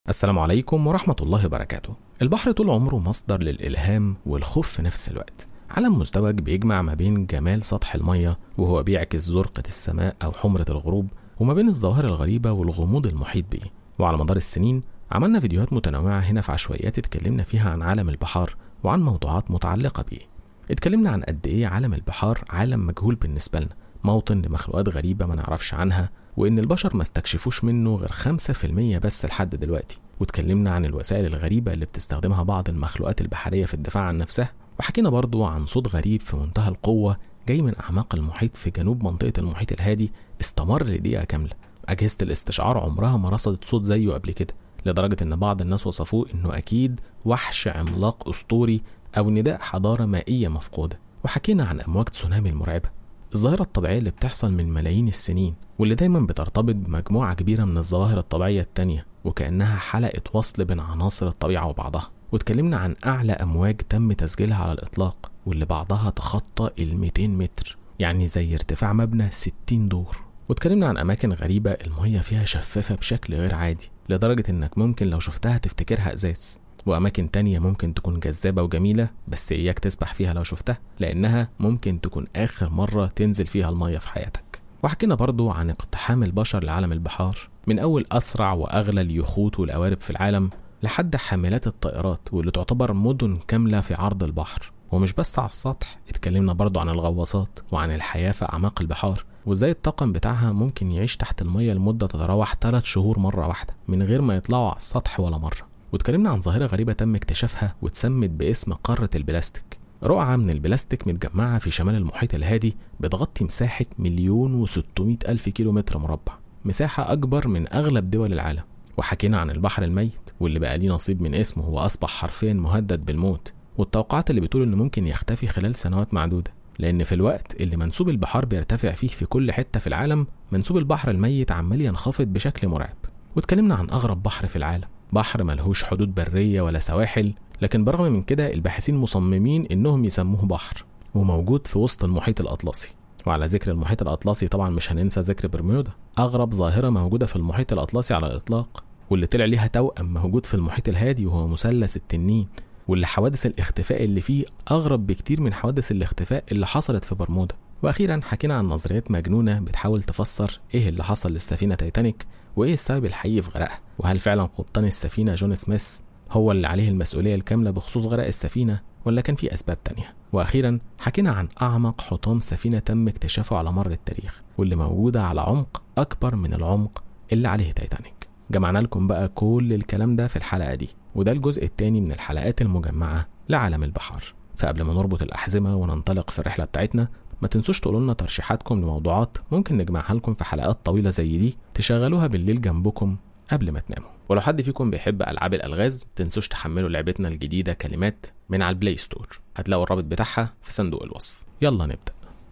السلام عليكم ورحمة الله وبركاته البحر طول عمره مصدر للإلهام والخوف في نفس الوقت عالم مزدوج بيجمع ما بين جمال سطح المية وهو بيعكس زرقة السماء أو حمرة الغروب وما بين الظواهر الغريبة والغموض المحيط بيه وعلى مدار السنين عملنا فيديوهات متنوعة هنا في عشوائيات اتكلمنا فيها عن عالم البحار وعن موضوعات متعلقة بيه اتكلمنا عن قد ايه عالم البحار عالم مجهول بالنسبة لنا موطن لمخلوقات غريبة ما نعرفش عنها وإن البشر ما استكشفوش منه غير 5% بس لحد دلوقتي واتكلمنا عن الوسائل الغريبة اللي بتستخدمها بعض المخلوقات البحرية في الدفاع عن نفسها وحكينا برضو عن صوت غريب في منتهى القوة جاي من أعماق المحيط في جنوب منطقة المحيط الهادي استمر لدقيقة كاملة أجهزة الاستشعار عمرها ما رصدت صوت زيه قبل كده لدرجة إن بعض الناس وصفوه إنه أكيد وحش عملاق أسطوري أو نداء حضارة مائية مفقودة وحكينا عن أمواج تسونامي المرعبة الظاهرة الطبيعية اللي بتحصل من ملايين السنين واللي دايما بترتبط بمجموعة كبيرة من الظواهر الطبيعية التانية وكأنها حلقة وصل بين عناصر الطبيعة وبعضها واتكلمنا عن أعلى أمواج تم تسجيلها على الإطلاق واللي بعضها تخطى ال 200 متر يعني زي ارتفاع مبنى 60 دور واتكلمنا عن أماكن غريبة المية فيها شفافة بشكل غير عادي لدرجة إنك ممكن لو شفتها تفتكرها إزاز وأماكن تانية ممكن تكون جذابة وجميلة بس إياك تسبح فيها لو شفتها لأنها ممكن تكون آخر مرة تنزل فيها المية في حياتك وحكينا برضو عن اقتحام البشر لعالم البحار من أول أسرع وأغلى اليخوت والقوارب في العالم لحد حاملات الطائرات واللي تعتبر مدن كاملة في عرض البحر ومش بس على السطح اتكلمنا برضو عن الغواصات وعن الحياة في أعماق البحار وازاي الطاقم بتاعها ممكن يعيش تحت المية لمدة تتراوح 3 شهور مرة واحدة من غير ما يطلعوا على السطح ولا مرة واتكلمنا عن ظاهرة غريبة تم اكتشافها واتسمت باسم قارة البلاستيك رقعة من البلاستيك متجمعة في شمال المحيط الهادي بتغطي مساحة مليون وستمائة ألف كيلو متر مربع مساحة أكبر من أغلب دول العالم وحكينا عن البحر الميت واللي بقى ليه نصيب من اسمه وأصبح حرفيا مهدد بالموت والتوقعات اللي بتقول إنه ممكن يختفي خلال سنوات معدودة لأن في الوقت اللي منسوب البحار بيرتفع فيه في كل حتة في العالم منسوب البحر الميت عمال ينخفض بشكل مرعب واتكلمنا عن أغرب بحر في العالم بحر ملهوش حدود برية ولا سواحل لكن بالرغم من كده الباحثين مصممين إنهم يسموه بحر وموجود في وسط المحيط الأطلسي وعلى ذكر المحيط الأطلسي طبعا مش هننسى ذكر برمودا أغرب ظاهرة موجودة في المحيط الأطلسي على الإطلاق واللي طلع ليها توأم موجود في المحيط الهادي وهو مثلث التنين واللي حوادث الاختفاء اللي فيه أغرب بكتير من حوادث الاختفاء اللي حصلت في برمودا وأخيرا حكينا عن نظريات مجنونة بتحاول تفسر إيه اللي حصل للسفينة تايتانيك وإيه السبب الحقيقي في غرقها وهل فعلا قبطان السفينة جون سميث هو اللي عليه المسؤولية الكاملة بخصوص غرق السفينة ولا كان في أسباب تانية وأخيرا حكينا عن أعمق حطام سفينة تم اكتشافه على مر التاريخ واللي موجودة على عمق أكبر من العمق اللي عليه تايتانيك جمعنا لكم بقى كل الكلام ده في الحلقة دي وده الجزء الثاني من الحلقات المجمعة لعالم البحار فقبل ما نربط الأحزمة وننطلق في الرحلة بتاعتنا ما تنسوش تقولوا لنا ترشيحاتكم لموضوعات ممكن نجمعها لكم في حلقات طويلة زي دي تشغلوها بالليل جنبكم قبل ما تناموا ولو حد فيكم بيحب ألعاب الألغاز تنسوش تحملوا لعبتنا الجديدة كلمات من على البلاي ستور هتلاقوا الرابط بتاعها في صندوق الوصف يلا نبدأ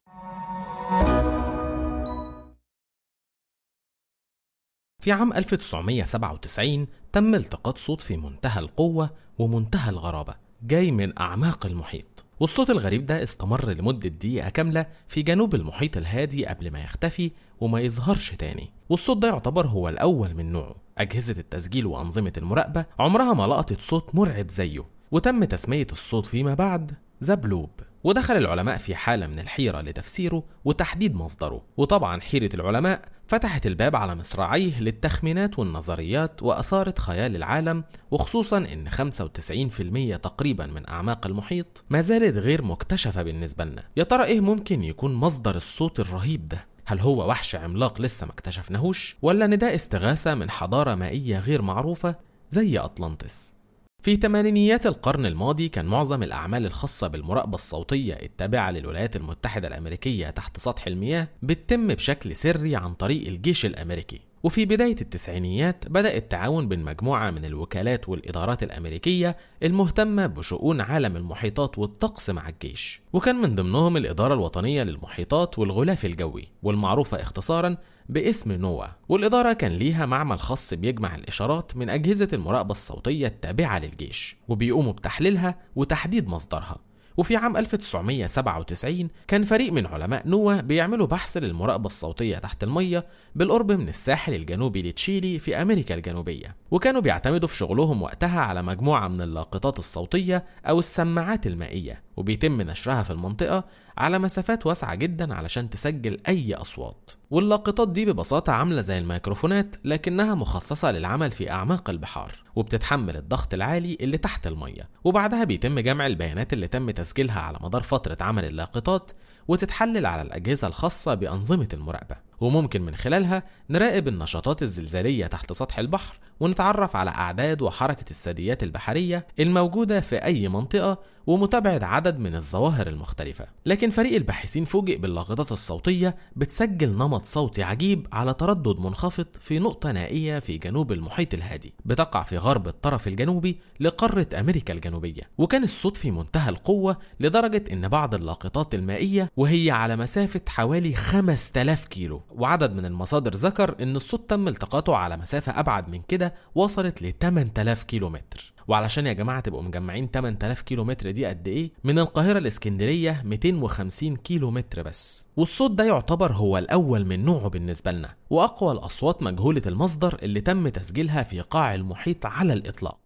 في عام 1997 تم التقاط صوت في منتهى القوة ومنتهى الغرابة جاي من أعماق المحيط والصوت الغريب ده استمر لمدة دقيقة كاملة في جنوب المحيط الهادي قبل ما يختفي وما يظهرش تاني والصوت ده يعتبر هو الأول من نوعه أجهزة التسجيل وأنظمة المراقبة عمرها ما لقطت صوت مرعب زيه وتم تسمية الصوت فيما بعد زبلوب ودخل العلماء في حالة من الحيرة لتفسيره وتحديد مصدره وطبعا حيرة العلماء فتحت الباب على مصراعيه للتخمينات والنظريات وأثارت خيال العالم وخصوصا إن 95% تقريبا من أعماق المحيط ما زالت غير مكتشفة بالنسبة لنا يا ترى إيه ممكن يكون مصدر الصوت الرهيب ده هل هو وحش عملاق لسه ما اكتشفناهوش ولا نداء استغاثة من حضارة مائية غير معروفة زي أطلانتس في تمانينيات القرن الماضي كان معظم الأعمال الخاصة بالمراقبة الصوتية التابعة للولايات المتحدة الأمريكية تحت سطح المياه بتتم بشكل سري عن طريق الجيش الأمريكي وفي بداية التسعينيات بدأ التعاون بين مجموعة من الوكالات والإدارات الأمريكية المهتمة بشؤون عالم المحيطات والطقس مع الجيش وكان من ضمنهم الإدارة الوطنية للمحيطات والغلاف الجوي والمعروفة اختصارا باسم نوا والإدارة كان ليها معمل خاص بيجمع الإشارات من أجهزة المراقبة الصوتية التابعة للجيش وبيقوموا بتحليلها وتحديد مصدرها وفي عام 1997 كان فريق من علماء نوا بيعملوا بحث للمراقبة الصوتية تحت المية بالقرب من الساحل الجنوبي لتشيلي في أمريكا الجنوبية وكانوا بيعتمدوا في شغلهم وقتها على مجموعة من اللاقطات الصوتية أو السماعات المائية وبيتم نشرها في المنطقة على مسافات واسعة جدا علشان تسجل أي أصوات واللاقطات دي ببساطة عاملة زي الميكروفونات لكنها مخصصة للعمل في أعماق البحار وبتتحمل الضغط العالي اللي تحت المية وبعدها بيتم جمع البيانات اللي تم تسجيلها على مدار فترة عمل اللاقطات وتتحلل على الأجهزة الخاصة بأنظمة المراقبة وممكن من خلالها نراقب النشاطات الزلزالية تحت سطح البحر ونتعرف على أعداد وحركة الثدييات البحرية الموجودة في أي منطقة ومتابعة عدد من الظواهر المختلفة لكن فريق الباحثين فوجئ باللاقطات الصوتية بتسجل نمط صوتي عجيب على تردد منخفض في نقطة نائية في جنوب المحيط الهادي بتقع في غرب الطرف الجنوبي لقارة أمريكا الجنوبية وكان الصوت في منتهى القوة لدرجة أن بعض اللاقطات المائية وهي على مسافة حوالي 5000 كيلو وعدد من المصادر ذكر أن الصوت تم التقاطه على مسافة أبعد من كده وصلت ل 8000 كيلو متر وعلشان يا جماعه تبقوا مجمعين 8000 كيلو متر دي قد ايه من القاهره الاسكندريه 250 كيلو متر بس والصوت ده يعتبر هو الاول من نوعه بالنسبه لنا واقوى الاصوات مجهوله المصدر اللي تم تسجيلها في قاع المحيط على الاطلاق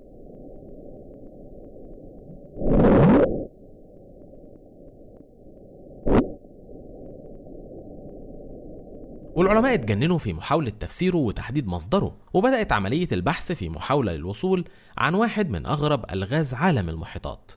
والعلماء اتجننوا في محاولة تفسيره وتحديد مصدره وبدأت عملية البحث في محاولة للوصول عن واحد من أغرب ألغاز عالم المحيطات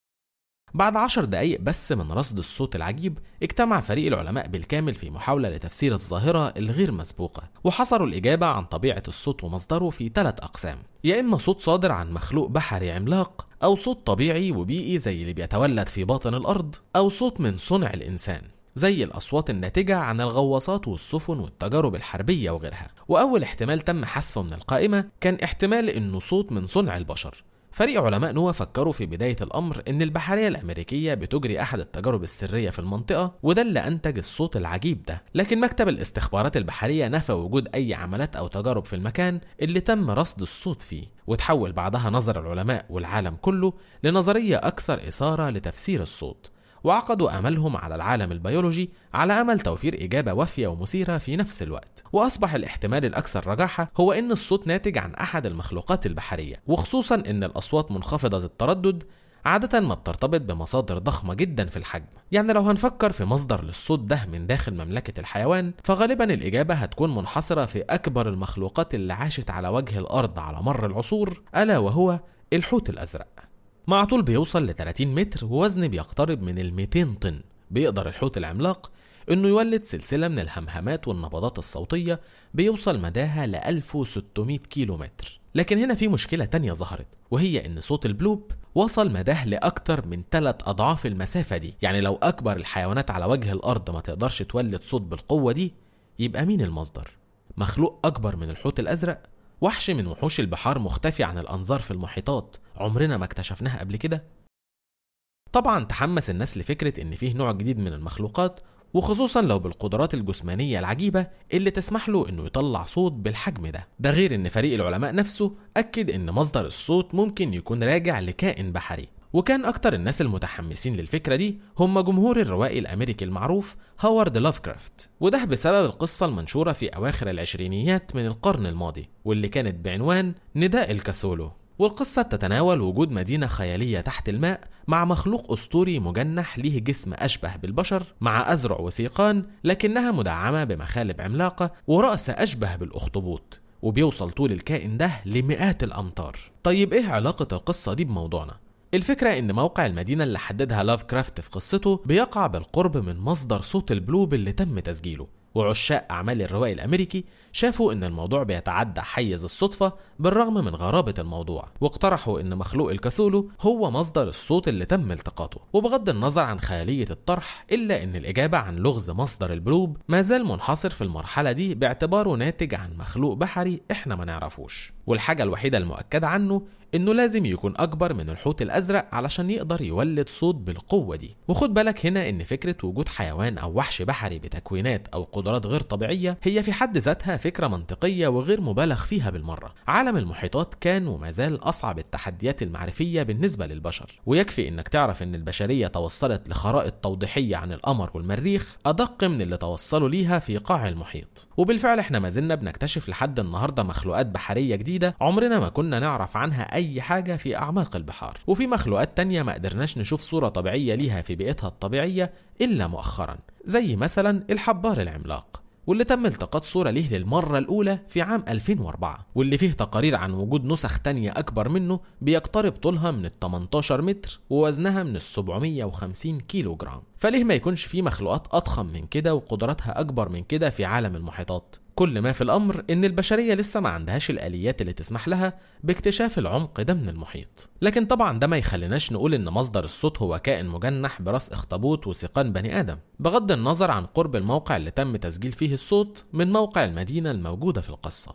بعد عشر دقايق بس من رصد الصوت العجيب اجتمع فريق العلماء بالكامل في محاولة لتفسير الظاهرة الغير مسبوقة وحصروا الإجابة عن طبيعة الصوت ومصدره في ثلاث أقسام يا إما صوت صادر عن مخلوق بحري عملاق أو صوت طبيعي وبيئي زي اللي بيتولد في باطن الأرض أو صوت من صنع الإنسان زي الأصوات الناتجة عن الغواصات والسفن والتجارب الحربية وغيرها وأول احتمال تم حذفه من القائمة كان احتمال إنه صوت من صنع البشر فريق علماء نوا فكروا في بداية الأمر إن البحرية الأمريكية بتجري أحد التجارب السرية في المنطقة وده اللي أنتج الصوت العجيب ده لكن مكتب الاستخبارات البحرية نفى وجود أي عملات أو تجارب في المكان اللي تم رصد الصوت فيه وتحول بعدها نظر العلماء والعالم كله لنظرية أكثر إثارة لتفسير الصوت وعقدوا املهم على العالم البيولوجي على امل توفير اجابه وافيه ومثيره في نفس الوقت واصبح الاحتمال الاكثر رجاحه هو ان الصوت ناتج عن احد المخلوقات البحريه وخصوصا ان الاصوات منخفضه التردد عادة ما بترتبط بمصادر ضخمة جدا في الحجم يعني لو هنفكر في مصدر للصوت ده من داخل مملكة الحيوان فغالبا الإجابة هتكون منحصرة في أكبر المخلوقات اللي عاشت على وجه الأرض على مر العصور ألا وهو الحوت الأزرق مع طول بيوصل ل 30 متر ووزن بيقترب من ال 200 طن بيقدر الحوت العملاق انه يولد سلسلة من الهمهمات والنبضات الصوتية بيوصل مداها ل 1600 كيلو متر لكن هنا في مشكلة تانية ظهرت وهي ان صوت البلوب وصل مداه لأكتر من ثلاث أضعاف المسافة دي يعني لو أكبر الحيوانات على وجه الأرض ما تقدرش تولد صوت بالقوة دي يبقى مين المصدر؟ مخلوق أكبر من الحوت الأزرق وحش من وحوش البحار مختفي عن الأنظار في المحيطات عمرنا ما اكتشفناها قبل كده طبعا تحمس الناس لفكرة إن فيه نوع جديد من المخلوقات وخصوصا لو بالقدرات الجسمانية العجيبة اللي تسمح له انه يطلع صوت بالحجم ده ده غير ان فريق العلماء نفسه اكد ان مصدر الصوت ممكن يكون راجع لكائن بحري وكان أكتر الناس المتحمسين للفكرة دي هم جمهور الروائي الأمريكي المعروف هوارد لافكرافت وده بسبب القصة المنشورة في أواخر العشرينيات من القرن الماضي واللي كانت بعنوان نداء الكاثولو والقصة تتناول وجود مدينة خيالية تحت الماء مع مخلوق أسطوري مجنح ليه جسم أشبه بالبشر مع أزرع وسيقان لكنها مدعمة بمخالب عملاقة ورأس أشبه بالأخطبوط وبيوصل طول الكائن ده لمئات الأمتار طيب إيه علاقة القصة دي بموضوعنا؟ الفكرة إن موقع المدينة اللي حددها لاف كرافت في قصته بيقع بالقرب من مصدر صوت البلوب اللي تم تسجيله وعشاق أعمال الروائي الأمريكي شافوا إن الموضوع بيتعدى حيز الصدفة بالرغم من غرابة الموضوع واقترحوا إن مخلوق الكاثولو هو مصدر الصوت اللي تم التقاطه وبغض النظر عن خيالية الطرح إلا إن الإجابة عن لغز مصدر البلوب ما زال منحصر في المرحلة دي باعتباره ناتج عن مخلوق بحري إحنا ما نعرفوش والحاجة الوحيدة المؤكدة عنه انه لازم يكون اكبر من الحوت الازرق علشان يقدر يولد صوت بالقوه دي وخد بالك هنا ان فكره وجود حيوان او وحش بحري بتكوينات او قدرات غير طبيعيه هي في حد ذاتها فكره منطقيه وغير مبالغ فيها بالمره عالم المحيطات كان وما زال اصعب التحديات المعرفيه بالنسبه للبشر ويكفي انك تعرف ان البشريه توصلت لخرائط توضيحيه عن القمر والمريخ ادق من اللي توصلوا ليها في قاع المحيط وبالفعل احنا ما زلنا بنكتشف لحد النهارده مخلوقات بحريه جديده عمرنا ما كنا نعرف عنها اي حاجه في اعماق البحار وفي مخلوقات تانية ما قدرناش نشوف صوره طبيعيه ليها في بيئتها الطبيعيه الا مؤخرا زي مثلا الحبار العملاق واللي تم التقاط صورة ليه للمرة الأولى في عام 2004 واللي فيه تقارير عن وجود نسخ تانية أكبر منه بيقترب طولها من ال 18 متر ووزنها من ال 750 كيلو جرام فليه ما يكونش فيه مخلوقات أضخم من كده وقدراتها أكبر من كده في عالم المحيطات كل ما في الأمر إن البشرية لسه ما عندهاش الآليات اللي تسمح لها باكتشاف العمق ده من المحيط لكن طبعا ده ما يخليناش نقول إن مصدر الصوت هو كائن مجنح براس اخطبوط وسيقان بني آدم بغض النظر عن قرب الموقع اللي تم تسجيل فيه الصوت من موقع المدينة الموجودة في القصة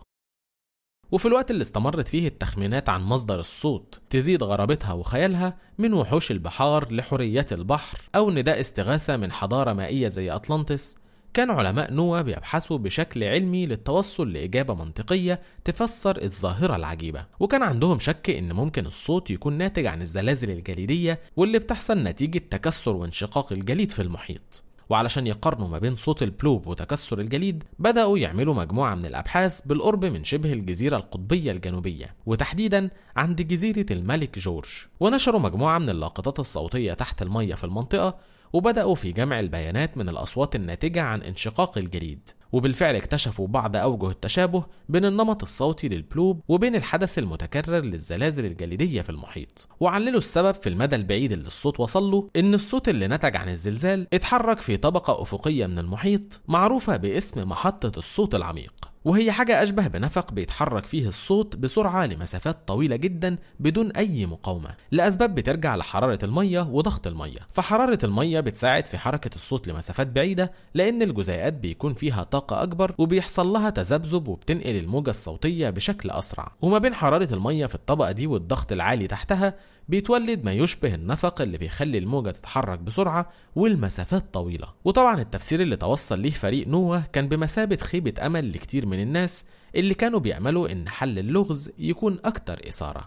وفي الوقت اللي استمرت فيه التخمينات عن مصدر الصوت تزيد غرابتها وخيالها من وحوش البحار لحريات البحر أو نداء استغاثة من حضارة مائية زي أطلانتس كان علماء نوى بيبحثوا بشكل علمي للتوصل لإجابة منطقية تفسر الظاهرة العجيبة وكان عندهم شك إن ممكن الصوت يكون ناتج عن الزلازل الجليدية واللي بتحصل نتيجة تكسر وانشقاق الجليد في المحيط وعلشان يقارنوا ما بين صوت البلوب وتكسر الجليد بدأوا يعملوا مجموعة من الأبحاث بالقرب من شبه الجزيرة القطبية الجنوبية وتحديدا عند جزيرة الملك جورج ونشروا مجموعة من اللاقطات الصوتية تحت المية في المنطقة وبدأوا في جمع البيانات من الأصوات الناتجة عن انشقاق الجليد وبالفعل اكتشفوا بعض أوجه التشابه بين النمط الصوتي للبلوب وبين الحدث المتكرر للزلازل الجليدية في المحيط وعللوا السبب في المدى البعيد اللي الصوت وصل له إن الصوت اللي نتج عن الزلزال اتحرك في طبقة أفقية من المحيط معروفة باسم محطة الصوت العميق وهي حاجة أشبه بنفق بيتحرك فيه الصوت بسرعة لمسافات طويلة جدا بدون أي مقاومة لأسباب بترجع لحرارة المية وضغط المية فحرارة المية بتساعد في حركة الصوت لمسافات بعيدة لأن الجزيئات بيكون فيها طاقة أكبر وبيحصل لها تذبذب وبتنقل الموجة الصوتية بشكل أسرع وما بين حرارة المية في الطبقة دي والضغط العالي تحتها بيتولد ما يشبه النفق اللي بيخلي الموجة تتحرك بسرعة والمسافات طويلة وطبعا التفسير اللي توصل ليه فريق نوح كان بمثابة خيبة أمل لكتير من الناس اللي كانوا بيأملوا إن حل اللغز يكون أكتر إثارة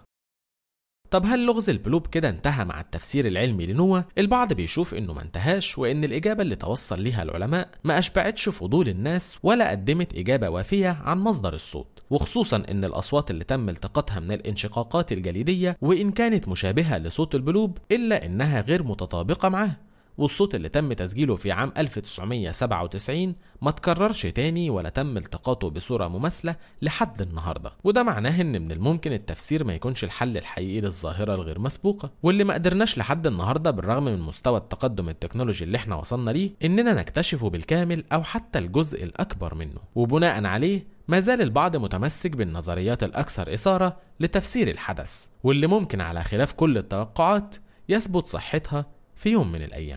طب هل لغز البلوب كده انتهى مع التفسير العلمي لنوى؟ البعض بيشوف انه ما انتهاش وان الاجابه اللي توصل ليها العلماء ما اشبعتش فضول الناس ولا قدمت اجابه وافيه عن مصدر الصوت، وخصوصا ان الاصوات اللي تم التقاطها من الانشقاقات الجليديه وان كانت مشابهه لصوت البلوب الا انها غير متطابقه معاه. والصوت اللي تم تسجيله في عام 1997 ما تكررش تاني ولا تم التقاطه بصورة مماثلة لحد النهاردة وده معناه ان من الممكن التفسير ما يكونش الحل الحقيقي للظاهرة الغير مسبوقة واللي ما قدرناش لحد النهاردة بالرغم من مستوى التقدم التكنولوجي اللي احنا وصلنا ليه اننا نكتشفه بالكامل او حتى الجزء الاكبر منه وبناء عليه ما زال البعض متمسك بالنظريات الأكثر إثارة لتفسير الحدث واللي ممكن على خلاف كل التوقعات يثبت صحتها في يوم من الأيام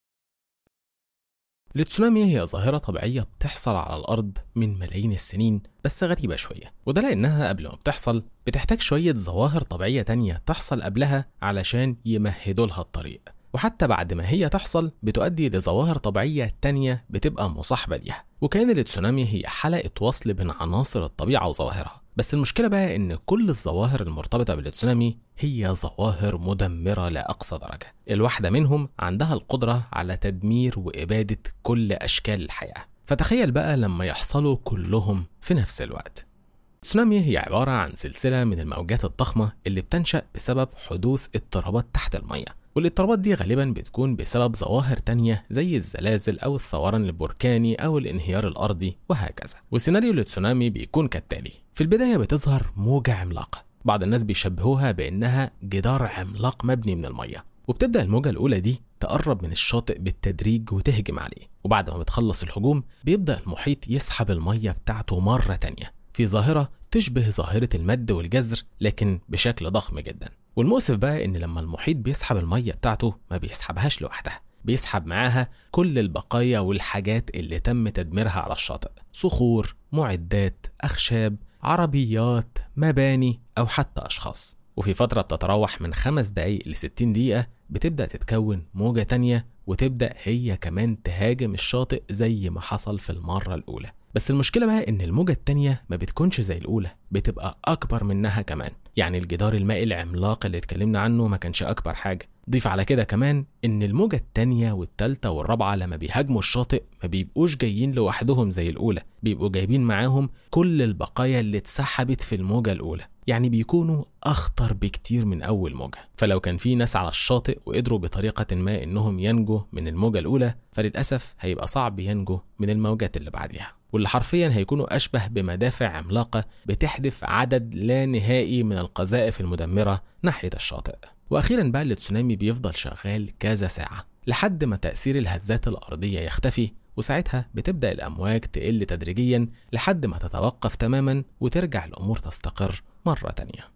التسونامي هي ظاهرة طبيعية بتحصل على الأرض من ملايين السنين بس غريبة شوية وده لأنها قبل ما بتحصل بتحتاج شوية ظواهر طبيعية تانية تحصل قبلها علشان يمهدوا لها الطريق وحتى بعد ما هي تحصل بتؤدي لظواهر طبيعية تانية بتبقى مصاحبة ليها وكان التسونامي هي حلقة وصل بين عناصر الطبيعة وظواهرها بس المشكلة بقى إن كل الظواهر المرتبطة بالتسونامي هي ظواهر مدمرة لأقصى درجة الواحدة منهم عندها القدرة على تدمير وإبادة كل أشكال الحياة فتخيل بقى لما يحصلوا كلهم في نفس الوقت التسونامي هي عبارة عن سلسلة من الموجات الضخمة اللي بتنشأ بسبب حدوث اضطرابات تحت المية والاضطرابات دي غالبا بتكون بسبب ظواهر تانية زي الزلازل أو الثوران البركاني أو الانهيار الأرضي وهكذا وسيناريو التسونامي بيكون كالتالي في البداية بتظهر موجة عملاقة بعض الناس بيشبهوها بأنها جدار عملاق مبني من المية وبتبدأ الموجة الأولى دي تقرب من الشاطئ بالتدريج وتهجم عليه وبعد ما بتخلص الهجوم بيبدأ المحيط يسحب المية بتاعته مرة تانية في ظاهرة تشبه ظاهرة المد والجزر لكن بشكل ضخم جدا والمؤسف بقى ان لما المحيط بيسحب المية بتاعته ما بيسحبهاش لوحدها بيسحب معاها كل البقايا والحاجات اللي تم تدميرها على الشاطئ صخور معدات أخشاب عربيات مباني أو حتى أشخاص وفي فترة بتتراوح من خمس دقايق ل 60 دقيقة بتبدأ تتكون موجة تانية وتبدأ هي كمان تهاجم الشاطئ زي ما حصل في المرة الأولى بس المشكلة بقى إن الموجة التانية ما بتكونش زي الأولى بتبقى أكبر منها كمان يعني الجدار المائي العملاق اللي اتكلمنا عنه ما كانش أكبر حاجة ضيف على كده كمان إن الموجة التانية والتالتة والرابعة لما بيهاجموا الشاطئ ما بيبقوش جايين لوحدهم زي الأولى بيبقوا جايبين معاهم كل البقايا اللي اتسحبت في الموجة الأولى يعني بيكونوا أخطر بكتير من أول موجة فلو كان في ناس على الشاطئ وقدروا بطريقة ما إنهم ينجوا من الموجة الأولى فللأسف هيبقى صعب ينجوا من الموجات اللي بعديها واللي حرفيا هيكونوا أشبه بمدافع عملاقة بتحدف عدد لا نهائي من القذائف المدمرة ناحية الشاطئ وأخيرا بقى التسونامي بيفضل شغال كذا ساعة لحد ما تأثير الهزات الأرضية يختفي وساعتها بتبدأ الأمواج تقل تدريجيا لحد ما تتوقف تماما وترجع الأمور تستقر مرة تانية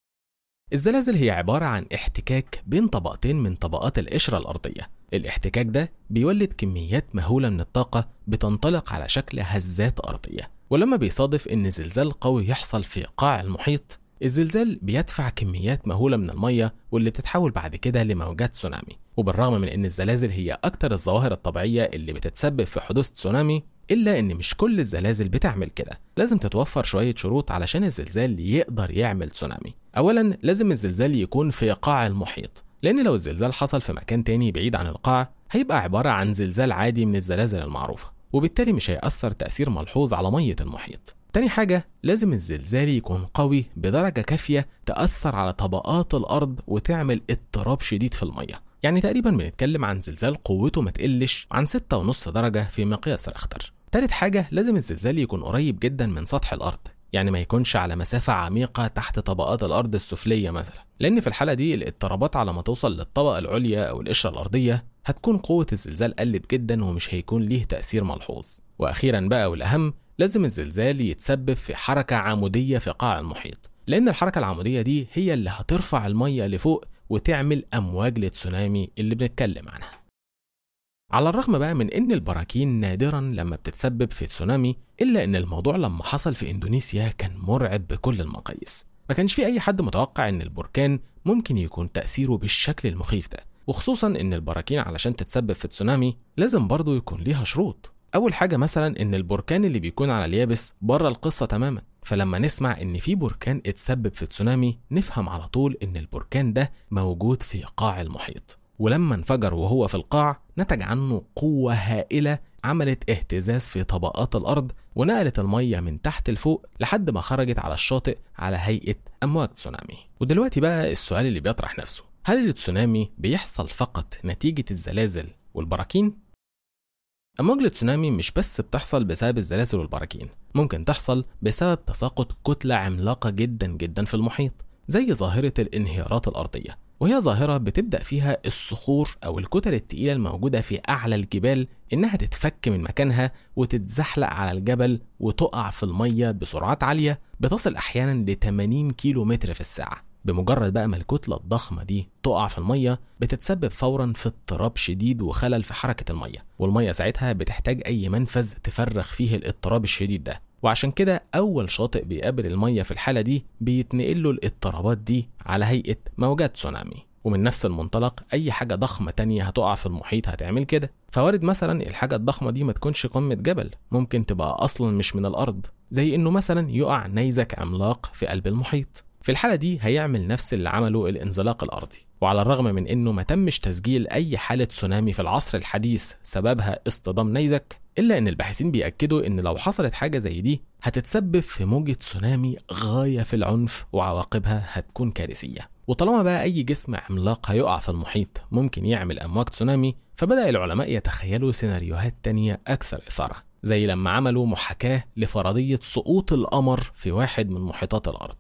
الزلازل هي عبارة عن احتكاك بين طبقتين من طبقات القشرة الأرضية الاحتكاك ده بيولد كميات مهولة من الطاقة بتنطلق على شكل هزات أرضية ولما بيصادف إن زلزال قوي يحصل في قاع المحيط الزلزال بيدفع كميات مهولة من المية واللي بتتحول بعد كده لموجات تسونامي وبالرغم من إن الزلازل هي أكتر الظواهر الطبيعية اللي بتتسبب في حدوث تسونامي إلا إن مش كل الزلازل بتعمل كده لازم تتوفر شوية شروط علشان الزلزال يقدر يعمل تسونامي أولا لازم الزلزال يكون في قاع المحيط لأن لو الزلزال حصل في مكان تاني بعيد عن القاع هيبقى عبارة عن زلزال عادي من الزلازل المعروفة وبالتالي مش هيأثر تأثير ملحوظ على مية المحيط تاني حاجة لازم الزلزال يكون قوي بدرجة كافية تأثر على طبقات الأرض وتعمل اضطراب شديد في المية يعني تقريبا بنتكلم عن زلزال قوته ما تقلش عن 6.5 درجة في مقياس ريختر تالت حاجة لازم الزلزال يكون قريب جدا من سطح الأرض يعني ما يكونش على مسافة عميقة تحت طبقات الأرض السفلية مثلا لأن في الحالة دي الاضطرابات على ما توصل للطبقة العليا أو القشرة الأرضية هتكون قوة الزلزال قلت جدا ومش هيكون ليه تأثير ملحوظ وأخيرا بقى والأهم لازم الزلزال يتسبب في حركة عمودية في قاع المحيط لأن الحركة العمودية دي هي اللي هترفع المية لفوق وتعمل أمواج للتسونامي اللي بنتكلم عنها على الرغم بقى من ان البراكين نادرا لما بتتسبب في تسونامي الا ان الموضوع لما حصل في اندونيسيا كان مرعب بكل المقاييس ما كانش في اي حد متوقع ان البركان ممكن يكون تاثيره بالشكل المخيف ده وخصوصا ان البراكين علشان تتسبب في تسونامي لازم برضه يكون ليها شروط اول حاجه مثلا ان البركان اللي بيكون على اليابس بره القصه تماما فلما نسمع ان في بركان اتسبب في تسونامي نفهم على طول ان البركان ده موجود في قاع المحيط ولما انفجر وهو في القاع نتج عنه قوة هائلة عملت اهتزاز في طبقات الأرض ونقلت المية من تحت لفوق لحد ما خرجت على الشاطئ على هيئة أمواج تسونامي ودلوقتي بقى السؤال اللي بيطرح نفسه هل التسونامي بيحصل فقط نتيجة الزلازل والبراكين؟ أمواج التسونامي مش بس بتحصل بسبب الزلازل والبراكين ممكن تحصل بسبب تساقط كتلة عملاقة جدا جدا في المحيط زي ظاهرة الانهيارات الأرضية وهي ظاهرة بتبدأ فيها الصخور أو الكتل التقيلة الموجودة في أعلى الجبال إنها تتفك من مكانها وتتزحلق على الجبل وتقع في المية بسرعات عالية بتصل أحيانا ل 80 كيلو متر في الساعة بمجرد بقى ما الكتلة الضخمة دي تقع في المية بتتسبب فورا في اضطراب شديد وخلل في حركة المية والمية ساعتها بتحتاج أي منفذ تفرغ فيه الاضطراب الشديد ده وعشان كده أول شاطئ بيقابل المية في الحالة دي بيتنقل له الاضطرابات دي على هيئة موجات تسونامي ومن نفس المنطلق أي حاجة ضخمة تانية هتقع في المحيط هتعمل كده فوارد مثلا الحاجة الضخمة دي ما تكونش قمة جبل ممكن تبقى أصلا مش من الأرض زي إنه مثلا يقع نيزك عملاق في قلب المحيط في الحالة دي هيعمل نفس اللي عمله الانزلاق الأرضي وعلى الرغم من إنه ما تمش تسجيل أي حالة تسونامي في العصر الحديث سببها اصطدام نيزك إلا إن الباحثين بيأكدوا إن لو حصلت حاجة زي دي هتتسبب في موجة تسونامي غاية في العنف وعواقبها هتكون كارثية وطالما بقى أي جسم عملاق هيقع في المحيط ممكن يعمل أمواج تسونامي فبدأ العلماء يتخيلوا سيناريوهات تانية أكثر إثارة زي لما عملوا محاكاة لفرضية سقوط القمر في واحد من محيطات الأرض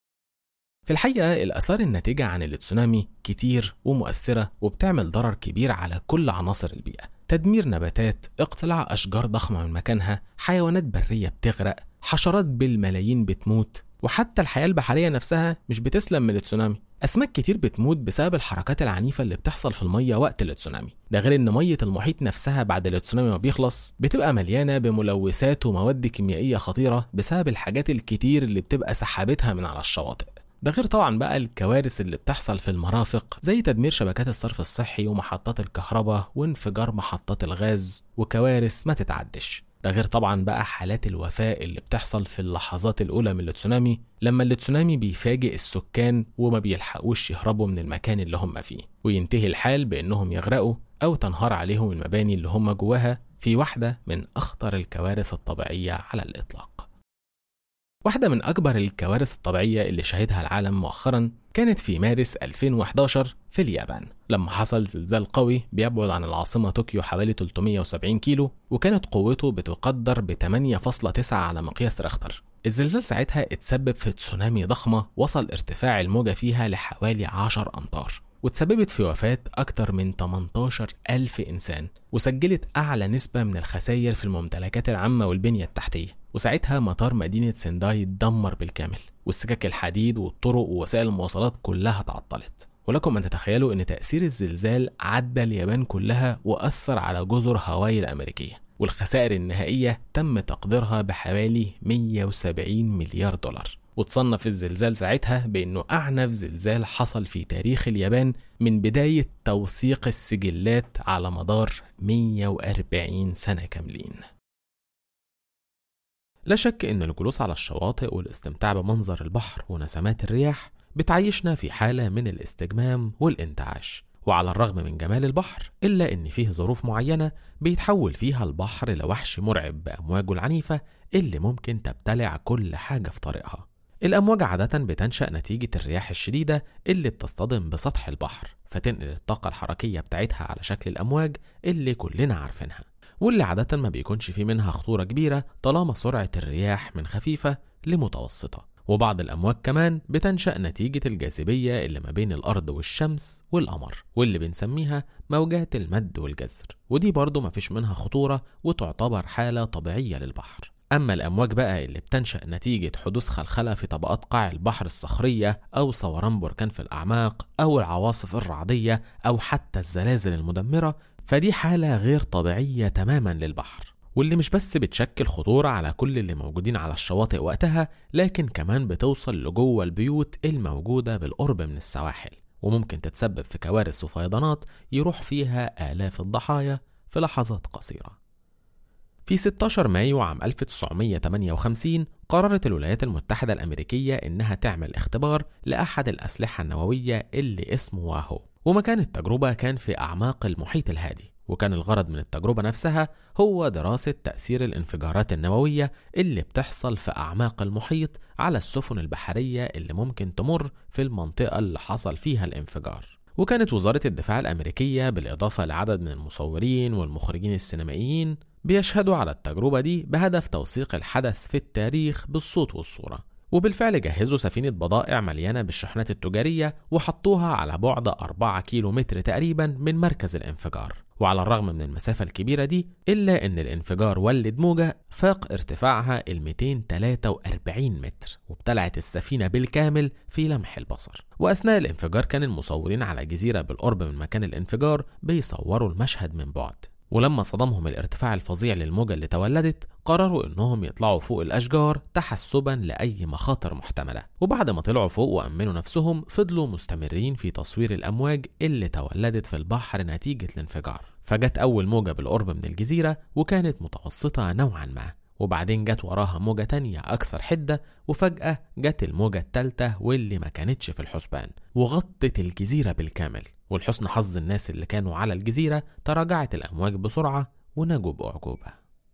في الحقيقة الآثار الناتجة عن التسونامي كتير ومؤثرة وبتعمل ضرر كبير على كل عناصر البيئة تدمير نباتات اقتلاع أشجار ضخمة من مكانها حيوانات برية بتغرق حشرات بالملايين بتموت وحتى الحياة البحرية نفسها مش بتسلم من التسونامي أسماك كتير بتموت بسبب الحركات العنيفة اللي بتحصل في المية وقت التسونامي ده غير إن مية المحيط نفسها بعد التسونامي ما بيخلص بتبقى مليانة بملوثات ومواد كيميائية خطيرة بسبب الحاجات الكتير اللي بتبقى سحبتها من على الشواطئ ده غير طبعا بقى الكوارث اللي بتحصل في المرافق زي تدمير شبكات الصرف الصحي ومحطات الكهرباء وانفجار محطات الغاز وكوارث ما تتعدش ده غير طبعا بقى حالات الوفاة اللي بتحصل في اللحظات الأولى من التسونامي لما التسونامي بيفاجئ السكان وما بيلحقوش يهربوا من المكان اللي هم فيه وينتهي الحال بأنهم يغرقوا أو تنهار عليهم المباني اللي هم جواها في واحدة من أخطر الكوارث الطبيعية على الإطلاق واحدة من أكبر الكوارث الطبيعية اللي شهدها العالم مؤخرا كانت في مارس 2011 في اليابان لما حصل زلزال قوي بيبعد عن العاصمة طوكيو حوالي 370 كيلو وكانت قوته بتقدر ب 8.9 على مقياس ريختر الزلزال ساعتها اتسبب في تسونامي ضخمة وصل ارتفاع الموجة فيها لحوالي 10 أمتار وتسببت في وفاة أكثر من 18 ألف إنسان وسجلت أعلى نسبة من الخسائر في الممتلكات العامة والبنية التحتية وساعتها مطار مدينة سنداي اتدمر بالكامل والسكك الحديد والطرق ووسائل المواصلات كلها تعطلت ولكم أن تتخيلوا أن تأثير الزلزال عدى اليابان كلها وأثر على جزر هاواي الأمريكية والخسائر النهائية تم تقديرها بحوالي 170 مليار دولار وتصنف الزلزال ساعتها بأنه أعنف زلزال حصل في تاريخ اليابان من بداية توثيق السجلات على مدار 140 سنة كاملين لا شك إن الجلوس على الشواطئ والاستمتاع بمنظر البحر ونسمات الرياح بتعيشنا في حالة من الاستجمام والانتعاش وعلى الرغم من جمال البحر إلا إن فيه ظروف معينة بيتحول فيها البحر لوحش مرعب بأمواجه العنيفة اللي ممكن تبتلع كل حاجة في طريقها الأمواج عادة بتنشأ نتيجة الرياح الشديدة اللي بتصطدم بسطح البحر فتنقل الطاقة الحركية بتاعتها على شكل الأمواج اللي كلنا عارفينها واللي عادة ما بيكونش في منها خطورة كبيرة طالما سرعة الرياح من خفيفة لمتوسطة وبعض الأمواج كمان بتنشأ نتيجة الجاذبية اللي ما بين الأرض والشمس والقمر واللي بنسميها موجات المد والجزر ودي برضو مفيش منها خطورة وتعتبر حالة طبيعية للبحر أما الأمواج بقى اللي بتنشأ نتيجة حدوث خلخلة في طبقات قاع البحر الصخرية أو صوران بركان في الأعماق أو العواصف الرعدية أو حتى الزلازل المدمرة فدي حالة غير طبيعية تماما للبحر واللي مش بس بتشكل خطورة على كل اللي موجودين على الشواطئ وقتها لكن كمان بتوصل لجوه البيوت الموجودة بالقرب من السواحل وممكن تتسبب في كوارث وفيضانات يروح فيها آلاف الضحايا في لحظات قصيرة في 16 مايو عام 1958 قررت الولايات المتحدة الأمريكية إنها تعمل اختبار لأحد الأسلحة النووية اللي اسمه واهو ومكان التجربة كان في أعماق المحيط الهادي وكان الغرض من التجربة نفسها هو دراسة تأثير الانفجارات النووية اللي بتحصل في أعماق المحيط على السفن البحرية اللي ممكن تمر في المنطقة اللي حصل فيها الانفجار وكانت وزارة الدفاع الأمريكية بالإضافة لعدد من المصورين والمخرجين السينمائيين بيشهدوا على التجربة دي بهدف توثيق الحدث في التاريخ بالصوت والصورة وبالفعل جهزوا سفينة بضائع مليانة بالشحنات التجارية وحطوها على بعد 4 كيلو متر تقريبا من مركز الانفجار وعلى الرغم من المسافة الكبيرة دي إلا إن الانفجار ولد موجة فاق ارتفاعها ال 243 متر وابتلعت السفينة بالكامل في لمح البصر وأثناء الانفجار كان المصورين على جزيرة بالقرب من مكان الانفجار بيصوروا المشهد من بعد ولما صدمهم الارتفاع الفظيع للموجة اللي تولدت قرروا انهم يطلعوا فوق الاشجار تحسبا لاي مخاطر محتمله وبعد ما طلعوا فوق وامنوا نفسهم فضلوا مستمرين في تصوير الامواج اللي تولدت في البحر نتيجه الانفجار فجت اول موجه بالقرب من الجزيره وكانت متوسطه نوعا ما وبعدين جت وراها موجة تانية أكثر حدة وفجأة جت الموجة التالتة واللي ما كانتش في الحسبان وغطت الجزيرة بالكامل ولحسن حظ الناس اللي كانوا على الجزيرة تراجعت الأمواج بسرعة ونجوا بأعجوبة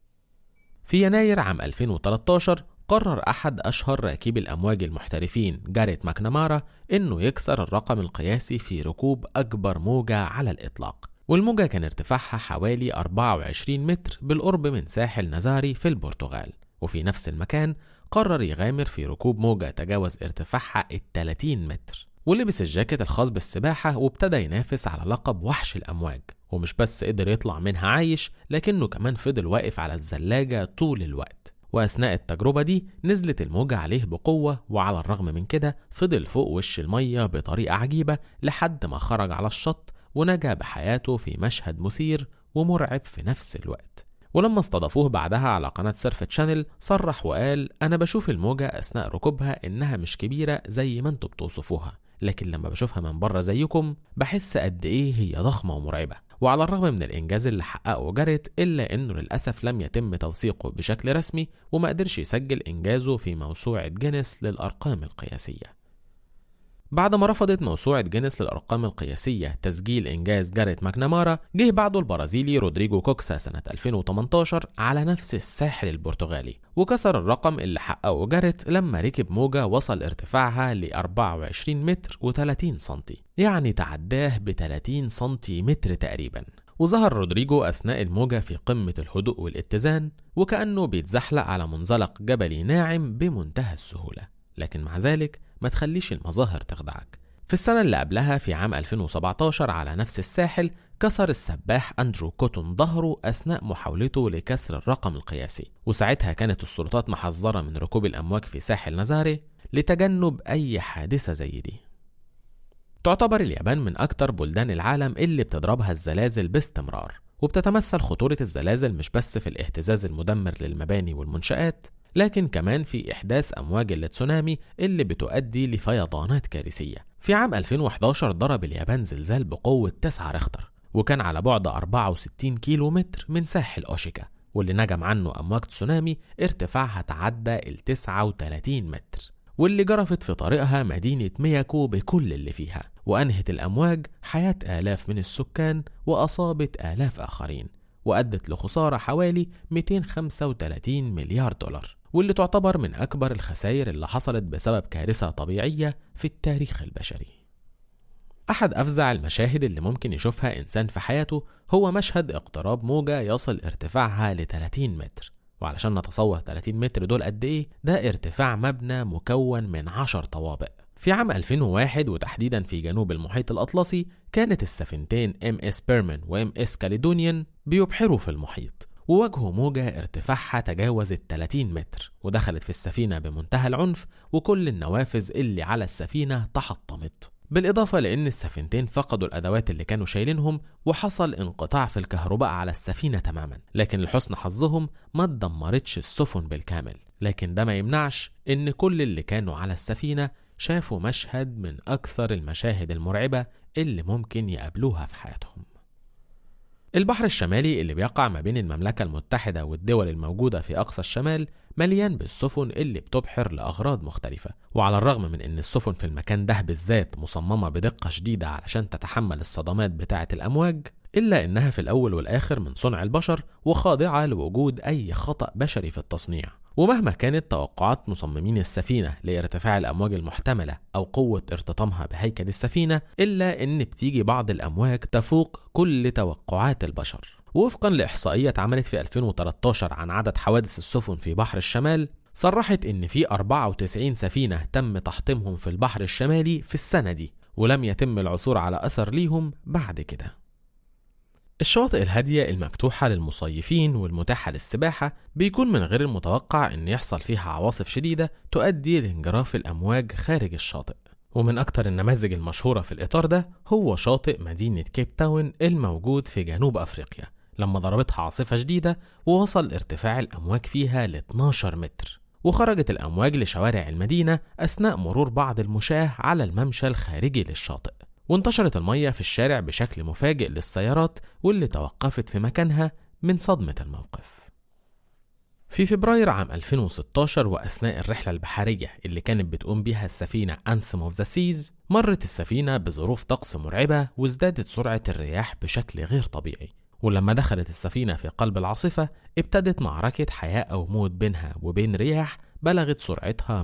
في يناير عام 2013 قرر أحد أشهر راكبي الأمواج المحترفين جاريت ماكنامارا إنه يكسر الرقم القياسي في ركوب أكبر موجة على الإطلاق والموجة كان ارتفاعها حوالي 24 متر بالقرب من ساحل نزاري في البرتغال وفي نفس المكان قرر يغامر في ركوب موجة تجاوز ارتفاعها ال 30 متر ولبس الجاكيت الخاص بالسباحة وابتدى ينافس على لقب وحش الأمواج ومش بس قدر يطلع منها عايش لكنه كمان فضل واقف على الزلاجة طول الوقت وأثناء التجربة دي نزلت الموجة عليه بقوة وعلى الرغم من كده فضل فوق وش المية بطريقة عجيبة لحد ما خرج على الشط ونجا بحياته في مشهد مثير ومرعب في نفس الوقت ولما استضافوه بعدها على قناة سيرف تشانل صرح وقال أنا بشوف الموجة أثناء ركوبها إنها مش كبيرة زي ما انتوا بتوصفوها لكن لما بشوفها من بره زيكم بحس قد إيه هي ضخمة ومرعبة وعلى الرغم من الإنجاز اللي حققه جاريت إلا إنه للأسف لم يتم توثيقه بشكل رسمي وما قدرش يسجل إنجازه في موسوعة جينيس للأرقام القياسية بعد ما رفضت موسوعة جينيس للأرقام القياسية تسجيل إنجاز جاريت ماكنامارا جه بعده البرازيلي رودريجو كوكسا سنة 2018 على نفس الساحل البرتغالي وكسر الرقم اللي حققه جاريت لما ركب موجة وصل ارتفاعها ل 24 متر و30 سنتي يعني تعداه ب 30 سنتيمتر تقريبا وظهر رودريجو أثناء الموجة في قمة الهدوء والاتزان وكأنه بيتزحلق على منزلق جبلي ناعم بمنتهى السهولة لكن مع ذلك ما تخليش المظاهر تخدعك في السنة اللي قبلها في عام 2017 على نفس الساحل كسر السباح أندرو كوتون ظهره أثناء محاولته لكسر الرقم القياسي وساعتها كانت السلطات محذرة من ركوب الأمواج في ساحل نزاري لتجنب أي حادثة زي دي تعتبر اليابان من أكتر بلدان العالم اللي بتضربها الزلازل باستمرار وبتتمثل خطورة الزلازل مش بس في الاهتزاز المدمر للمباني والمنشآت لكن كمان في إحداث أمواج التسونامي اللي بتؤدي لفيضانات كارثية في عام 2011 ضرب اليابان زلزال بقوة 9 ريختر وكان على بعد 64 كيلو متر من ساحل أوشيكا واللي نجم عنه أمواج تسونامي ارتفاعها تعدى ال 39 متر واللي جرفت في طريقها مدينة مياكو بكل اللي فيها وأنهت الأمواج حياة آلاف من السكان وأصابت آلاف آخرين وأدت لخسارة حوالي 235 مليار دولار واللي تعتبر من أكبر الخسائر اللي حصلت بسبب كارثة طبيعية في التاريخ البشري. أحد أفزع المشاهد اللي ممكن يشوفها إنسان في حياته هو مشهد اقتراب موجة يصل ارتفاعها ل 30 متر وعلشان نتصور 30 متر دول قد إيه ده ارتفاع مبنى مكون من 10 طوابق في عام 2001 وتحديدا في جنوب المحيط الأطلسي كانت السفينتين ام اس بيرمان وام اس كاليدونيان بيبحروا في المحيط وواجهوا موجة ارتفاعها تجاوز ال 30 متر ودخلت في السفينة بمنتهى العنف وكل النوافذ اللي على السفينة تحطمت بالإضافة لأن السفينتين فقدوا الأدوات اللي كانوا شايلينهم وحصل انقطاع في الكهرباء على السفينة تماما لكن لحسن حظهم ما اتدمرتش السفن بالكامل لكن ده ما يمنعش إن كل اللي كانوا على السفينة شافوا مشهد من أكثر المشاهد المرعبة اللي ممكن يقابلوها في حياتهم البحر الشمالي اللي بيقع ما بين المملكة المتحدة والدول الموجودة في أقصى الشمال مليان بالسفن اللي بتبحر لأغراض مختلفة وعلى الرغم من أن السفن في المكان ده بالذات مصممة بدقة شديدة علشان تتحمل الصدمات بتاعة الأمواج إلا إنها في الأول والآخر من صنع البشر وخاضعة لوجود أي خطأ بشري في التصنيع ومهما كانت توقعات مصممين السفينة لارتفاع الأمواج المحتملة أو قوة ارتطامها بهيكل السفينة إلا إن بتيجي بعض الأمواج تفوق كل توقعات البشر وفقا لإحصائية اتعملت في 2013 عن عدد حوادث السفن في بحر الشمال صرحت إن في 94 سفينة تم تحطيمهم في البحر الشمالي في السنة دي ولم يتم العثور على أثر ليهم بعد كده الشواطئ الهادية المفتوحة للمصيفين والمتاحة للسباحة بيكون من غير المتوقع إن يحصل فيها عواصف شديدة تؤدي لانجراف الأمواج خارج الشاطئ ومن أكتر النماذج المشهورة في الإطار ده هو شاطئ مدينة كيب تاون الموجود في جنوب أفريقيا لما ضربتها عاصفة شديدة ووصل ارتفاع الأمواج فيها ل 12 متر وخرجت الأمواج لشوارع المدينة أثناء مرور بعض المشاة على الممشى الخارجي للشاطئ وانتشرت المية في الشارع بشكل مفاجئ للسيارات واللي توقفت في مكانها من صدمة الموقف في فبراير عام 2016 وأثناء الرحلة البحرية اللي كانت بتقوم بيها السفينة أنسم أوف ذا سيز مرت السفينة بظروف طقس مرعبة وازدادت سرعة الرياح بشكل غير طبيعي ولما دخلت السفينة في قلب العاصفة ابتدت معركة حياة أو موت بينها وبين رياح بلغت سرعتها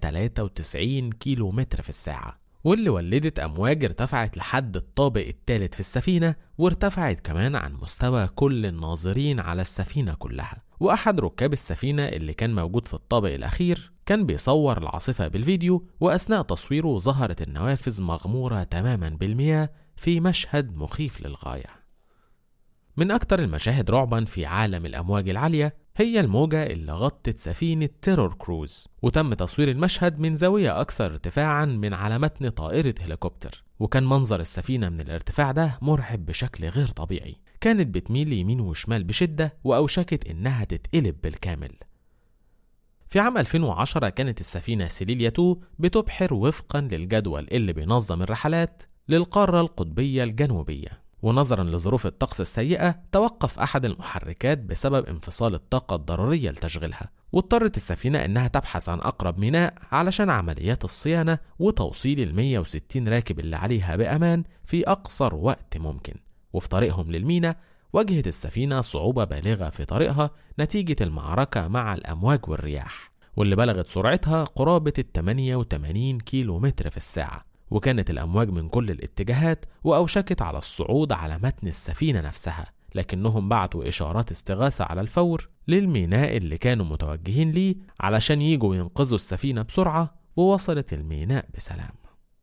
193 كيلو متر في الساعة واللي ولدت أمواج ارتفعت لحد الطابق الثالث في السفينة وارتفعت كمان عن مستوى كل الناظرين على السفينة كلها وأحد ركاب السفينة اللي كان موجود في الطابق الأخير كان بيصور العاصفة بالفيديو وأثناء تصويره ظهرت النوافذ مغمورة تماما بالمياه في مشهد مخيف للغاية من أكتر المشاهد رعبا في عالم الأمواج العالية هي الموجة اللي غطت سفينة تيرور كروز وتم تصوير المشهد من زاوية أكثر ارتفاعا من على متن طائرة هليكوبتر وكان منظر السفينة من الارتفاع ده مرعب بشكل غير طبيعي كانت بتميل يمين وشمال بشدة وأوشكت إنها تتقلب بالكامل في عام 2010 كانت السفينة سيليليا 2 بتبحر وفقا للجدول اللي بينظم الرحلات للقارة القطبية الجنوبية ونظرا لظروف الطقس السيئة توقف أحد المحركات بسبب انفصال الطاقة الضرورية لتشغيلها واضطرت السفينة إنها تبحث عن أقرب ميناء علشان عمليات الصيانة وتوصيل ال 160 راكب اللي عليها بأمان في أقصر وقت ممكن وفي طريقهم للميناء واجهت السفينة صعوبة بالغة في طريقها نتيجة المعركة مع الأمواج والرياح واللي بلغت سرعتها قرابة ال 88 كيلو متر في الساعة وكانت الأمواج من كل الاتجاهات وأوشكت على الصعود على متن السفينة نفسها لكنهم بعتوا إشارات استغاثة على الفور للميناء اللي كانوا متوجهين ليه علشان يجوا ينقذوا السفينة بسرعة ووصلت الميناء بسلام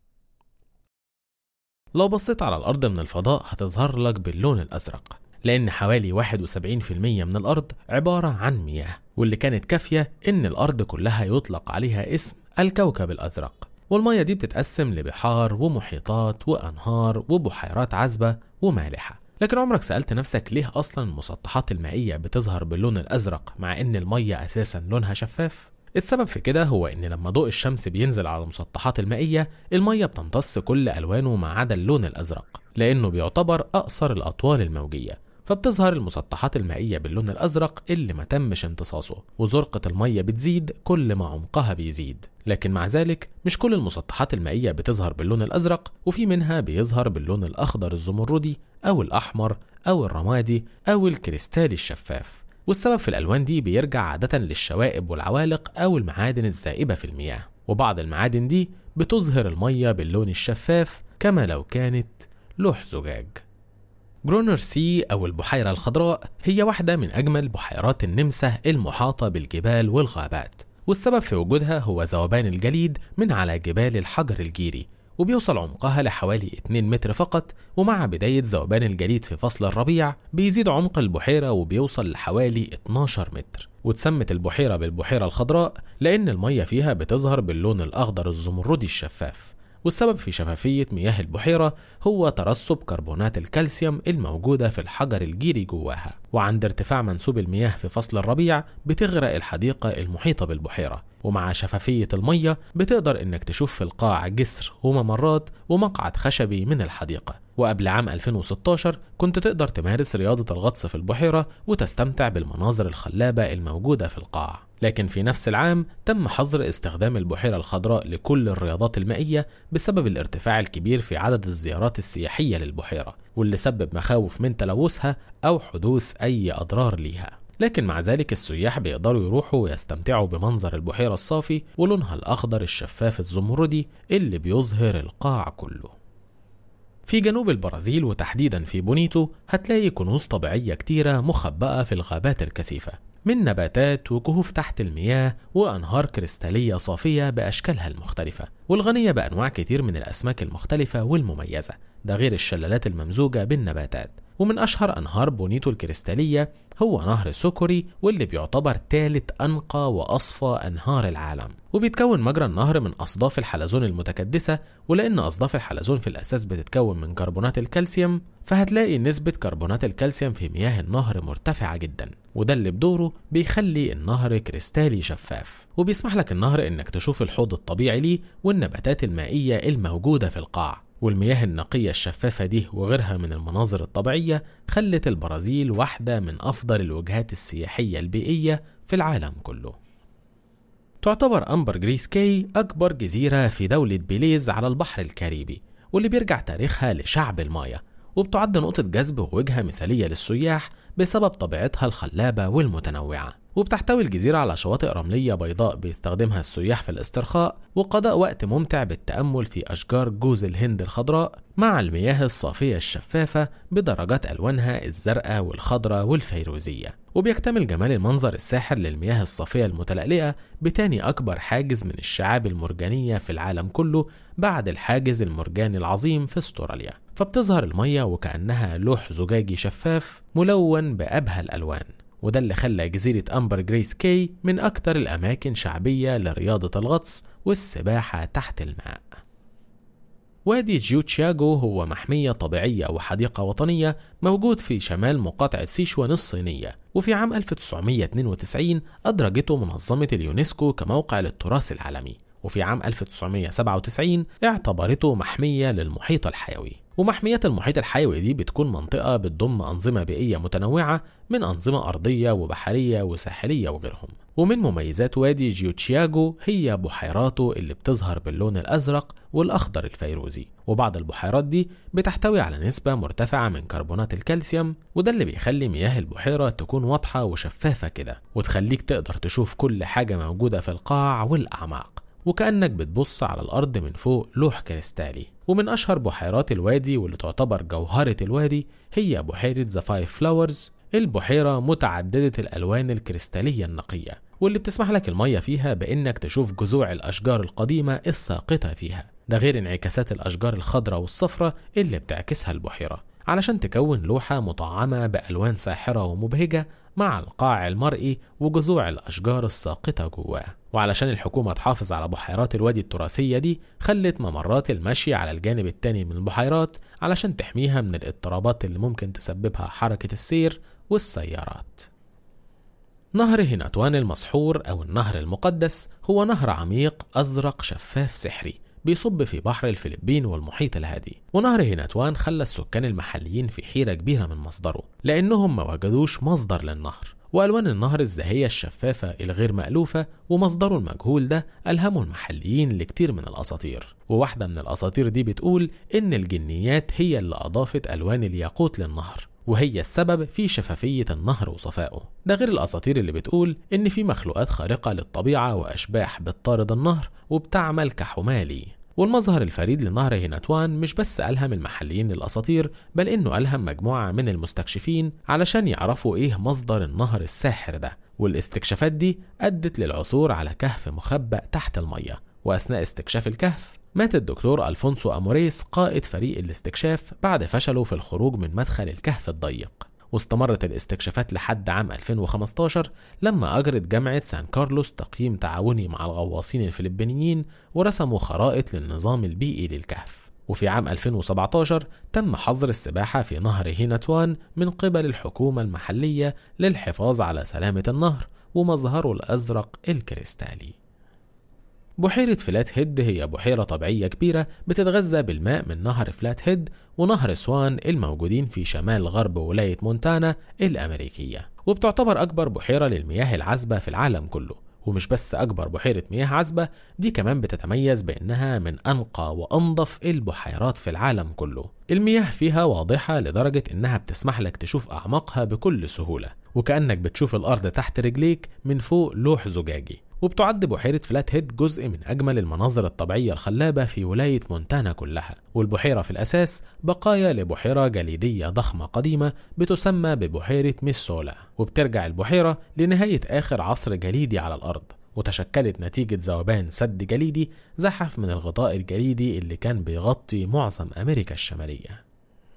لو بصيت على الأرض من الفضاء هتظهر لك باللون الأزرق لأن حوالي 71% من الأرض عبارة عن مياه واللي كانت كافية إن الأرض كلها يطلق عليها اسم الكوكب الأزرق والمية دي بتتقسم لبحار ومحيطات وأنهار وبحيرات عذبة ومالحة لكن عمرك سألت نفسك ليه أصلا المسطحات المائية بتظهر باللون الأزرق مع إن المية أساسا لونها شفاف؟ السبب في كده هو إن لما ضوء الشمس بينزل على المسطحات المائية المية بتمتص كل ألوانه ما عدا اللون الأزرق لأنه بيعتبر أقصر الأطوال الموجية فبتظهر المسطحات المائية باللون الأزرق اللي ما تمش امتصاصه وزرقة المية بتزيد كل ما عمقها بيزيد لكن مع ذلك مش كل المسطحات المائية بتظهر باللون الأزرق وفي منها بيظهر باللون الأخضر الزمردي أو الأحمر أو الرمادي أو الكريستالي الشفاف والسبب في الألوان دي بيرجع عادة للشوائب والعوالق أو المعادن الزائبة في المياه وبعض المعادن دي بتظهر المية باللون الشفاف كما لو كانت لوح زجاج برونر سي أو البحيرة الخضراء هي واحدة من أجمل بحيرات النمسا المحاطة بالجبال والغابات والسبب في وجودها هو ذوبان الجليد من على جبال الحجر الجيري وبيوصل عمقها لحوالي 2 متر فقط ومع بداية ذوبان الجليد في فصل الربيع بيزيد عمق البحيرة وبيوصل لحوالي 12 متر واتسمت البحيرة بالبحيرة الخضراء لأن المية فيها بتظهر باللون الأخضر الزمردي الشفاف والسبب في شفافية مياه البحيرة هو ترسب كربونات الكالسيوم الموجودة في الحجر الجيري جواها وعند ارتفاع منسوب المياه في فصل الربيع بتغرق الحديقة المحيطة بالبحيرة ومع شفافية المية بتقدر انك تشوف في القاع جسر وممرات ومقعد خشبي من الحديقة وقبل عام 2016 كنت تقدر تمارس رياضة الغطس في البحيرة وتستمتع بالمناظر الخلابة الموجودة في القاع لكن في نفس العام تم حظر استخدام البحيرة الخضراء لكل الرياضات المائية بسبب الارتفاع الكبير في عدد الزيارات السياحية للبحيرة واللي سبب مخاوف من تلوثها أو حدوث أي أضرار ليها لكن مع ذلك السياح بيقدروا يروحوا ويستمتعوا بمنظر البحيرة الصافي ولونها الأخضر الشفاف الزمردي اللي بيظهر القاع كله في جنوب البرازيل وتحديدا في بونيتو هتلاقي كنوز طبيعية كتيرة مخبأة في الغابات الكثيفة من نباتات وكهوف تحت المياه وأنهار كريستالية صافية بأشكالها المختلفة والغنية بأنواع كتير من الأسماك المختلفة والمميزة ده غير الشلالات الممزوجة بالنباتات ومن أشهر أنهار بونيتو الكريستالية هو نهر سوكوري واللي بيعتبر ثالث أنقى وأصفى أنهار العالم وبيتكون مجرى النهر من أصداف الحلزون المتكدسة ولأن أصداف الحلزون في الأساس بتتكون من كربونات الكالسيوم فهتلاقي نسبة كربونات الكالسيوم في مياه النهر مرتفعة جدا وده اللي بدوره بيخلي النهر كريستالي شفاف وبيسمح لك النهر انك تشوف الحوض الطبيعي ليه والنباتات المائية الموجودة في القاع والمياه النقية الشفافة دي وغيرها من المناظر الطبيعية خلت البرازيل واحدة من أفضل الوجهات السياحية البيئية في العالم كله تعتبر أمبر جريس كاي أكبر جزيرة في دولة بيليز على البحر الكاريبي واللي بيرجع تاريخها لشعب المايا وبتعد نقطة جذب ووجهة مثالية للسياح بسبب طبيعتها الخلابة والمتنوعة وبتحتوي الجزيرة على شواطئ رملية بيضاء بيستخدمها السياح في الاسترخاء وقضاء وقت ممتع بالتأمل في أشجار جوز الهند الخضراء مع المياه الصافية الشفافة بدرجات ألوانها الزرقاء والخضراء والفيروزية وبيكتمل جمال المنظر الساحر للمياه الصافية المتلألئة بتاني أكبر حاجز من الشعاب المرجانية في العالم كله بعد الحاجز المرجاني العظيم في استراليا فبتظهر المية وكأنها لوح زجاجي شفاف ملون بأبهى الألوان وده اللي خلى جزيرة أمبر جريس كي من أكتر الأماكن شعبية لرياضة الغطس والسباحة تحت الماء وادي جيوتشياغو هو محمية طبيعية وحديقة وطنية موجود في شمال مقاطعة سيشوان الصينية وفي عام 1992 أدرجته منظمة اليونسكو كموقع للتراث العالمي وفي عام 1997 اعتبرته محمية للمحيط الحيوي ومحميات المحيط الحيوي دي بتكون منطقة بتضم أنظمة بيئية متنوعة من أنظمة أرضية وبحرية وساحلية وغيرهم ومن مميزات وادي جيوتشياجو هي بحيراته اللي بتظهر باللون الأزرق والأخضر الفيروزي وبعض البحيرات دي بتحتوي على نسبة مرتفعة من كربونات الكالسيوم وده اللي بيخلي مياه البحيرة تكون واضحة وشفافة كده وتخليك تقدر تشوف كل حاجة موجودة في القاع والأعماق وكأنك بتبص على الأرض من فوق لوح كريستالي ومن أشهر بحيرات الوادي واللي تعتبر جوهرة الوادي هي بحيرة ذا فايف فلاورز البحيرة متعددة الألوان الكريستالية النقية واللي بتسمح لك المية فيها بإنك تشوف جذوع الأشجار القديمة الساقطة فيها ده غير انعكاسات الأشجار الخضراء والصفراء اللي بتعكسها البحيرة علشان تكون لوحة مطعمة بألوان ساحرة ومبهجة مع القاع المرئي وجذوع الأشجار الساقطة جواه وعلشان الحكومة تحافظ على بحيرات الوادي التراثية دي خلت ممرات المشي على الجانب التاني من البحيرات علشان تحميها من الاضطرابات اللي ممكن تسببها حركة السير والسيارات نهر هيناتوان المسحور أو النهر المقدس هو نهر عميق أزرق شفاف سحري بيصب في بحر الفلبين والمحيط الهادي ونهر هيناتوان خلى السكان المحليين في حيرة كبيرة من مصدره لأنهم ما وجدوش مصدر للنهر وألوان النهر الزاهية الشفافة الغير مألوفة ومصدره المجهول ده ألهموا المحليين لكتير من الأساطير وواحدة من الأساطير دي بتقول إن الجنيات هي اللي أضافت ألوان الياقوت للنهر وهي السبب في شفافية النهر وصفائه ده غير الأساطير اللي بتقول إن في مخلوقات خارقة للطبيعة وأشباح بتطارد النهر وبتعمل كحمالي والمظهر الفريد لنهر هيناتوان مش بس ألهم المحليين للأساطير بل إنه ألهم مجموعة من المستكشفين علشان يعرفوا إيه مصدر النهر الساحر ده والاستكشافات دي أدت للعثور على كهف مخبأ تحت المية وأثناء استكشاف الكهف مات الدكتور ألفونسو أموريس قائد فريق الاستكشاف بعد فشله في الخروج من مدخل الكهف الضيق واستمرت الاستكشافات لحد عام 2015 لما أجرت جامعة سان كارلوس تقييم تعاوني مع الغواصين الفلبينيين ورسموا خرائط للنظام البيئي للكهف وفي عام 2017 تم حظر السباحة في نهر هيناتوان من قبل الحكومة المحلية للحفاظ على سلامة النهر ومظهره الأزرق الكريستالي بحيرة فلات هيد هي بحيرة طبيعية كبيرة بتتغذى بالماء من نهر فلات هيد ونهر سوان الموجودين في شمال غرب ولاية مونتانا الأمريكية وبتعتبر أكبر بحيرة للمياه العذبة في العالم كله ومش بس أكبر بحيرة مياه عذبة دي كمان بتتميز بأنها من أنقى وأنظف البحيرات في العالم كله المياه فيها واضحة لدرجة إنها بتسمح لك تشوف أعماقها بكل سهولة وكأنك بتشوف الأرض تحت رجليك من فوق لوح زجاجي وبتعد بحيرة فلات هيد جزء من أجمل المناظر الطبيعية الخلابة في ولاية مونتانا كلها والبحيرة في الأساس بقايا لبحيرة جليدية ضخمة قديمة بتسمى ببحيرة ميسولا وبترجع البحيرة لنهاية آخر عصر جليدي على الأرض وتشكلت نتيجة ذوبان سد جليدي زحف من الغطاء الجليدي اللي كان بيغطي معظم أمريكا الشمالية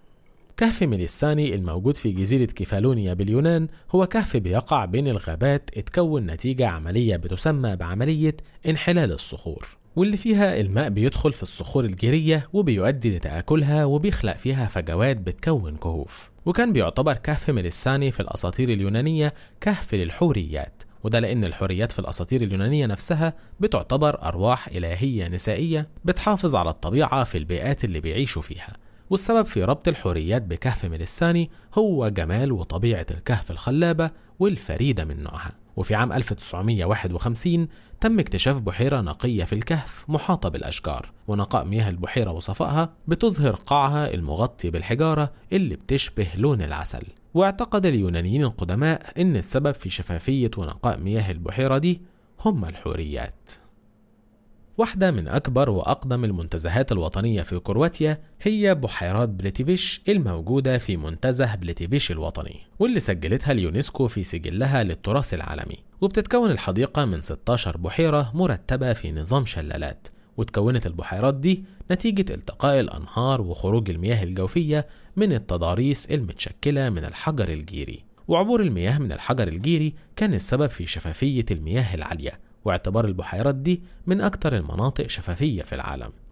كهف ميليساني الموجود في جزيرة كيفالونيا باليونان هو كهف بيقع بين الغابات اتكون نتيجة عملية بتسمى بعملية انحلال الصخور واللي فيها الماء بيدخل في الصخور الجيرية وبيؤدي لتآكلها وبيخلق فيها فجوات بتكون كهوف وكان بيعتبر كهف ميليساني في الأساطير اليونانية كهف للحوريات وده لأن الحوريات في الأساطير اليونانية نفسها بتعتبر أرواح إلهية نسائية بتحافظ على الطبيعة في البيئات اللي بيعيشوا فيها والسبب في ربط الحوريات بكهف ميليساني هو جمال وطبيعة الكهف الخلابة والفريدة من نوعها وفي عام 1951 تم اكتشاف بحيرة نقية في الكهف محاطة بالأشجار ونقاء مياه البحيرة وصفائها بتظهر قاعها المغطي بالحجارة اللي بتشبه لون العسل واعتقد اليونانيين القدماء أن السبب في شفافية ونقاء مياه البحيرة دي هم الحوريات واحدة من أكبر وأقدم المنتزهات الوطنية في كرواتيا هي بحيرات بليتيفيش الموجودة في منتزه بليتيفيش الوطني واللي سجلتها اليونسكو في سجلها للتراث العالمي وبتتكون الحديقة من 16 بحيرة مرتبة في نظام شلالات وتكونت البحيرات دي نتيجة التقاء الأنهار وخروج المياه الجوفية من التضاريس المتشكلة من الحجر الجيري وعبور المياه من الحجر الجيري كان السبب في شفافية المياه العالية واعتبار البحيرات دي من أكثر المناطق شفافية في العالم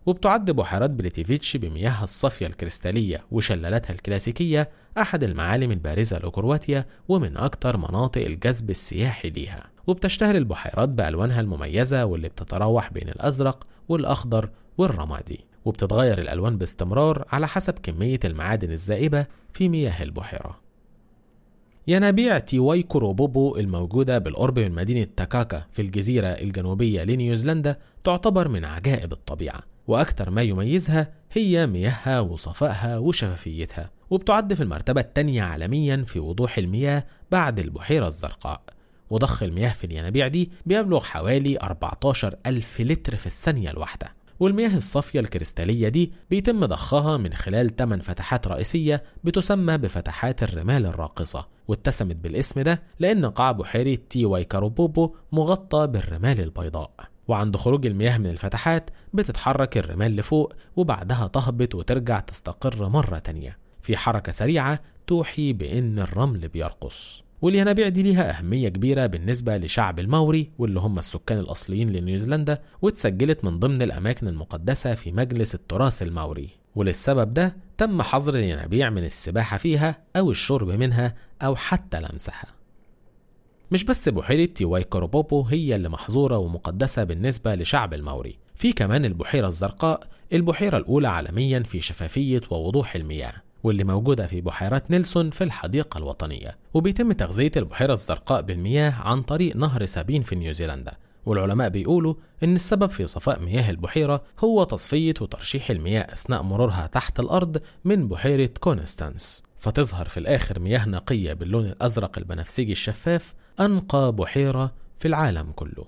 وبتعد بحيرات بليتيفيتش بمياهها الصافية الكريستالية وشلالاتها الكلاسيكية أحد المعالم البارزة لكرواتيا ومن أكثر مناطق الجذب السياحي ليها وبتشتهر البحيرات بألوانها المميزة واللي بتتراوح بين الأزرق والأخضر والرمادي وبتتغير الألوان باستمرار على حسب كمية المعادن الزائبة في مياه البحيرة ينابيع تيواي كوروبوبو الموجودة بالقرب من مدينة تاكاكا في الجزيرة الجنوبية لنيوزيلندا تعتبر من عجائب الطبيعة وأكثر ما يميزها هي مياهها وصفائها وشفافيتها وبتعد في المرتبة الثانية عالميا في وضوح المياه بعد البحيرة الزرقاء وضخ المياه في الينابيع دي بيبلغ حوالي 14 ألف لتر في الثانية الواحدة والمياه الصافية الكريستالية دي بيتم ضخها من خلال 8 فتحات رئيسية بتسمى بفتحات الرمال الراقصة واتسمت بالاسم ده لأن قاع بحيرة تي واي كاروبوبو مغطى بالرمال البيضاء وعند خروج المياه من الفتحات بتتحرك الرمال لفوق وبعدها تهبط وترجع تستقر مرة تانية في حركة سريعة توحي بأن الرمل بيرقص والينابيع دي ليها أهمية كبيرة بالنسبة لشعب الماوري واللي هم السكان الأصليين لنيوزيلندا واتسجلت من ضمن الأماكن المقدسة في مجلس التراث الماوري وللسبب ده تم حظر الينابيع من السباحة فيها أو الشرب منها أو حتى لمسها مش بس بحيرة تيواي كوروبوبو هي اللي محظورة ومقدسة بالنسبة لشعب الماوري في كمان البحيرة الزرقاء البحيرة الأولى عالميا في شفافية ووضوح المياه واللي موجودة في بحيرات نيلسون في الحديقة الوطنية وبيتم تغذية البحيرة الزرقاء بالمياه عن طريق نهر سابين في نيوزيلندا والعلماء بيقولوا إن السبب في صفاء مياه البحيرة هو تصفية وترشيح المياه أثناء مرورها تحت الأرض من بحيرة كونستانس فتظهر في الآخر مياه نقية باللون الأزرق البنفسجي الشفاف أنقى بحيرة في العالم كله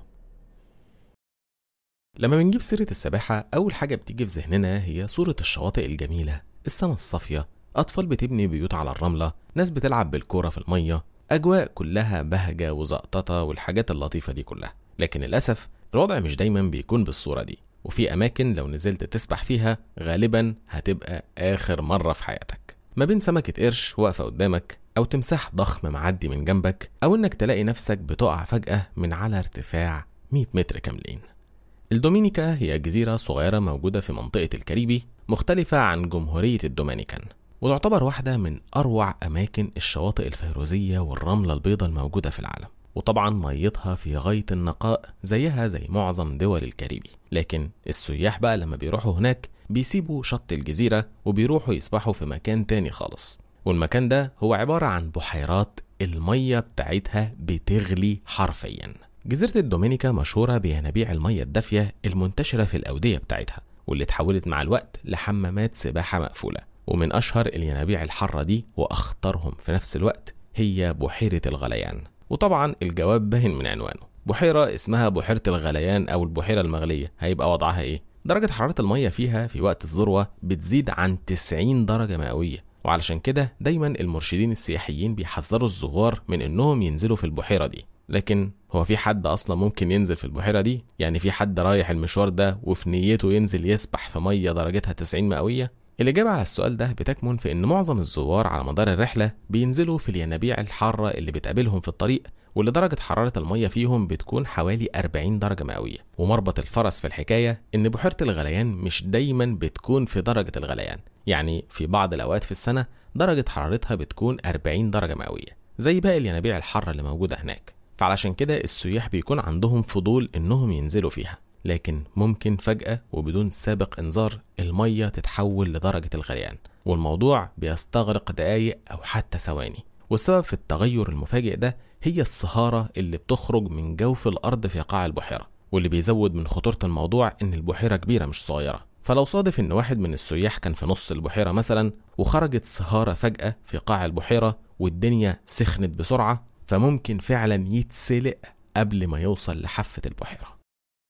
لما بنجيب سيرة السباحة أول حاجة بتيجي في ذهننا هي صورة الشواطئ الجميلة السما الصافية أطفال بتبني بيوت على الرملة ناس بتلعب بالكورة في المية أجواء كلها بهجة وزقططة والحاجات اللطيفة دي كلها لكن للأسف الوضع مش دايما بيكون بالصورة دي وفي أماكن لو نزلت تسبح فيها غالبا هتبقى آخر مرة في حياتك ما بين سمكة قرش واقفة قدامك أو تمساح ضخم معدي من جنبك أو إنك تلاقي نفسك بتقع فجأة من على ارتفاع 100 متر كاملين الدومينيكا هي جزيرة صغيرة موجودة في منطقة الكاريبي مختلفة عن جمهورية الدومينيكان وتعتبر واحدة من أروع أماكن الشواطئ الفيروزية والرملة البيضاء الموجودة في العالم وطبعا ميتها في غاية النقاء زيها زي معظم دول الكاريبي لكن السياح بقى لما بيروحوا هناك بيسيبوا شط الجزيرة وبيروحوا يسبحوا في مكان تاني خالص والمكان ده هو عبارة عن بحيرات المية بتاعتها بتغلي حرفيا جزيرة الدومينيكا مشهورة بينابيع المية الدافية المنتشرة في الأودية بتاعتها واللي اتحولت مع الوقت لحمامات سباحة مقفولة ومن أشهر الينابيع الحارة دي وأخطرهم في نفس الوقت هي بحيرة الغليان وطبعا الجواب باين من عنوانه بحيرة اسمها بحيرة الغليان أو البحيرة المغلية هيبقى وضعها إيه؟ درجة حرارة المية فيها في وقت الذروة بتزيد عن 90 درجة مئوية وعلشان كده دايما المرشدين السياحيين بيحذروا الزوار من انهم ينزلوا في البحيرة دي لكن هو في حد اصلا ممكن ينزل في البحيرة دي يعني في حد رايح المشوار ده وفي نيته ينزل يسبح في مية درجتها 90 مئوية الإجابة على السؤال ده بتكمن في إن معظم الزوار على مدار الرحلة بينزلوا في الينابيع الحارة اللي بتقابلهم في الطريق واللي درجة حرارة المية فيهم بتكون حوالي 40 درجة مئوية ومربط الفرس في الحكاية إن بحيرة الغليان مش دايما بتكون في درجة الغليان يعني في بعض الأوقات في السنة درجة حرارتها بتكون 40 درجة مئوية زي باقي الينابيع الحارة اللي موجودة هناك فعلشان كده السياح بيكون عندهم فضول إنهم ينزلوا فيها لكن ممكن فجأة وبدون سابق إنذار المية تتحول لدرجة الغليان والموضوع بيستغرق دقايق أو حتى ثواني والسبب في التغير المفاجئ ده هي الصهارة اللي بتخرج من جوف الأرض في قاع البحيرة واللي بيزود من خطورة الموضوع إن البحيرة كبيرة مش صغيرة فلو صادف إن واحد من السياح كان في نص البحيرة مثلا وخرجت صهارة فجأة في قاع البحيرة والدنيا سخنت بسرعة فممكن فعلا يتسلق قبل ما يوصل لحافة البحيرة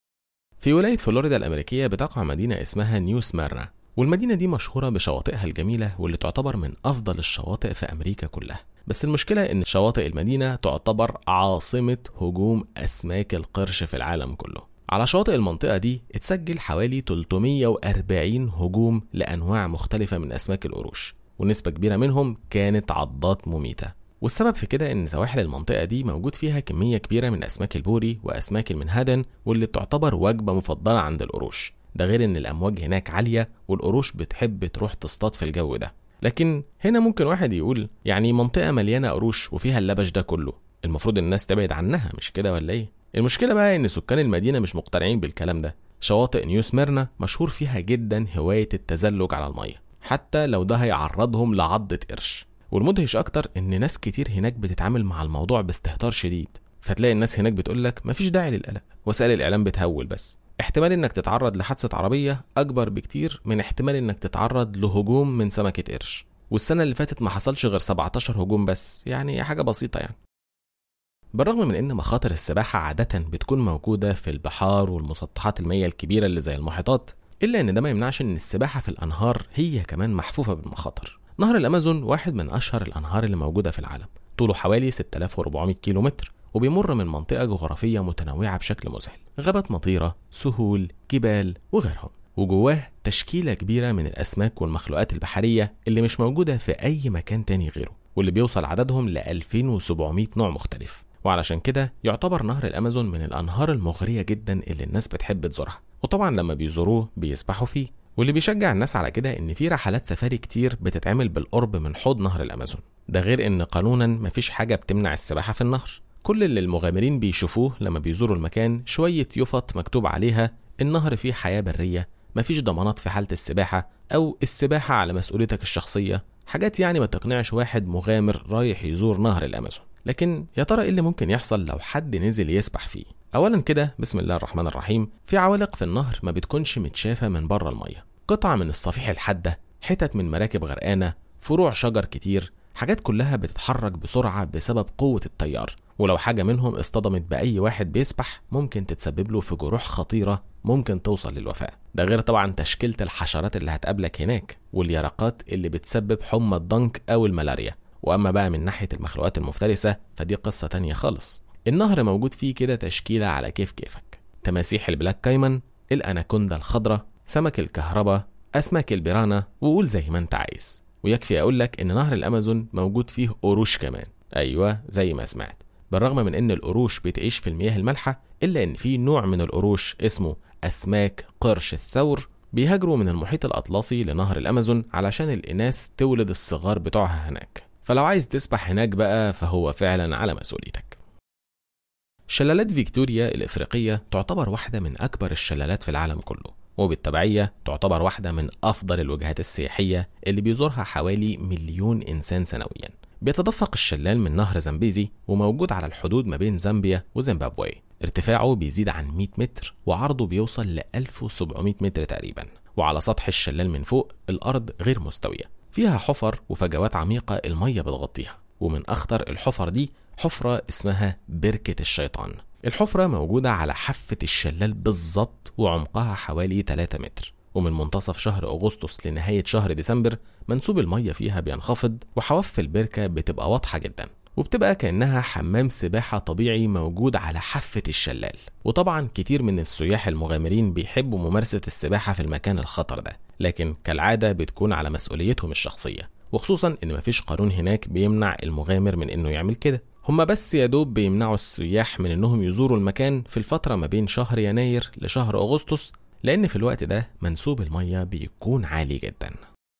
في ولاية فلوريدا الأمريكية بتقع مدينة اسمها نيو سميرنا والمدينة دي مشهورة بشواطئها الجميلة واللي تعتبر من أفضل الشواطئ في أمريكا كلها بس المشكلة إن شواطئ المدينة تعتبر عاصمة هجوم أسماك القرش في العالم كله على شواطئ المنطقة دي اتسجل حوالي 340 هجوم لأنواع مختلفة من أسماك القروش ونسبة كبيرة منهم كانت عضات مميتة والسبب في كده ان سواحل المنطقه دي موجود فيها كميه كبيره من اسماك البوري واسماك المنهدن واللي بتعتبر وجبه مفضله عند القروش ده غير ان الامواج هناك عاليه والقروش بتحب تروح تصطاد في الجو ده لكن هنا ممكن واحد يقول يعني منطقه مليانه قروش وفيها اللبش ده كله المفروض الناس تبعد عنها مش كده ولا ايه المشكله بقى ان سكان المدينه مش مقتنعين بالكلام ده شواطئ نيو سميرنا مشهور فيها جدا هوايه التزلج على الميه حتى لو ده هيعرضهم لعضة قرش والمدهش اكتر ان ناس كتير هناك بتتعامل مع الموضوع باستهتار شديد فتلاقي الناس هناك بتقولك مفيش داعي للقلق وسائل الاعلام بتهول بس احتمال انك تتعرض لحادثة عربية اكبر بكتير من احتمال انك تتعرض لهجوم من سمكة قرش والسنة اللي فاتت ما حصلش غير 17 هجوم بس يعني حاجة بسيطة يعني بالرغم من ان مخاطر السباحة عادة بتكون موجودة في البحار والمسطحات المائية الكبيرة اللي زي المحيطات الا ان ده ما يمنعش ان السباحة في الانهار هي كمان محفوفة بالمخاطر نهر الامازون واحد من اشهر الانهار اللي موجودة في العالم طوله حوالي 6400 كيلو متر وبيمر من منطقة جغرافية متنوعة بشكل مذهل غابات مطيرة سهول جبال وغيرهم وجواه تشكيلة كبيرة من الأسماك والمخلوقات البحرية اللي مش موجودة في أي مكان تاني غيره واللي بيوصل عددهم ل 2700 نوع مختلف وعلشان كده يعتبر نهر الأمازون من الأنهار المغرية جدا اللي الناس بتحب تزورها وطبعا لما بيزوروه بيسبحوا فيه واللي بيشجع الناس على كده ان في رحلات سفاري كتير بتتعمل بالقرب من حوض نهر الامازون ده غير ان قانونا مفيش حاجه بتمنع السباحه في النهر كل اللي المغامرين بيشوفوه لما بيزوروا المكان شويه يفط مكتوب عليها النهر فيه حياه بريه مفيش ضمانات في حاله السباحه او السباحه على مسؤوليتك الشخصيه حاجات يعني ما تقنعش واحد مغامر رايح يزور نهر الامازون لكن يا ترى ايه اللي ممكن يحصل لو حد نزل يسبح فيه اولا كده بسم الله الرحمن الرحيم في عوالق في النهر ما بتكونش متشافه من بره الميه قطع من الصفيح الحاده حتت من مراكب غرقانه فروع شجر كتير حاجات كلها بتتحرك بسرعه بسبب قوه التيار ولو حاجه منهم اصطدمت باي واحد بيسبح ممكن تتسبب له في جروح خطيره ممكن توصل للوفاه ده غير طبعا تشكيله الحشرات اللي هتقابلك هناك واليرقات اللي بتسبب حمى الضنك او الملاريا واما بقى من ناحيه المخلوقات المفترسه فدي قصه تانية خالص النهر موجود فيه كده تشكيله على كيف كيفك تماسيح البلاك كايمن الاناكوندا الخضراء سمك الكهرباء اسماك البيرانا وقول زي ما انت عايز ويكفي اقول لك ان نهر الامازون موجود فيه قروش كمان ايوه زي ما سمعت بالرغم من ان القروش بتعيش في المياه المالحه الا ان في نوع من القروش اسمه اسماك قرش الثور بيهاجروا من المحيط الاطلسي لنهر الامازون علشان الاناث تولد الصغار بتوعها هناك فلو عايز تسبح هناك بقى فهو فعلا على مسؤوليتك شلالات فيكتوريا الإفريقية تعتبر واحدة من أكبر الشلالات في العالم كله وبالتبعية تعتبر واحدة من أفضل الوجهات السياحية اللي بيزورها حوالي مليون إنسان سنويا بيتدفق الشلال من نهر زامبيزي وموجود على الحدود ما بين زامبيا وزيمبابوي ارتفاعه بيزيد عن 100 متر وعرضه بيوصل ل 1700 متر تقريبا وعلى سطح الشلال من فوق الأرض غير مستوية فيها حفر وفجوات عميقة المية بتغطيها ومن أخطر الحفر دي حفرة اسمها بركة الشيطان الحفرة موجودة على حافة الشلال بالظبط وعمقها حوالي 3 متر ومن منتصف شهر أغسطس لنهاية شهر ديسمبر منسوب المية فيها بينخفض وحواف البركة بتبقى واضحة جدا وبتبقى كأنها حمام سباحة طبيعي موجود على حافة الشلال وطبعا كتير من السياح المغامرين بيحبوا ممارسة السباحة في المكان الخطر ده لكن كالعادة بتكون على مسؤوليتهم الشخصية وخصوصا ان مفيش قانون هناك بيمنع المغامر من انه يعمل كده هما بس يا دوب بيمنعوا السياح من انهم يزوروا المكان في الفترة ما بين شهر يناير لشهر اغسطس لان في الوقت ده منسوب المية بيكون عالي جدا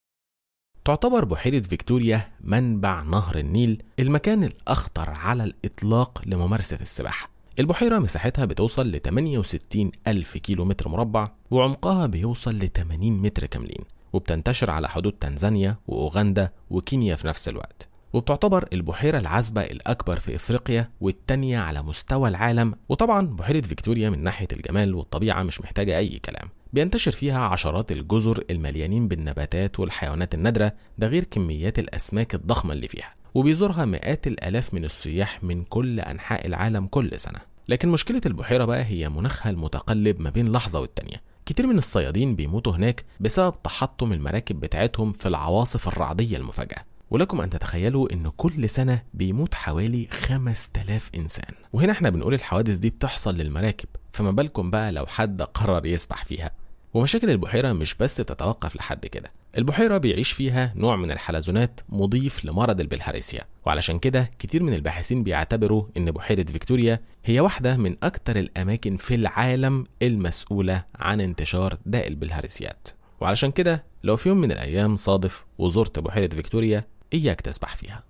تعتبر بحيرة فيكتوريا منبع نهر النيل المكان الأخطر على الإطلاق لممارسة السباحة البحيرة مساحتها بتوصل ل 68 ألف كيلو متر مربع وعمقها بيوصل ل 80 متر كاملين وبتنتشر على حدود تنزانيا وأوغندا وكينيا في نفس الوقت وبتعتبر البحيرة العذبة الأكبر في إفريقيا والتانية على مستوى العالم وطبعا بحيرة فيكتوريا من ناحية الجمال والطبيعة مش محتاجة أي كلام بينتشر فيها عشرات الجزر المليانين بالنباتات والحيوانات النادرة ده غير كميات الأسماك الضخمة اللي فيها وبيزورها مئات الآلاف من السياح من كل أنحاء العالم كل سنة لكن مشكلة البحيرة بقى هي مناخها المتقلب ما بين لحظة والتانية كتير من الصيادين بيموتوا هناك بسبب تحطم المراكب بتاعتهم في العواصف الرعدية المفاجئة ولكم أن تتخيلوا أن كل سنة بيموت حوالي 5000 إنسان وهنا احنا بنقول الحوادث دي بتحصل للمراكب فما بالكم بقى لو حد قرر يسبح فيها ومشاكل البحيرة مش بس بتتوقف لحد كده البحيرة بيعيش فيها نوع من الحلزونات مضيف لمرض البلهارسيا وعلشان كده كتير من الباحثين بيعتبروا ان بحيرة فيكتوريا هي واحدة من أكتر الأماكن في العالم المسؤولة عن انتشار داء البلهارسيات وعلشان كده لو في يوم من الأيام صادف وزرت بحيرة فيكتوريا إياك تسبح فيها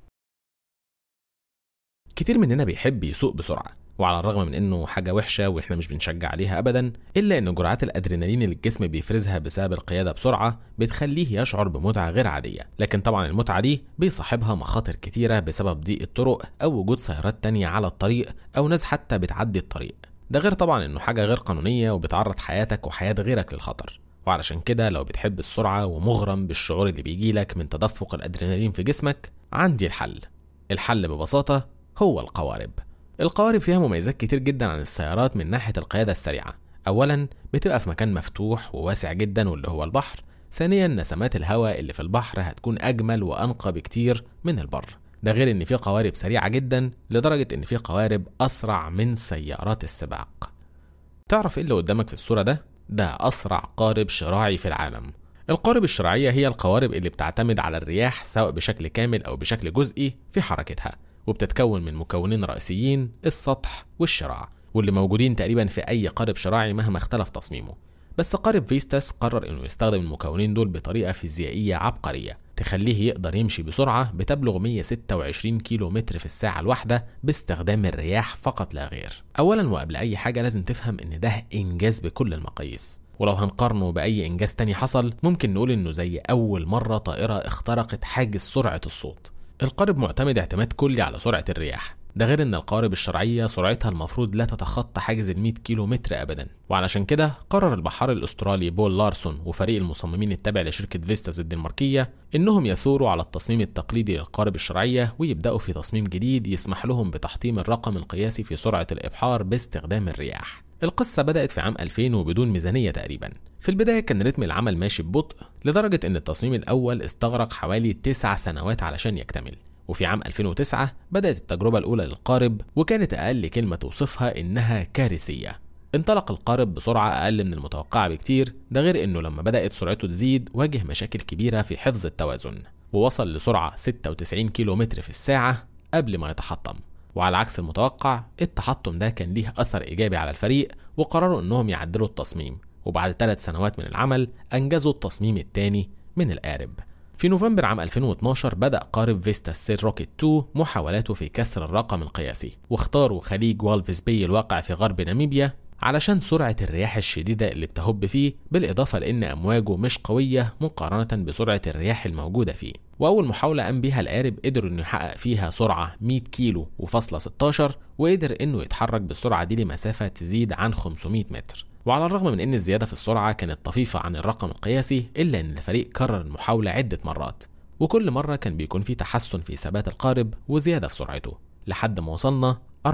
كتير مننا بيحب يسوق بسرعة وعلى الرغم من انه حاجة وحشة واحنا مش بنشجع عليها ابدا الا ان جرعات الادرينالين اللي الجسم بيفرزها بسبب القيادة بسرعة بتخليه يشعر بمتعة غير عادية لكن طبعا المتعة دي بيصاحبها مخاطر كتيرة بسبب ضيق الطرق او وجود سيارات تانية على الطريق او ناس حتى بتعدي الطريق ده غير طبعا انه حاجة غير قانونية وبتعرض حياتك وحياة غيرك للخطر وعلشان كده لو بتحب السرعة ومغرم بالشعور اللي بيجيلك من تدفق الأدرينالين في جسمك عندي الحل الحل ببساطة هو القوارب القوارب فيها مميزات كتير جدا عن السيارات من ناحية القيادة السريعة أولا بتبقى في مكان مفتوح وواسع جدا واللي هو البحر ثانيا نسمات الهواء اللي في البحر هتكون أجمل وأنقى بكتير من البر ده غير ان في قوارب سريعة جدا لدرجة ان في قوارب أسرع من سيارات السباق تعرف ايه اللي قدامك في الصورة ده؟ ده أسرع قارب شراعي في العالم القوارب الشراعية هي القوارب اللي بتعتمد على الرياح سواء بشكل كامل أو بشكل جزئي في حركتها وبتتكون من مكونين رئيسيين السطح والشراع واللي موجودين تقريبا في أي قارب شراعي مهما اختلف تصميمه بس قارب فيستاس قرر انه يستخدم المكونين دول بطريقة فيزيائية عبقرية تخليه يقدر يمشي بسرعة بتبلغ 126 كيلو متر في الساعة الواحدة باستخدام الرياح فقط لا غير أولا وقبل أي حاجة لازم تفهم إن ده إنجاز بكل المقاييس ولو هنقارنه بأي إنجاز تاني حصل ممكن نقول إنه زي أول مرة طائرة اخترقت حاجز سرعة الصوت القارب معتمد اعتماد كلي على سرعة الرياح ده غير ان القوارب الشرعية سرعتها المفروض لا تتخطى حاجز ال 100 كيلو متر ابدا وعلشان كده قرر البحار الاسترالي بول لارسون وفريق المصممين التابع لشركة فيستاز الدنماركية انهم يثوروا على التصميم التقليدي للقوارب الشرعية ويبدأوا في تصميم جديد يسمح لهم بتحطيم الرقم القياسي في سرعة الابحار باستخدام الرياح القصة بدأت في عام 2000 وبدون ميزانية تقريبا في البداية كان رتم العمل ماشي ببطء لدرجة ان التصميم الاول استغرق حوالي 9 سنوات علشان يكتمل وفي عام 2009 بدأت التجربة الأولى للقارب وكانت أقل كلمة توصفها إنها كارثية انطلق القارب بسرعة أقل من المتوقعة بكتير ده غير إنه لما بدأت سرعته تزيد واجه مشاكل كبيرة في حفظ التوازن ووصل لسرعة 96 كيلو متر في الساعة قبل ما يتحطم وعلى عكس المتوقع التحطم ده كان ليه أثر إيجابي على الفريق وقرروا إنهم يعدلوا التصميم وبعد ثلاث سنوات من العمل أنجزوا التصميم الثاني من القارب في نوفمبر عام 2012 بدأ قارب فيستا سيل روكيت 2 محاولاته في كسر الرقم القياسي واختاروا خليج والفيس بي الواقع في غرب ناميبيا علشان سرعة الرياح الشديدة اللي بتهب فيه بالإضافة لأن أمواجه مش قوية مقارنة بسرعة الرياح الموجودة فيه وأول محاولة قام بيها القارب قدر إنه يحقق فيها سرعة 100 كيلو وفاصلة 16 وقدر إنه يتحرك بالسرعة دي لمسافة تزيد عن 500 متر وعلى الرغم من ان الزياده في السرعه كانت طفيفه عن الرقم القياسي الا ان الفريق كرر المحاوله عده مرات وكل مره كان بيكون في تحسن في ثبات القارب وزياده في سرعته لحد ما وصلنا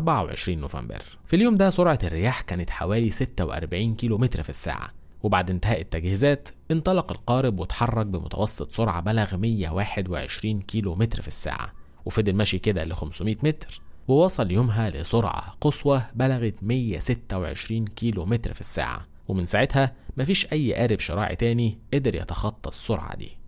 24 نوفمبر في اليوم ده سرعه الرياح كانت حوالي 46 كيلو متر في الساعه وبعد انتهاء التجهيزات انطلق القارب وتحرك بمتوسط سرعه بلغ 121 كيلو متر في الساعه وفضل ماشي كده ل 500 متر ووصل يومها لسرعة قصوى بلغت 126 كيلو متر في الساعة ومن ساعتها مفيش أي قارب شراعي تاني قدر يتخطى السرعة دي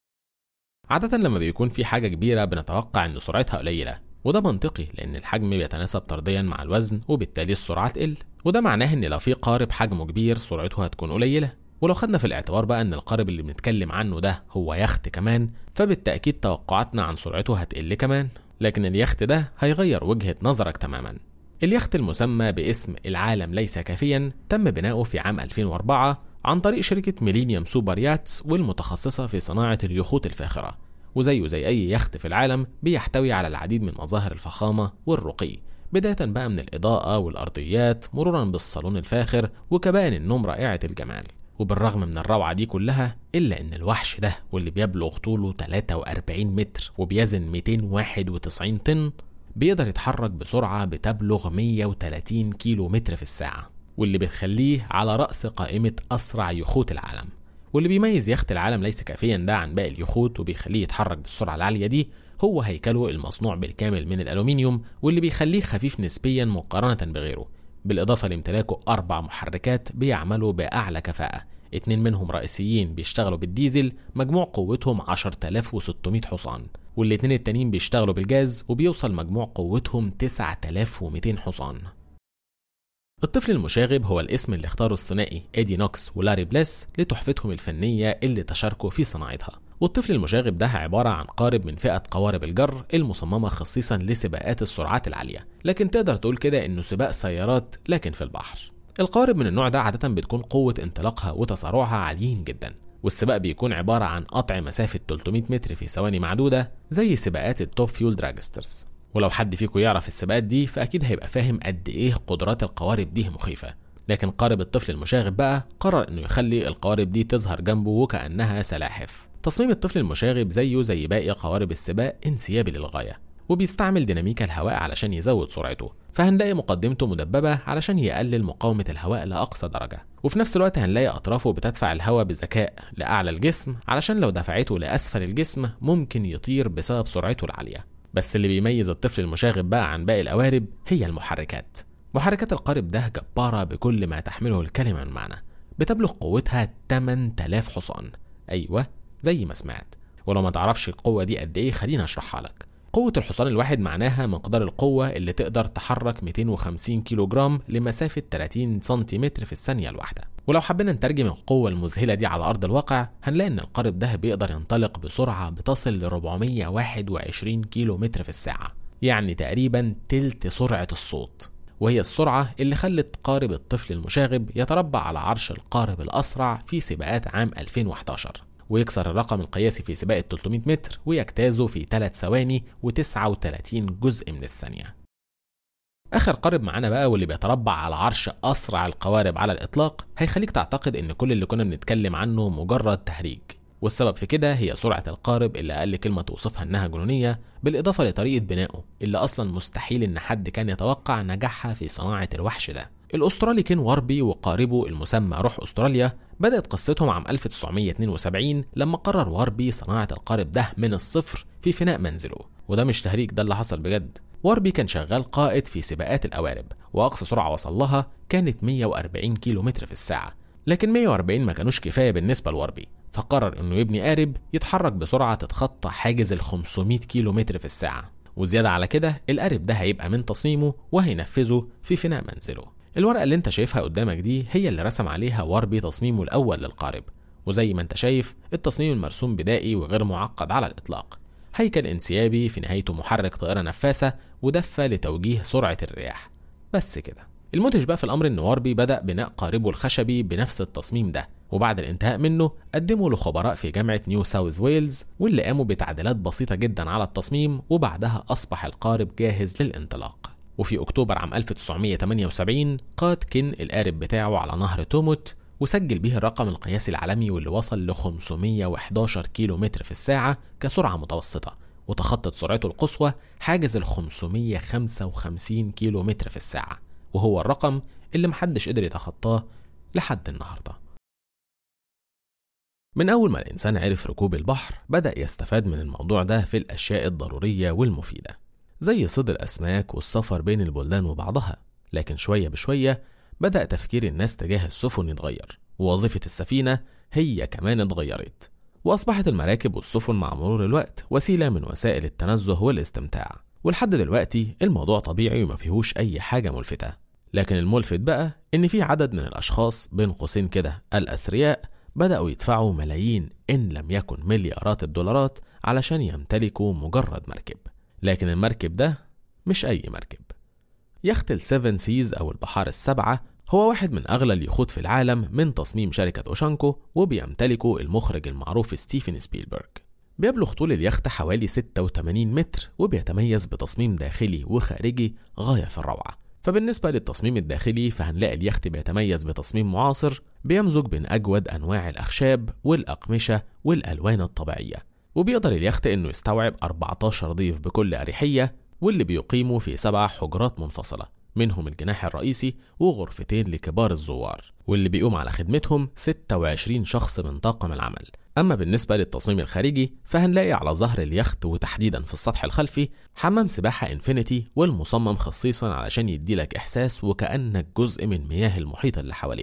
عادة لما بيكون في حاجة كبيرة بنتوقع إن سرعتها قليلة وده منطقي لأن الحجم بيتناسب طرديا مع الوزن وبالتالي السرعة تقل وده معناه إن لو في قارب حجمه كبير سرعته هتكون قليلة ولو خدنا في الاعتبار بقى ان القارب اللي بنتكلم عنه ده هو يخت كمان فبالتأكيد توقعاتنا عن سرعته هتقل كمان لكن اليخت ده هيغير وجهة نظرك تماما اليخت المسمى باسم العالم ليس كافيا تم بناؤه في عام 2004 عن طريق شركة ميلينيوم سوبر ياتس والمتخصصة في صناعة اليخوت الفاخرة وزيه زي أي يخت في العالم بيحتوي على العديد من مظاهر الفخامة والرقي بداية بقى من الإضاءة والأرضيات مرورا بالصالون الفاخر وكبائن النوم رائعة الجمال وبالرغم من الروعة دي كلها إلا إن الوحش ده واللي بيبلغ طوله 43 متر وبيزن 291 طن بيقدر يتحرك بسرعة بتبلغ 130 كيلو متر في الساعة واللي بتخليه على رأس قائمة أسرع يخوت العالم واللي بيميز يخت العالم ليس كافيا ده عن باقي اليخوت وبيخليه يتحرك بالسرعة العالية دي هو هيكله المصنوع بالكامل من الألومنيوم واللي بيخليه خفيف نسبيا مقارنة بغيره بالإضافة لامتلاكه أربع محركات بيعملوا بأعلى كفاءة اتنين منهم رئيسيين بيشتغلوا بالديزل مجموع قوتهم 10600 حصان والاتنين التانيين بيشتغلوا بالجاز وبيوصل مجموع قوتهم 9200 حصان الطفل المشاغب هو الاسم اللي اختاره الثنائي ايدي نوكس ولاري بليس لتحفتهم الفنية اللي تشاركوا في صناعتها والطفل المشاغب ده عبارة عن قارب من فئة قوارب الجر المصممة خصيصا لسباقات السرعات العالية لكن تقدر تقول كده انه سباق سيارات لكن في البحر القوارب من النوع ده عادة بتكون قوة انطلاقها وتسارعها عاليين جدا والسباق بيكون عبارة عن قطع مسافة 300 متر في ثواني معدودة زي سباقات التوب فيول دراجسترز ولو حد فيكم يعرف السباقات دي فأكيد هيبقى فاهم قد إيه قدرات القوارب دي مخيفة لكن قارب الطفل المشاغب بقى قرر إنه يخلي القوارب دي تظهر جنبه وكأنها سلاحف تصميم الطفل المشاغب زيه زي باقي قوارب السباق انسيابي للغاية وبيستعمل ديناميكا الهواء علشان يزود سرعته فهنلاقي مقدمته مدببة علشان يقلل مقاومة الهواء لأقصى درجة وفي نفس الوقت هنلاقي أطرافه بتدفع الهواء بذكاء لأعلى الجسم علشان لو دفعته لأسفل الجسم ممكن يطير بسبب سرعته العالية بس اللي بيميز الطفل المشاغب بقى عن باقي القوارب هي المحركات محركات القارب ده جبارة بكل ما تحمله الكلمة من معنى بتبلغ قوتها 8000 حصان أيوة زي ما سمعت ولو ما تعرفش القوة دي قد إيه خليني أشرحها لك قوة الحصان الواحد معناها مقدار القوة اللي تقدر تحرك 250 كيلو جرام لمسافة 30 سنتيمتر في الثانية الواحدة ولو حبينا نترجم القوة المذهلة دي على أرض الواقع هنلاقي إن القارب ده بيقدر ينطلق بسرعة بتصل ل 421 كيلو متر في الساعة يعني تقريبا تلت سرعة الصوت وهي السرعة اللي خلت قارب الطفل المشاغب يتربع على عرش القارب الأسرع في سباقات عام 2011 ويكسر الرقم القياسي في سباق ال 300 متر ويجتازه في 3 ثواني و39 جزء من الثانية. آخر قارب معانا بقى واللي بيتربع على عرش أسرع القوارب على الإطلاق هيخليك تعتقد إن كل اللي كنا بنتكلم عنه مجرد تهريج. والسبب في كده هي سرعة القارب اللي أقل كلمة توصفها إنها جنونية بالإضافة لطريقة بنائه اللي أصلا مستحيل إن حد كان يتوقع نجاحها في صناعة الوحش ده. الأسترالي كين واربي وقاربه المسمى روح أستراليا بدأت قصتهم عام 1972 لما قرر واربي صناعة القارب ده من الصفر في فناء منزله وده مش تهريج ده اللي حصل بجد واربي كان شغال قائد في سباقات القوارب وأقصى سرعة وصل لها كانت 140 كيلو متر في الساعة لكن 140 ما كانوش كفاية بالنسبة لواربي فقرر انه يبني قارب يتحرك بسرعة تتخطى حاجز ال 500 كيلو متر في الساعة وزيادة على كده القارب ده هيبقى من تصميمه وهينفذه في فناء منزله الورقة اللي انت شايفها قدامك دي هي اللي رسم عليها واربي تصميمه الأول للقارب وزي ما انت شايف التصميم المرسوم بدائي وغير معقد على الإطلاق هيكل انسيابي في نهايته محرك طائرة نفاثة ودفة لتوجيه سرعة الرياح بس كده المدهش بقى في الأمر إن واربي بدأ بناء قاربه الخشبي بنفس التصميم ده وبعد الانتهاء منه قدمه لخبراء في جامعة نيو ساوث ويلز واللي قاموا بتعديلات بسيطة جدا على التصميم وبعدها أصبح القارب جاهز للانطلاق وفي أكتوبر عام 1978 قاد كين القارب بتاعه على نهر توموت وسجل به الرقم القياسي العالمي واللي وصل ل 511 كيلو متر في الساعة كسرعة متوسطة وتخطت سرعته القصوى حاجز ال 555 كيلو متر في الساعة وهو الرقم اللي محدش قدر يتخطاه لحد النهارده من أول ما الإنسان عرف ركوب البحر بدأ يستفاد من الموضوع ده في الأشياء الضرورية والمفيدة زي صيد الأسماك والسفر بين البلدان وبعضها لكن شوية بشوية بدأ تفكير الناس تجاه السفن يتغير ووظيفة السفينة هي كمان اتغيرت وأصبحت المراكب والسفن مع مرور الوقت وسيلة من وسائل التنزه والاستمتاع ولحد دلوقتي الموضوع طبيعي وما فيهوش أي حاجة ملفتة لكن الملفت بقى إن في عدد من الأشخاص بين قوسين كده الأثرياء بدأوا يدفعوا ملايين إن لم يكن مليارات الدولارات علشان يمتلكوا مجرد مركب لكن المركب ده مش أي مركب يخت السيفن سيز أو البحار السبعة هو واحد من أغلى اليخوت في العالم من تصميم شركة أوشانكو وبيمتلكه المخرج المعروف ستيفن سبيلبرج بيبلغ طول اليخت حوالي 86 متر وبيتميز بتصميم داخلي وخارجي غاية في الروعة فبالنسبة للتصميم الداخلي فهنلاقي اليخت بيتميز بتصميم معاصر بيمزج بين أجود أنواع الأخشاب والأقمشة والألوان الطبيعية وبيقدر اليخت إنه يستوعب 14 ضيف بكل أريحية واللي بيقيموا في سبع حجرات منفصلة منهم الجناح الرئيسي وغرفتين لكبار الزوار واللي بيقوم على خدمتهم 26 شخص من طاقم العمل أما بالنسبة للتصميم الخارجي فهنلاقي على ظهر اليخت وتحديدا في السطح الخلفي حمام سباحة انفينيتي والمصمم خصيصا علشان يديلك إحساس وكأنك جزء من مياه المحيط اللي حواليك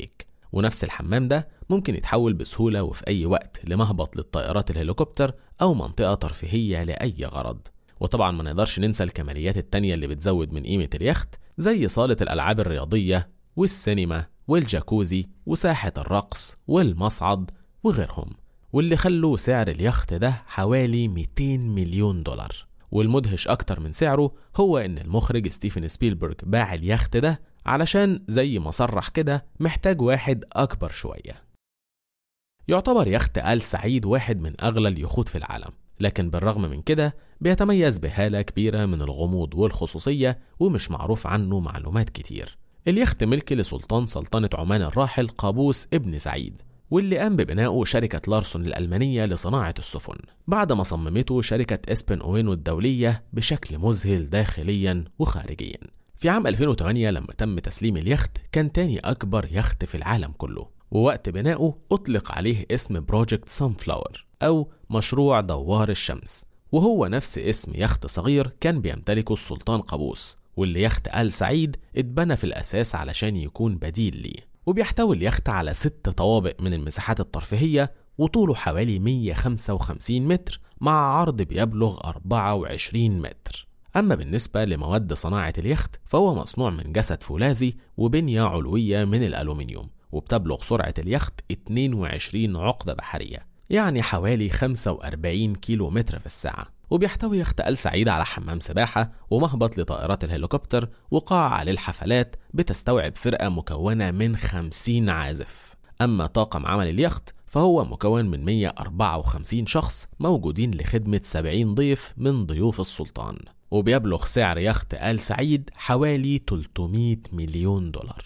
ونفس الحمام ده ممكن يتحول بسهولة وفي أي وقت لمهبط للطائرات الهليكوبتر أو منطقة ترفيهية لأي غرض وطبعا ما نقدرش ننسى الكماليات التانية اللي بتزود من قيمة اليخت زي صالة الألعاب الرياضية والسينما والجاكوزي وساحة الرقص والمصعد وغيرهم واللي خلوا سعر اليخت ده حوالي 200 مليون دولار والمدهش أكتر من سعره هو إن المخرج ستيفن سبيلبرج باع اليخت ده علشان زي ما صرح كده محتاج واحد أكبر شوية يعتبر يخت آل سعيد واحد من أغلى اليخوت في العالم لكن بالرغم من كده بيتميز بهالة كبيرة من الغموض والخصوصية ومش معروف عنه معلومات كتير اليخت ملك لسلطان سلطنة عمان الراحل قابوس ابن سعيد واللي قام ببنائه شركة لارسون الألمانية لصناعة السفن بعد ما صممته شركة اسبن أوينو الدولية بشكل مذهل داخليا وخارجيا في عام 2008 لما تم تسليم اليخت كان تاني أكبر يخت في العالم كله ووقت بنائه أطلق عليه اسم بروجكت سانفلاور أو مشروع دوار الشمس وهو نفس اسم يخت صغير كان بيمتلكه السلطان قابوس واللي يخت آل سعيد اتبنى في الأساس علشان يكون بديل ليه وبيحتوي اليخت على ست طوابق من المساحات الترفيهية وطوله حوالي 155 متر مع عرض بيبلغ 24 متر أما بالنسبة لمواد صناعة اليخت فهو مصنوع من جسد فولاذي وبنية علوية من الألومنيوم وبتبلغ سرعة اليخت 22 عقدة بحرية يعني حوالي 45 كيلو متر في الساعة وبيحتوي يخت آل سعيد على حمام سباحة ومهبط لطائرات الهليكوبتر وقاعة للحفلات بتستوعب فرقة مكونة من 50 عازف أما طاقم عمل اليخت فهو مكون من 154 شخص موجودين لخدمة 70 ضيف من ضيوف السلطان وبيبلغ سعر يخت آل سعيد حوالي 300 مليون دولار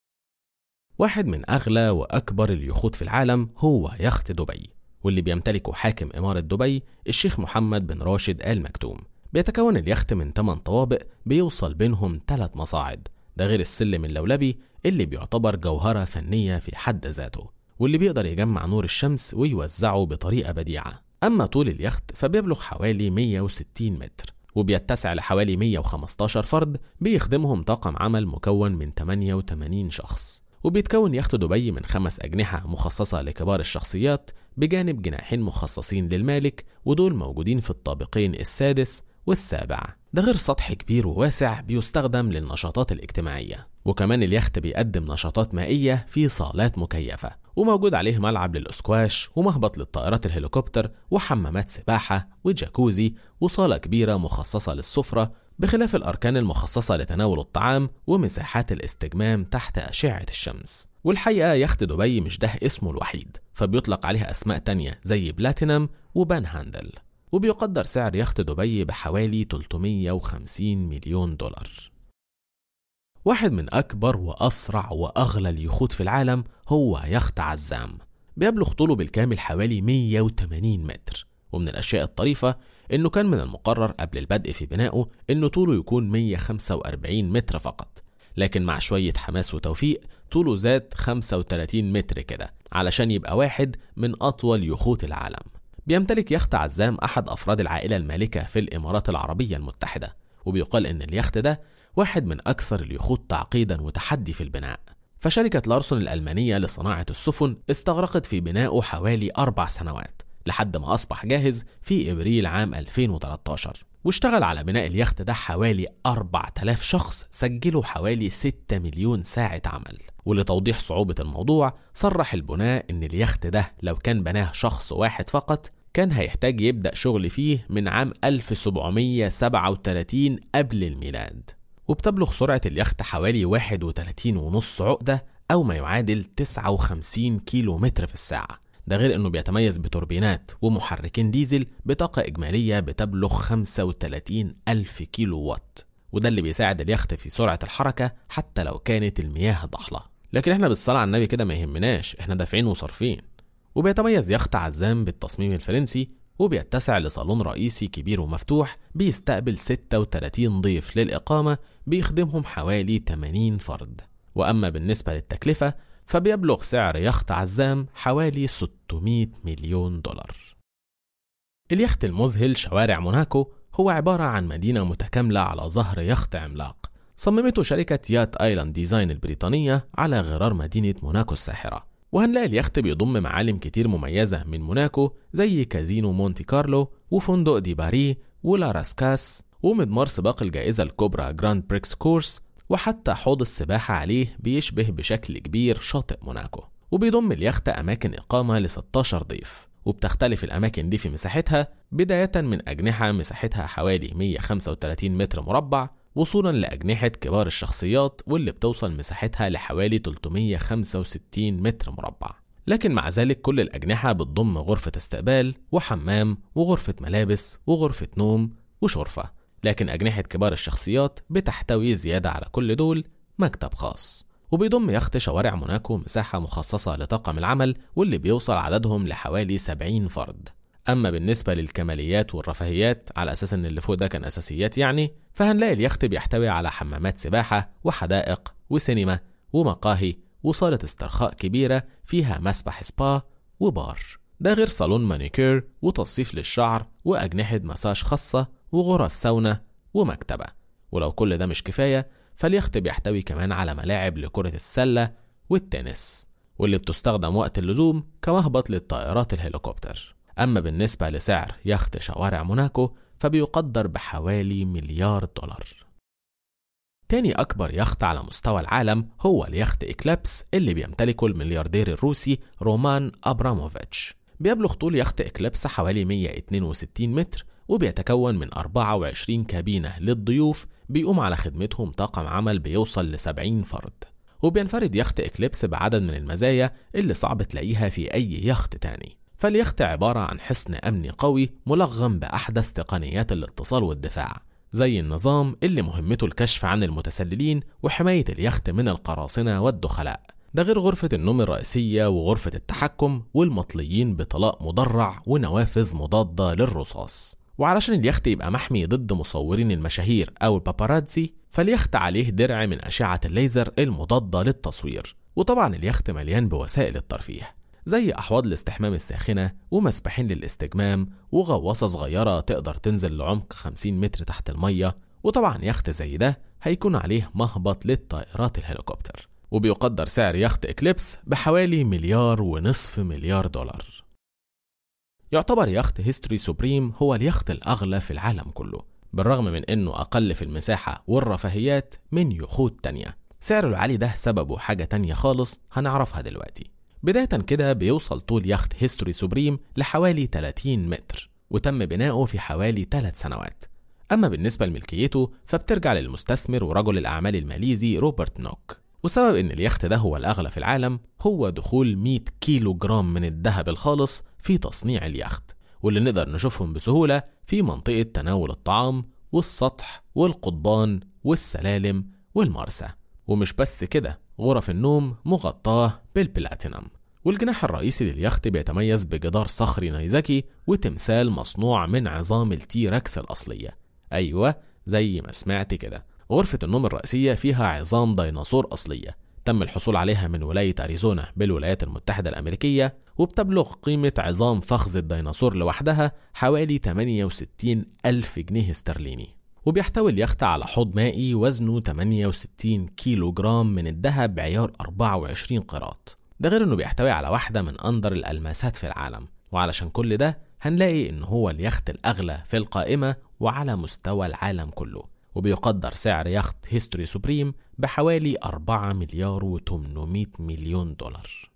واحد من أغلى وأكبر اليخوت في العالم هو يخت دبي واللي بيمتلكه حاكم إمارة دبي الشيخ محمد بن راشد آل مكتوم بيتكون اليخت من 8 طوابق بيوصل بينهم 3 مصاعد ده غير السلم اللولبي اللي بيعتبر جوهرة فنية في حد ذاته واللي بيقدر يجمع نور الشمس ويوزعه بطريقة بديعة أما طول اليخت فبيبلغ حوالي 160 متر وبيتسع لحوالي 115 فرد بيخدمهم طاقم عمل مكون من 88 شخص وبيتكون يخت دبي من خمس أجنحة مخصصة لكبار الشخصيات بجانب جناحين مخصصين للمالك ودول موجودين في الطابقين السادس والسابع ده غير سطح كبير وواسع بيستخدم للنشاطات الاجتماعية وكمان اليخت بيقدم نشاطات مائية في صالات مكيفة وموجود عليه ملعب للأسكواش ومهبط للطائرات الهليكوبتر وحمامات سباحة وجاكوزي وصالة كبيرة مخصصة للسفرة بخلاف الأركان المخصصة لتناول الطعام ومساحات الاستجمام تحت أشعة الشمس والحقيقة يخت دبي مش ده اسمه الوحيد فبيطلق عليها أسماء تانية زي بلاتينم وبان هاندل وبيقدر سعر يخت دبي بحوالي 350 مليون دولار واحد من أكبر وأسرع وأغلى اليخوت في العالم هو يخت عزام بيبلغ طوله بالكامل حوالي 180 متر ومن الأشياء الطريفة إنه كان من المقرر قبل البدء في بنائه إنه طوله يكون 145 متر فقط لكن مع شوية حماس وتوفيق طوله زاد 35 متر كده علشان يبقى واحد من أطول يخوت العالم بيمتلك يخت عزام أحد أفراد العائلة المالكة في الإمارات العربية المتحدة وبيقال إن اليخت ده واحد من أكثر اليخوت تعقيدا وتحدي في البناء فشركة لارسون الألمانية لصناعة السفن استغرقت في بنائه حوالي أربع سنوات لحد ما أصبح جاهز في إبريل عام 2013 واشتغل على بناء اليخت ده حوالي 4000 شخص سجلوا حوالي 6 مليون ساعة عمل ولتوضيح صعوبة الموضوع صرح البناء إن اليخت ده لو كان بناه شخص واحد فقط كان هيحتاج يبدأ شغل فيه من عام 1737 قبل الميلاد وبتبلغ سرعة اليخت حوالي 31 ونص عقدة أو ما يعادل 59 كيلو متر في الساعة ده غير انه بيتميز بتوربينات ومحركين ديزل بطاقة إجمالية بتبلغ 35 ألف كيلو وات وده اللي بيساعد اليخت في سرعة الحركة حتى لو كانت المياه ضحلة لكن احنا بالصلاة على النبي كده ما يهمناش احنا دافعين وصارفين وبيتميز يخت عزام بالتصميم الفرنسي وبيتسع لصالون رئيسي كبير ومفتوح بيستقبل 36 ضيف للإقامة بيخدمهم حوالي 80 فرد وأما بالنسبة للتكلفة فبيبلغ سعر يخت عزام حوالي 600 مليون دولار اليخت المذهل شوارع موناكو هو عبارة عن مدينة متكاملة على ظهر يخت عملاق صممته شركة يات آيلاند ديزاين البريطانية على غرار مدينة موناكو الساحرة وهنلاقي اليخت بيضم معالم كتير مميزة من موناكو زي كازينو مونتي كارلو وفندق دي باري ولاراسكاس ومضمار سباق الجائزة الكبرى جراند بريكس كورس وحتى حوض السباحة عليه بيشبه بشكل كبير شاطئ موناكو وبيضم اليخت أماكن إقامة ل 16 ضيف وبتختلف الأماكن دي في مساحتها بداية من أجنحة مساحتها حوالي 135 متر مربع وصولا لأجنحة كبار الشخصيات واللي بتوصل مساحتها لحوالي 365 متر مربع لكن مع ذلك كل الأجنحة بتضم غرفة استقبال وحمام وغرفة ملابس وغرفة نوم وشرفة لكن أجنحة كبار الشخصيات بتحتوي زيادة على كل دول مكتب خاص وبيضم يخت شوارع موناكو مساحة مخصصة لطاقم العمل واللي بيوصل عددهم لحوالي 70 فرد أما بالنسبة للكماليات والرفاهيات على أساس إن اللي فوق ده كان أساسيات يعني فهنلاقي اليخت بيحتوي على حمامات سباحة وحدائق وسينما ومقاهي وصالة استرخاء كبيرة فيها مسبح سبا وبار ده غير صالون مانيكير وتصفيف للشعر وأجنحة مساج خاصة وغرف ساونا ومكتبة ولو كل ده مش كفاية فاليخت بيحتوي كمان على ملاعب لكرة السلة والتنس واللي بتستخدم وقت اللزوم كمهبط للطائرات الهليكوبتر أما بالنسبة لسعر يخت شوارع موناكو فبيقدر بحوالي مليار دولار تاني أكبر يخت على مستوى العالم هو اليخت إكليبس اللي بيمتلكه الملياردير الروسي رومان أبراموفيتش بيبلغ طول يخت إكليبس حوالي 162 متر وبيتكون من 24 كابينة للضيوف بيقوم على خدمتهم طاقم عمل بيوصل ل 70 فرد وبينفرد يخت إكليبس بعدد من المزايا اللي صعب تلاقيها في أي يخت تاني فاليخت عبارة عن حصن أمني قوي ملغم بأحدث تقنيات الاتصال والدفاع زي النظام اللي مهمته الكشف عن المتسللين وحماية اليخت من القراصنة والدخلاء ده غير غرفة النوم الرئيسية وغرفة التحكم والمطليين بطلاء مدرع ونوافذ مضادة للرصاص وعلشان اليخت يبقى محمي ضد مصورين المشاهير أو الباباراتزي فاليخت عليه درع من أشعة الليزر المضادة للتصوير وطبعا اليخت مليان بوسائل الترفيه زي أحواض الاستحمام الساخنة ومسبحين للاستجمام وغواصة صغيرة تقدر تنزل لعمق 50 متر تحت المية وطبعا يخت زي ده هيكون عليه مهبط للطائرات الهليكوبتر وبيقدر سعر يخت إكليبس بحوالي مليار ونصف مليار دولار يعتبر يخت هيستوري سوبريم هو اليخت الأغلى في العالم كله بالرغم من أنه أقل في المساحة والرفاهيات من يخوت تانية سعره العالي ده سببه حاجة تانية خالص هنعرفها دلوقتي بداية كده بيوصل طول يخت هيستوري سوبريم لحوالي 30 متر وتم بناؤه في حوالي 3 سنوات أما بالنسبة لملكيته فبترجع للمستثمر ورجل الأعمال الماليزي روبرت نوك وسبب إن اليخت ده هو الأغلى في العالم هو دخول 100 كيلو جرام من الذهب الخالص في تصنيع اليخت واللي نقدر نشوفهم بسهولة في منطقة تناول الطعام والسطح والقضبان والسلالم والمرسى ومش بس كده غرف النوم مغطاة بالبلاتينم والجناح الرئيسي لليخت بيتميز بجدار صخري نيزكي وتمثال مصنوع من عظام التيركس الأصلية أيوة زي ما سمعت كده غرفة النوم الرئيسية فيها عظام ديناصور أصلية تم الحصول عليها من ولاية أريزونا بالولايات المتحدة الأمريكية وبتبلغ قيمة عظام فخذ الديناصور لوحدها حوالي 68 ألف جنيه استرليني وبيحتوي اليخت على حوض مائي وزنه 68 كيلو جرام من الذهب عيار 24 قيراط ده غير انه بيحتوي على واحدة من أندر الألماسات في العالم وعلشان كل ده هنلاقي ان هو اليخت الأغلى في القائمة وعلى مستوى العالم كله وبيقدر سعر يخت هيستوري سوبريم بحوالي 4 مليار و800 مليون دولار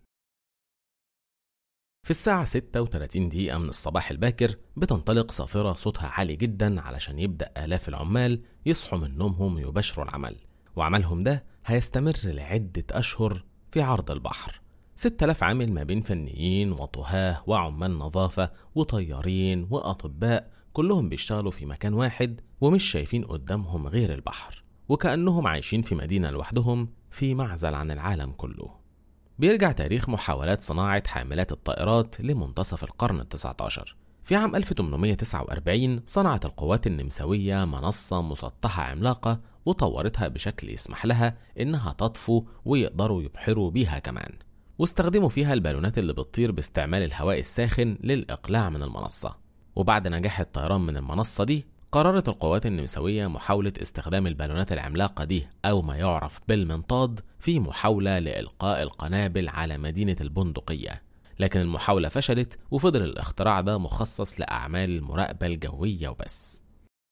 في الساعة 36 دقيقة من الصباح الباكر بتنطلق صافرة صوتها عالي جدا علشان يبدأ آلاف العمال يصحوا من نومهم ويباشروا العمل وعملهم ده هيستمر لعدة أشهر في عرض البحر 6000 عامل ما بين فنيين وطهاة وعمال نظافة وطيارين وأطباء كلهم بيشتغلوا في مكان واحد ومش شايفين قدامهم غير البحر وكأنهم عايشين في مدينة لوحدهم في معزل عن العالم كله بيرجع تاريخ محاولات صناعة حاملات الطائرات لمنتصف القرن التسعة عشر في عام 1849 صنعت القوات النمساوية منصة مسطحة عملاقة وطورتها بشكل يسمح لها إنها تطفو ويقدروا يبحروا بيها كمان واستخدموا فيها البالونات اللي بتطير باستعمال الهواء الساخن للإقلاع من المنصة وبعد نجاح الطيران من المنصة دي قررت القوات النمساوية محاولة استخدام البالونات العملاقة دي أو ما يعرف بالمنطاد في محاولة لإلقاء القنابل على مدينة البندقية لكن المحاولة فشلت وفضل الاختراع ده مخصص لأعمال المراقبة الجوية وبس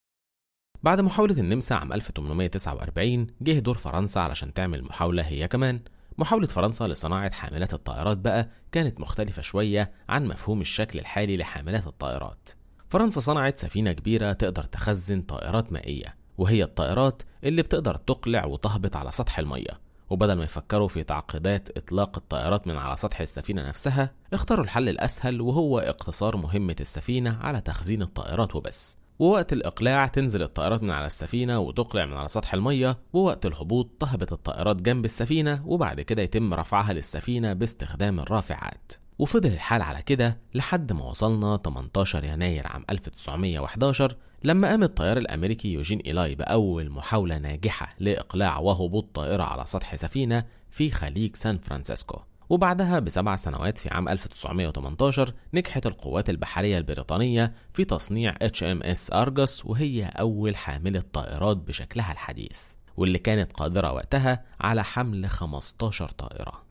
بعد محاولة النمسا عام 1849 جه دور فرنسا علشان تعمل محاولة هي كمان محاولة فرنسا لصناعة حاملات الطائرات بقى كانت مختلفة شوية عن مفهوم الشكل الحالي لحاملات الطائرات فرنسا صنعت سفينة كبيرة تقدر تخزن طائرات مائية وهي الطائرات اللي بتقدر تقلع وتهبط على سطح المية وبدل ما يفكروا في تعقيدات إطلاق الطائرات من على سطح السفينة نفسها اختاروا الحل الأسهل وهو اقتصار مهمة السفينة على تخزين الطائرات وبس ووقت الإقلاع تنزل الطائرات من على السفينة وتقلع من على سطح المية ووقت الهبوط تهبط الطائرات جنب السفينة وبعد كده يتم رفعها للسفينة باستخدام الرافعات وفضل الحال على كده لحد ما وصلنا 18 يناير عام 1911 لما قام الطيار الأمريكي يوجين إيلاي بأول محاولة ناجحة لإقلاع وهبوط طائرة على سطح سفينة في خليج سان فرانسيسكو وبعدها بسبع سنوات في عام 1918 نجحت القوات البحرية البريطانية في تصنيع HMS أرجس وهي أول حاملة طائرات بشكلها الحديث واللي كانت قادرة وقتها على حمل 15 طائرة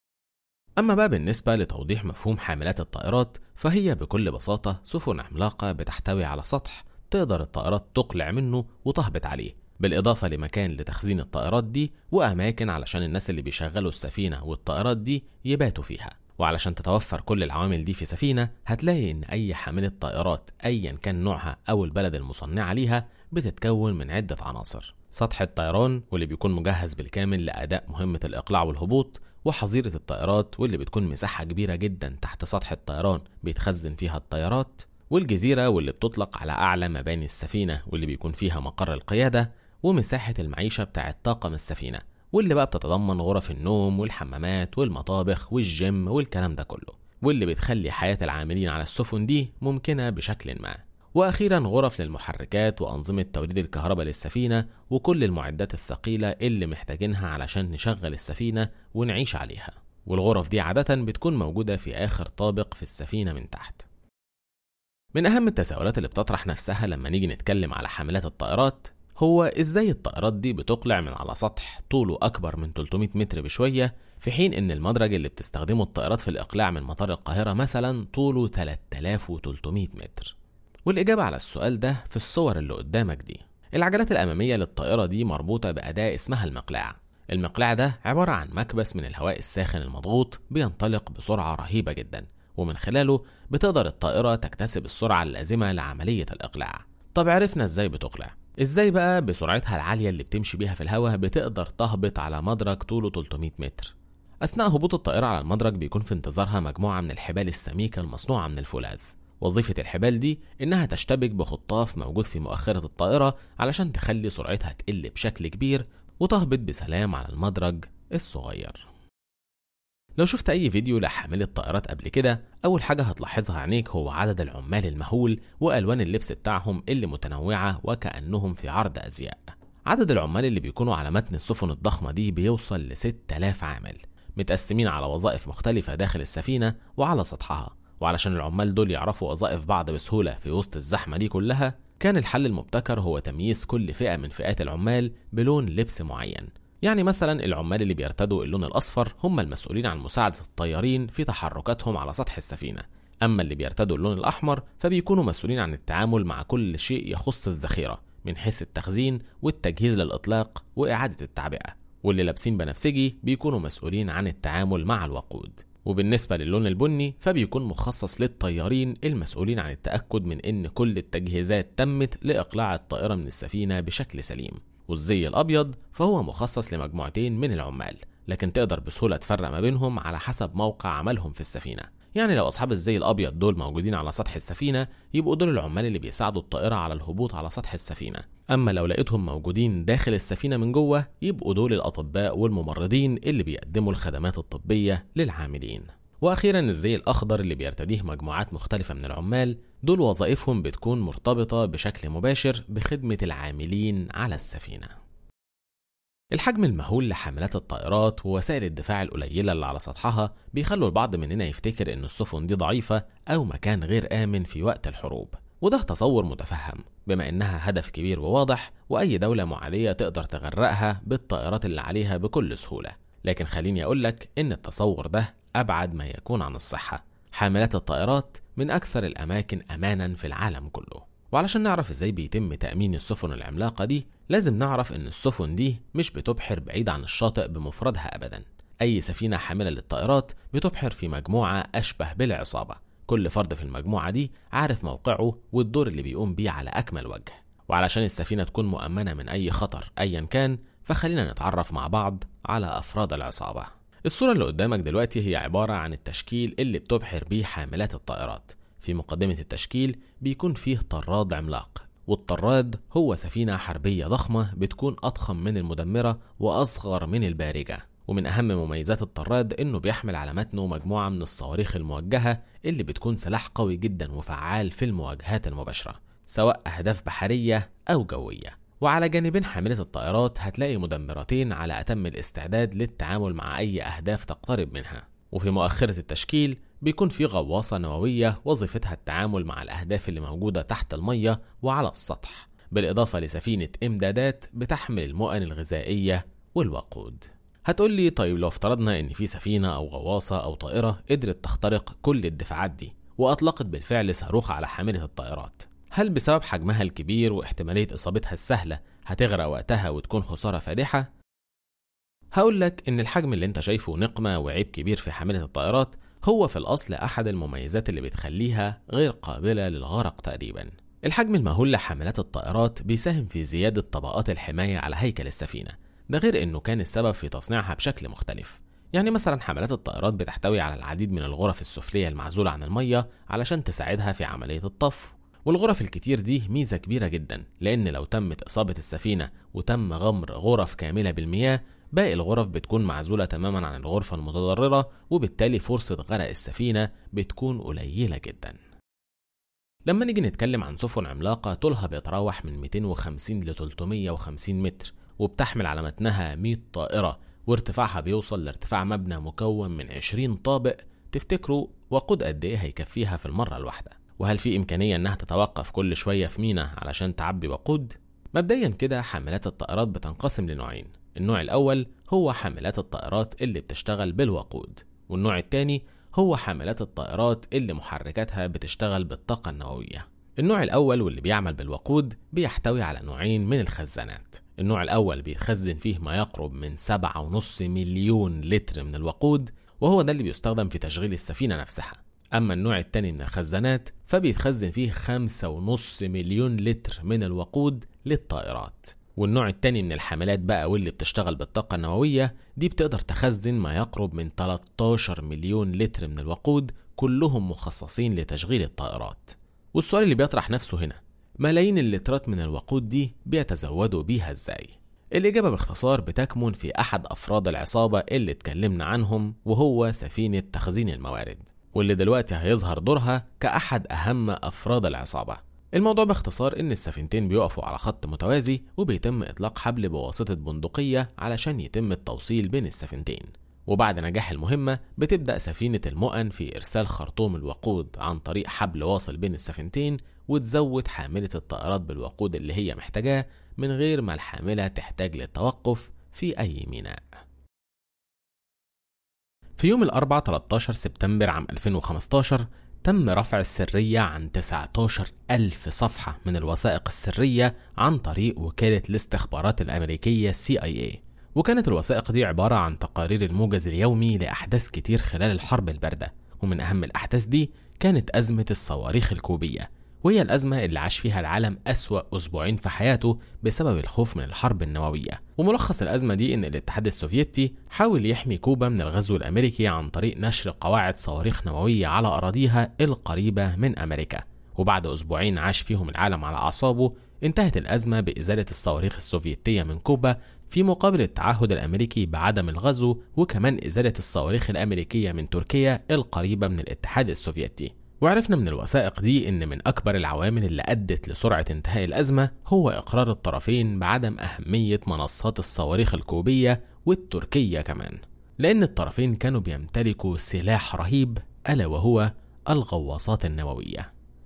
أما بقى بالنسبة لتوضيح مفهوم حاملات الطائرات فهي بكل بساطة سفن عملاقة بتحتوي على سطح تقدر الطائرات تقلع منه وتهبط عليه بالإضافة لمكان لتخزين الطائرات دي وأماكن علشان الناس اللي بيشغلوا السفينة والطائرات دي يباتوا فيها وعلشان تتوفر كل العوامل دي في سفينة هتلاقي إن أي حاملة طائرات أيا كان نوعها أو البلد المصنعة ليها بتتكون من عدة عناصر سطح الطيران واللي بيكون مجهز بالكامل لأداء مهمة الإقلاع والهبوط وحظيرة الطائرات واللي بتكون مساحة كبيرة جدا تحت سطح الطيران بيتخزن فيها الطيارات والجزيرة واللي بتطلق على أعلى مباني السفينة واللي بيكون فيها مقر القيادة ومساحة المعيشة بتاعة طاقم السفينة واللي بقى بتتضمن غرف النوم والحمامات والمطابخ والجيم والكلام ده كله واللي بتخلي حياة العاملين على السفن دي ممكنة بشكل ما وأخيرا غرف للمحركات وأنظمة توليد الكهرباء للسفينة وكل المعدات الثقيلة اللي محتاجينها علشان نشغل السفينة ونعيش عليها والغرف دي عادة بتكون موجودة في آخر طابق في السفينة من تحت من أهم التساؤلات اللي بتطرح نفسها لما نيجي نتكلم على حاملات الطائرات هو إزاي الطائرات دي بتقلع من على سطح طوله أكبر من 300 متر بشوية في حين إن المدرج اللي بتستخدمه الطائرات في الإقلاع من مطار القاهرة مثلا طوله 3300 متر والإجابة على السؤال ده في الصور اللي قدامك دي العجلات الأمامية للطائرة دي مربوطة بأداة اسمها المقلاع المقلاع ده عبارة عن مكبس من الهواء الساخن المضغوط بينطلق بسرعة رهيبة جدا ومن خلاله بتقدر الطائرة تكتسب السرعة اللازمة لعملية الإقلاع طب عرفنا إزاي بتقلع إزاي بقى بسرعتها العالية اللي بتمشي بيها في الهواء بتقدر تهبط على مدرج طوله 300 متر أثناء هبوط الطائرة على المدرج بيكون في انتظارها مجموعة من الحبال السميكة المصنوعة من الفولاذ وظيفة الحبال دي إنها تشتبك بخطاف موجود في مؤخرة الطائرة علشان تخلي سرعتها تقل بشكل كبير وتهبط بسلام على المدرج الصغير لو شفت أي فيديو لحاملة طائرات قبل كده أول حاجة هتلاحظها عينيك هو عدد العمال المهول وألوان اللبس بتاعهم اللي متنوعة وكأنهم في عرض أزياء عدد العمال اللي بيكونوا على متن السفن الضخمة دي بيوصل ل 6000 عامل متقسمين على وظائف مختلفة داخل السفينة وعلى سطحها وعلشان العمال دول يعرفوا وظائف بعض بسهولة في وسط الزحمة دي كلها كان الحل المبتكر هو تمييز كل فئة من فئات العمال بلون لبس معين يعني مثلا العمال اللي بيرتدوا اللون الأصفر هم المسؤولين عن مساعدة الطيارين في تحركاتهم على سطح السفينة أما اللي بيرتدوا اللون الأحمر فبيكونوا مسؤولين عن التعامل مع كل شيء يخص الذخيرة من حيث التخزين والتجهيز للإطلاق وإعادة التعبئة واللي لابسين بنفسجي بيكونوا مسؤولين عن التعامل مع الوقود وبالنسبة للون البني فبيكون مخصص للطيارين المسؤولين عن التأكد من إن كل التجهيزات تمت لإقلاع الطائرة من السفينة بشكل سليم والزي الأبيض فهو مخصص لمجموعتين من العمال لكن تقدر بسهولة تفرق ما بينهم على حسب موقع عملهم في السفينة يعني لو أصحاب الزي الأبيض دول موجودين على سطح السفينة يبقوا دول العمال اللي بيساعدوا الطائرة على الهبوط على سطح السفينة أما لو لقيتهم موجودين داخل السفينة من جوه يبقوا دول الأطباء والممرضين اللي بيقدموا الخدمات الطبية للعاملين واخيرا الزي الاخضر اللي بيرتديه مجموعات مختلفه من العمال دول وظائفهم بتكون مرتبطه بشكل مباشر بخدمه العاملين على السفينه الحجم المهول لحاملات الطائرات ووسائل الدفاع القليله اللي على سطحها بيخلوا البعض مننا يفتكر ان السفن دي ضعيفه او مكان غير امن في وقت الحروب وده تصور متفهم بما إنها هدف كبير وواضح وأي دولة معادية تقدر تغرقها بالطائرات اللي عليها بكل سهولة لكن خليني أقولك إن التصور ده أبعد ما يكون عن الصحة حاملات الطائرات من أكثر الأماكن أمانا في العالم كله وعلشان نعرف ازاي بيتم تأمين السفن العملاقة دي لازم نعرف ان السفن دي مش بتبحر بعيد عن الشاطئ بمفردها ابدا اي سفينة حاملة للطائرات بتبحر في مجموعة اشبه بالعصابة كل فرد في المجموعة دي عارف موقعه والدور اللي بيقوم بيه على اكمل وجه وعلشان السفينة تكون مؤمنة من اي خطر ايا كان فخلينا نتعرف مع بعض على افراد العصابة الصورة اللي قدامك دلوقتي هي عبارة عن التشكيل اللي بتبحر بيه حاملات الطائرات في مقدمة التشكيل بيكون فيه طراد عملاق والطراد هو سفينة حربية ضخمة بتكون أضخم من المدمرة وأصغر من البارجة ومن أهم مميزات الطراد إنه بيحمل على متنه مجموعة من الصواريخ الموجهة اللي بتكون سلاح قوي جدا وفعال في المواجهات المباشرة سواء أهداف بحرية أو جوية وعلى جانبين حاملة الطائرات هتلاقي مدمرتين على أتم الاستعداد للتعامل مع أي أهداف تقترب منها وفي مؤخرة التشكيل بيكون في غواصة نووية وظيفتها التعامل مع الأهداف اللي موجودة تحت المية وعلى السطح بالإضافة لسفينة إمدادات بتحمل المؤن الغذائية والوقود هتقول لي طيب لو افترضنا إن في سفينة أو غواصة أو طائرة قدرت تخترق كل الدفاعات دي وأطلقت بالفعل صاروخ على حاملة الطائرات هل بسبب حجمها الكبير واحتمالية إصابتها السهلة هتغرق وقتها وتكون خسارة فادحة؟ هقول لك إن الحجم اللي أنت شايفه نقمة وعيب كبير في حاملة الطائرات هو في الأصل أحد المميزات اللي بتخليها غير قابلة للغرق تقريبا الحجم المهول لحاملات الطائرات بيساهم في زيادة طبقات الحماية على هيكل السفينة ده غير إنه كان السبب في تصنيعها بشكل مختلف يعني مثلا حملات الطائرات بتحتوي على العديد من الغرف السفلية المعزولة عن المية علشان تساعدها في عملية الطفو والغرف الكتير دي ميزة كبيرة جدا لأن لو تمت إصابة السفينة وتم غمر غرف كاملة بالمياه باقي الغرف بتكون معزولة تماما عن الغرفة المتضررة وبالتالي فرصة غرق السفينة بتكون قليلة جدا لما نيجي نتكلم عن سفن عملاقة طولها بيتراوح من 250 ل 350 متر وبتحمل على متنها 100 طائرة وارتفاعها بيوصل لارتفاع مبنى مكون من 20 طابق تفتكروا وقود قد ايه هيكفيها في المرة الواحدة وهل في إمكانية إنها تتوقف كل شوية في مينا علشان تعبي وقود؟ مبدئيا كده حاملات الطائرات بتنقسم لنوعين النوع الأول هو حاملات الطائرات اللي بتشتغل بالوقود والنوع الثاني هو حاملات الطائرات اللي محركاتها بتشتغل بالطاقة النووية النوع الأول واللي بيعمل بالوقود بيحتوي على نوعين من الخزانات النوع الأول بيتخزن فيه ما يقرب من 7.5 مليون لتر من الوقود وهو ده اللي بيستخدم في تشغيل السفينة نفسها أما النوع التاني من الخزانات فبيتخزن فيه 5.5 مليون لتر من الوقود للطائرات والنوع التاني من الحاملات بقى واللي بتشتغل بالطاقة النووية دي بتقدر تخزن ما يقرب من 13 مليون لتر من الوقود كلهم مخصصين لتشغيل الطائرات والسؤال اللي بيطرح نفسه هنا ملايين اللترات من الوقود دي بيتزودوا بيها ازاي الإجابة باختصار بتكمن في أحد أفراد العصابة اللي اتكلمنا عنهم وهو سفينة تخزين الموارد واللي دلوقتي هيظهر دورها كأحد أهم أفراد العصابة الموضوع باختصار إن السفينتين بيقفوا على خط متوازي وبيتم إطلاق حبل بواسطة بندقية علشان يتم التوصيل بين السفينتين وبعد نجاح المهمة بتبدأ سفينة المؤن في إرسال خرطوم الوقود عن طريق حبل واصل بين السفينتين وتزود حاملة الطائرات بالوقود اللي هي محتاجاه من غير ما الحاملة تحتاج للتوقف في أي ميناء في يوم الأربعاء 13 سبتمبر عام 2015 تم رفع السرية عن 19 ألف صفحة من الوثائق السرية عن طريق وكالة الاستخبارات الأمريكية CIA وكانت الوثائق دي عبارة عن تقارير الموجز اليومي لأحداث كتير خلال الحرب الباردة ومن أهم الأحداث دي كانت أزمة الصواريخ الكوبية وهي الأزمة اللي عاش فيها العالم أسوأ أسبوعين في حياته بسبب الخوف من الحرب النووية وملخص الأزمة دي إن الاتحاد السوفيتي حاول يحمي كوبا من الغزو الأمريكي عن طريق نشر قواعد صواريخ نووية على أراضيها القريبة من أمريكا وبعد أسبوعين عاش فيهم العالم على أعصابه انتهت الأزمة بإزالة الصواريخ السوفيتية من كوبا في مقابل التعهد الأمريكي بعدم الغزو وكمان إزالة الصواريخ الأمريكية من تركيا القريبة من الاتحاد السوفيتي وعرفنا من الوثائق دي إن من أكبر العوامل اللي أدت لسرعة انتهاء الأزمة هو إقرار الطرفين بعدم أهمية منصات الصواريخ الكوبية والتركية كمان لأن الطرفين كانوا بيمتلكوا سلاح رهيب ألا وهو الغواصات النووية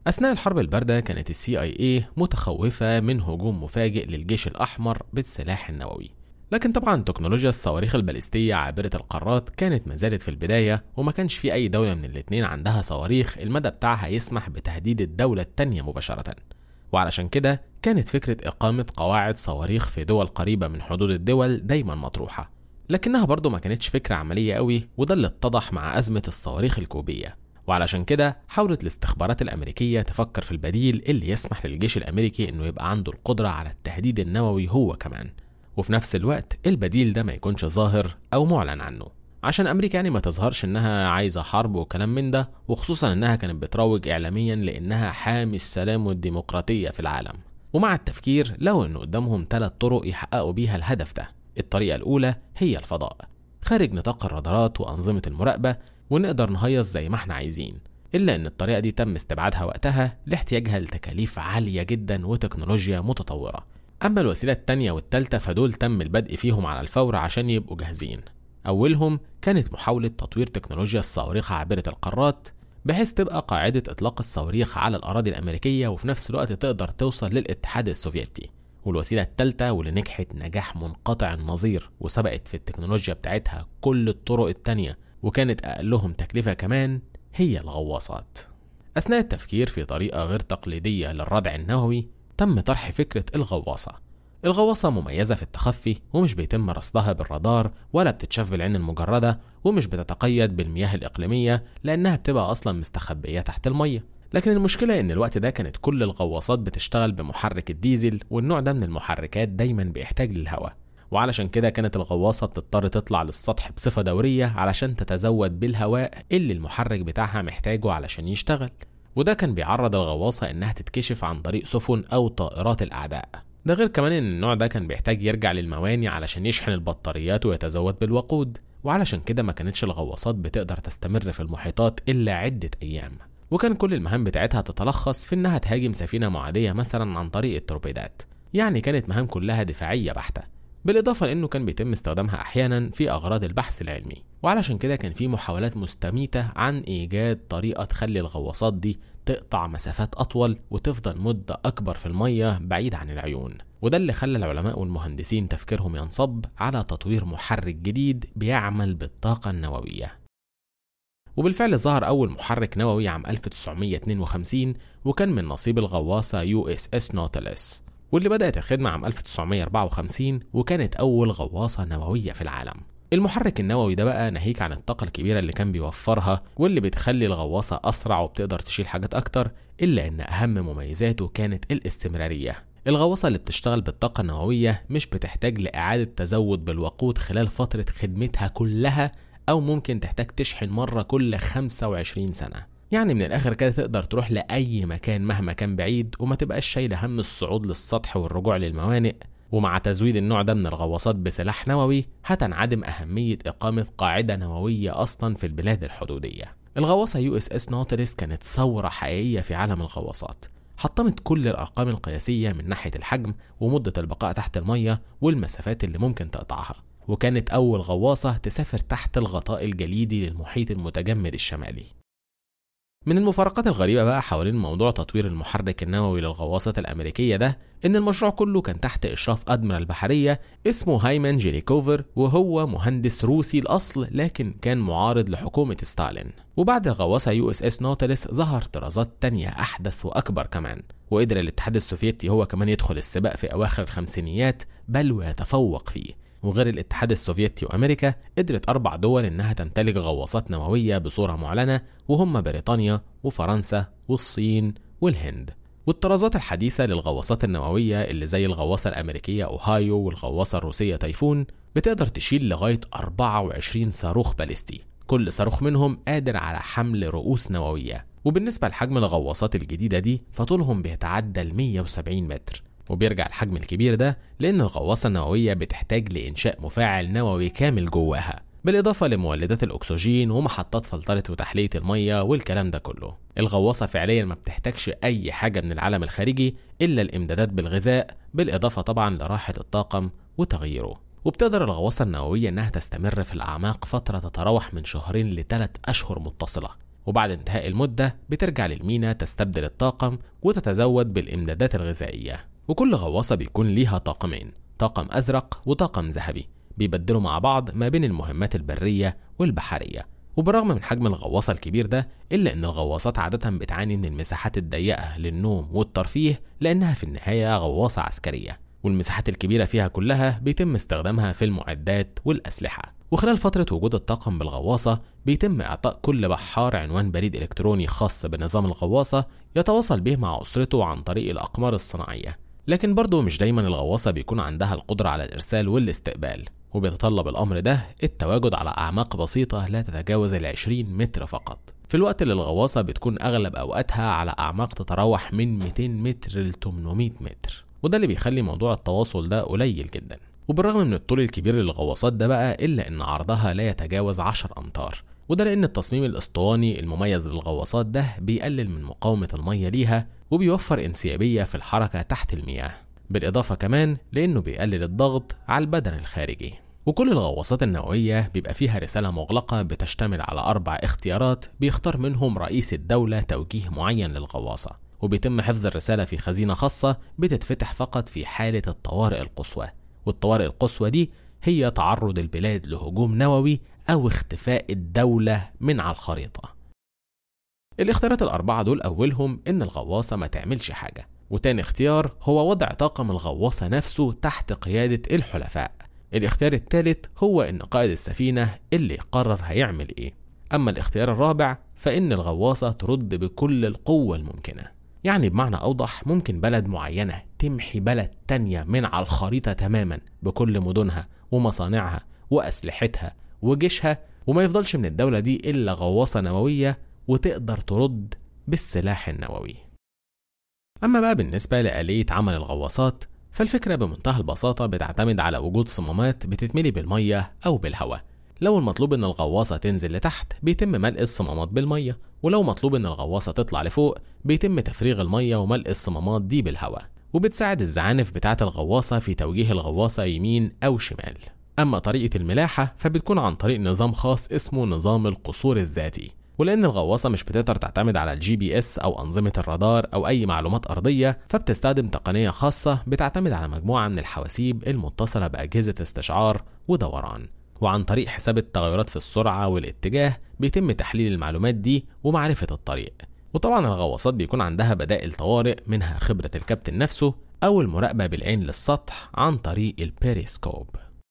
أثناء الحرب الباردة كانت السي اي اي متخوفة من هجوم مفاجئ للجيش الأحمر بالسلاح النووي لكن طبعا تكنولوجيا الصواريخ الباليستية عابرة القارات كانت ما زالت في البداية وما كانش في أي دولة من الاتنين عندها صواريخ المدى بتاعها يسمح بتهديد الدولة التانية مباشرة وعلشان كده كانت فكرة إقامة قواعد صواريخ في دول قريبة من حدود الدول دايما مطروحة لكنها برضه ما كانتش فكرة عملية قوي وده اللي اتضح مع أزمة الصواريخ الكوبية وعلشان كده حاولت الاستخبارات الأمريكية تفكر في البديل اللي يسمح للجيش الأمريكي إنه يبقى عنده القدرة على التهديد النووي هو كمان وفي نفس الوقت البديل ده ما يكونش ظاهر أو معلن عنه عشان أمريكا يعني ما تظهرش إنها عايزة حرب وكلام من ده وخصوصا إنها كانت بتروج إعلاميا لإنها حامي السلام والديمقراطية في العالم ومع التفكير لقوا إن قدامهم ثلاث طرق يحققوا بيها الهدف ده الطريقة الأولى هي الفضاء خارج نطاق الرادارات وأنظمة المراقبة ونقدر نهيص زي ما احنا عايزين إلا إن الطريقة دي تم استبعادها وقتها لاحتياجها لتكاليف عالية جدا وتكنولوجيا متطورة أما الوسيلة التانية والتالتة فدول تم البدء فيهم على الفور عشان يبقوا جاهزين أولهم كانت محاولة تطوير تكنولوجيا الصواريخ عابرة القارات بحيث تبقى قاعدة إطلاق الصواريخ على الأراضي الأمريكية وفي نفس الوقت تقدر توصل للاتحاد السوفيتي والوسيلة التالتة واللي نجحت نجاح منقطع النظير وسبقت في التكنولوجيا بتاعتها كل الطرق التانية وكانت أقلهم تكلفة كمان هي الغواصات أثناء التفكير في طريقة غير تقليدية للردع النووي تم طرح فكرة الغواصة الغواصة مميزة في التخفي ومش بيتم رصدها بالرادار ولا بتتشاف بالعين المجردة ومش بتتقيد بالمياه الإقليمية لأنها بتبقى أصلا مستخبية تحت المية لكن المشكلة إن الوقت ده كانت كل الغواصات بتشتغل بمحرك الديزل والنوع ده من المحركات دايما بيحتاج للهواء وعلشان كده كانت الغواصة بتضطر تطلع للسطح بصفة دورية علشان تتزود بالهواء اللي المحرك بتاعها محتاجه علشان يشتغل وده كان بيعرض الغواصة إنها تتكشف عن طريق سفن أو طائرات الأعداء ده غير كمان إن النوع ده كان بيحتاج يرجع للمواني علشان يشحن البطاريات ويتزود بالوقود وعلشان كده ما كانتش الغواصات بتقدر تستمر في المحيطات إلا عدة أيام وكان كل المهام بتاعتها تتلخص في إنها تهاجم سفينة معادية مثلا عن طريق التوربيدات يعني كانت مهام كلها دفاعية بحتة بالإضافة لأنه كان بيتم استخدامها أحيانا في أغراض البحث العلمي وعلشان كده كان في محاولات مستميتة عن إيجاد طريقة تخلي الغواصات دي تقطع مسافات أطول وتفضل مدة أكبر في المية بعيد عن العيون وده اللي خلى العلماء والمهندسين تفكيرهم ينصب على تطوير محرك جديد بيعمل بالطاقة النووية وبالفعل ظهر أول محرك نووي عام 1952 وكان من نصيب الغواصة يو اس اس نوتلس واللي بدأت الخدمة عام 1954 وكانت أول غواصة نووية في العالم المحرك النووي ده بقى ناهيك عن الطاقة الكبيرة اللي كان بيوفرها واللي بتخلي الغواصة أسرع وبتقدر تشيل حاجات أكتر إلا إن أهم مميزاته كانت الاستمرارية الغواصة اللي بتشتغل بالطاقة النووية مش بتحتاج لإعادة تزود بالوقود خلال فترة خدمتها كلها أو ممكن تحتاج تشحن مرة كل 25 سنة يعني من الآخر كده تقدر تروح لأي مكان مهما كان بعيد وما تبقاش شايلة هم الصعود للسطح والرجوع للموانئ ومع تزويد النوع ده من الغواصات بسلاح نووي هتنعدم أهمية إقامة قاعدة نووية أصلا في البلاد الحدودية الغواصة يو اس اس نوتلس كانت ثورة حقيقية في عالم الغواصات حطمت كل الأرقام القياسية من ناحية الحجم ومدة البقاء تحت المية والمسافات اللي ممكن تقطعها وكانت أول غواصة تسافر تحت الغطاء الجليدي للمحيط المتجمد الشمالي من المفارقات الغريبة بقى حوالين موضوع تطوير المحرك النووي للغواصة الأمريكية ده إن المشروع كله كان تحت إشراف أدميرال البحرية اسمه هايمان جيريكوفر وهو مهندس روسي الأصل لكن كان معارض لحكومة ستالين وبعد الغواصة يو اس اس نوتلس ظهر طرازات تانية أحدث وأكبر كمان وقدر الاتحاد السوفيتي هو كمان يدخل السباق في أواخر الخمسينيات بل ويتفوق فيه وغير الاتحاد السوفيتي وامريكا قدرت اربع دول انها تمتلك غواصات نوويه بصوره معلنه وهم بريطانيا وفرنسا والصين والهند والطرازات الحديثة للغواصات النووية اللي زي الغواصة الأمريكية أوهايو والغواصة الروسية تايفون بتقدر تشيل لغاية 24 صاروخ باليستي كل صاروخ منهم قادر على حمل رؤوس نووية وبالنسبة لحجم الغواصات الجديدة دي فطولهم بيتعدى ال 170 متر وبيرجع الحجم الكبير ده لأن الغواصة النووية بتحتاج لإنشاء مفاعل نووي كامل جواها بالإضافة لمولدات الأكسجين ومحطات فلترة وتحلية المية والكلام ده كله الغواصة فعليا ما بتحتاجش أي حاجة من العالم الخارجي إلا الإمدادات بالغذاء بالإضافة طبعا لراحة الطاقم وتغييره وبتقدر الغواصة النووية إنها تستمر في الأعماق فترة تتراوح من شهرين لثلاث أشهر متصلة وبعد انتهاء المدة بترجع للمينا تستبدل الطاقم وتتزود بالإمدادات الغذائية وكل غواصة بيكون ليها طاقمين طاقم أزرق وطاقم ذهبي بيبدلوا مع بعض ما بين المهمات البرية والبحرية وبالرغم من حجم الغواصة الكبير ده إلا إن الغواصات عادة بتعاني من المساحات الضيقة للنوم والترفيه لأنها في النهاية غواصة عسكرية والمساحات الكبيرة فيها كلها بيتم استخدامها في المعدات والأسلحة وخلال فترة وجود الطاقم بالغواصة بيتم إعطاء كل بحار عنوان بريد إلكتروني خاص بنظام الغواصة يتواصل به مع أسرته عن طريق الأقمار الصناعية لكن برضه مش دايما الغواصة بيكون عندها القدرة على الإرسال والاستقبال وبيتطلب الأمر ده التواجد على أعماق بسيطة لا تتجاوز العشرين متر فقط في الوقت اللي الغواصة بتكون أغلب أوقاتها على أعماق تتراوح من 200 متر ل 800 متر وده اللي بيخلي موضوع التواصل ده قليل جدا وبالرغم من الطول الكبير للغواصات ده بقى إلا إن عرضها لا يتجاوز 10 أمتار وده لأن التصميم الأسطواني المميز للغواصات ده بيقلل من مقاومة المية ليها وبيوفر انسيابية في الحركة تحت المياه بالإضافة كمان لأنه بيقلل الضغط على البدن الخارجي وكل الغواصات النووية بيبقى فيها رسالة مغلقة بتشتمل على أربع اختيارات بيختار منهم رئيس الدولة توجيه معين للغواصة وبيتم حفظ الرسالة في خزينة خاصة بتتفتح فقط في حالة الطوارئ القصوى والطوارئ القصوى دي هي تعرض البلاد لهجوم نووي أو اختفاء الدولة من على الخريطة الاختيارات الأربعة دول أولهم إن الغواصة ما تعملش حاجة وتاني اختيار هو وضع طاقم الغواصة نفسه تحت قيادة الحلفاء الاختيار الثالث هو إن قائد السفينة اللي يقرر هيعمل إيه أما الاختيار الرابع فإن الغواصة ترد بكل القوة الممكنة يعني بمعنى أوضح ممكن بلد معينة تمحي بلد تانية من على الخريطة تماما بكل مدنها ومصانعها وأسلحتها وجيشها وما يفضلش من الدولة دي إلا غواصة نووية وتقدر ترد بالسلاح النووي أما بقى بالنسبة لآلية عمل الغواصات فالفكرة بمنتهى البساطة بتعتمد على وجود صمامات بتتملي بالمية أو بالهواء لو المطلوب ان الغواصة تنزل لتحت بيتم ملء الصمامات بالمية ولو مطلوب ان الغواصة تطلع لفوق بيتم تفريغ المية وملء الصمامات دي بالهواء وبتساعد الزعانف بتاعة الغواصة في توجيه الغواصة يمين أو شمال أما طريقة الملاحة فبتكون عن طريق نظام خاص اسمه نظام القصور الذاتي ولأن الغواصة مش بتقدر تعتمد على الجي بي اس أو أنظمة الرادار أو أي معلومات أرضية فبتستخدم تقنية خاصة بتعتمد على مجموعة من الحواسيب المتصلة بأجهزة استشعار ودوران وعن طريق حساب التغيرات في السرعة والاتجاه بيتم تحليل المعلومات دي ومعرفة الطريق وطبعا الغواصات بيكون عندها بدائل طوارئ منها خبرة الكابتن نفسه أو المراقبة بالعين للسطح عن طريق البيريسكوب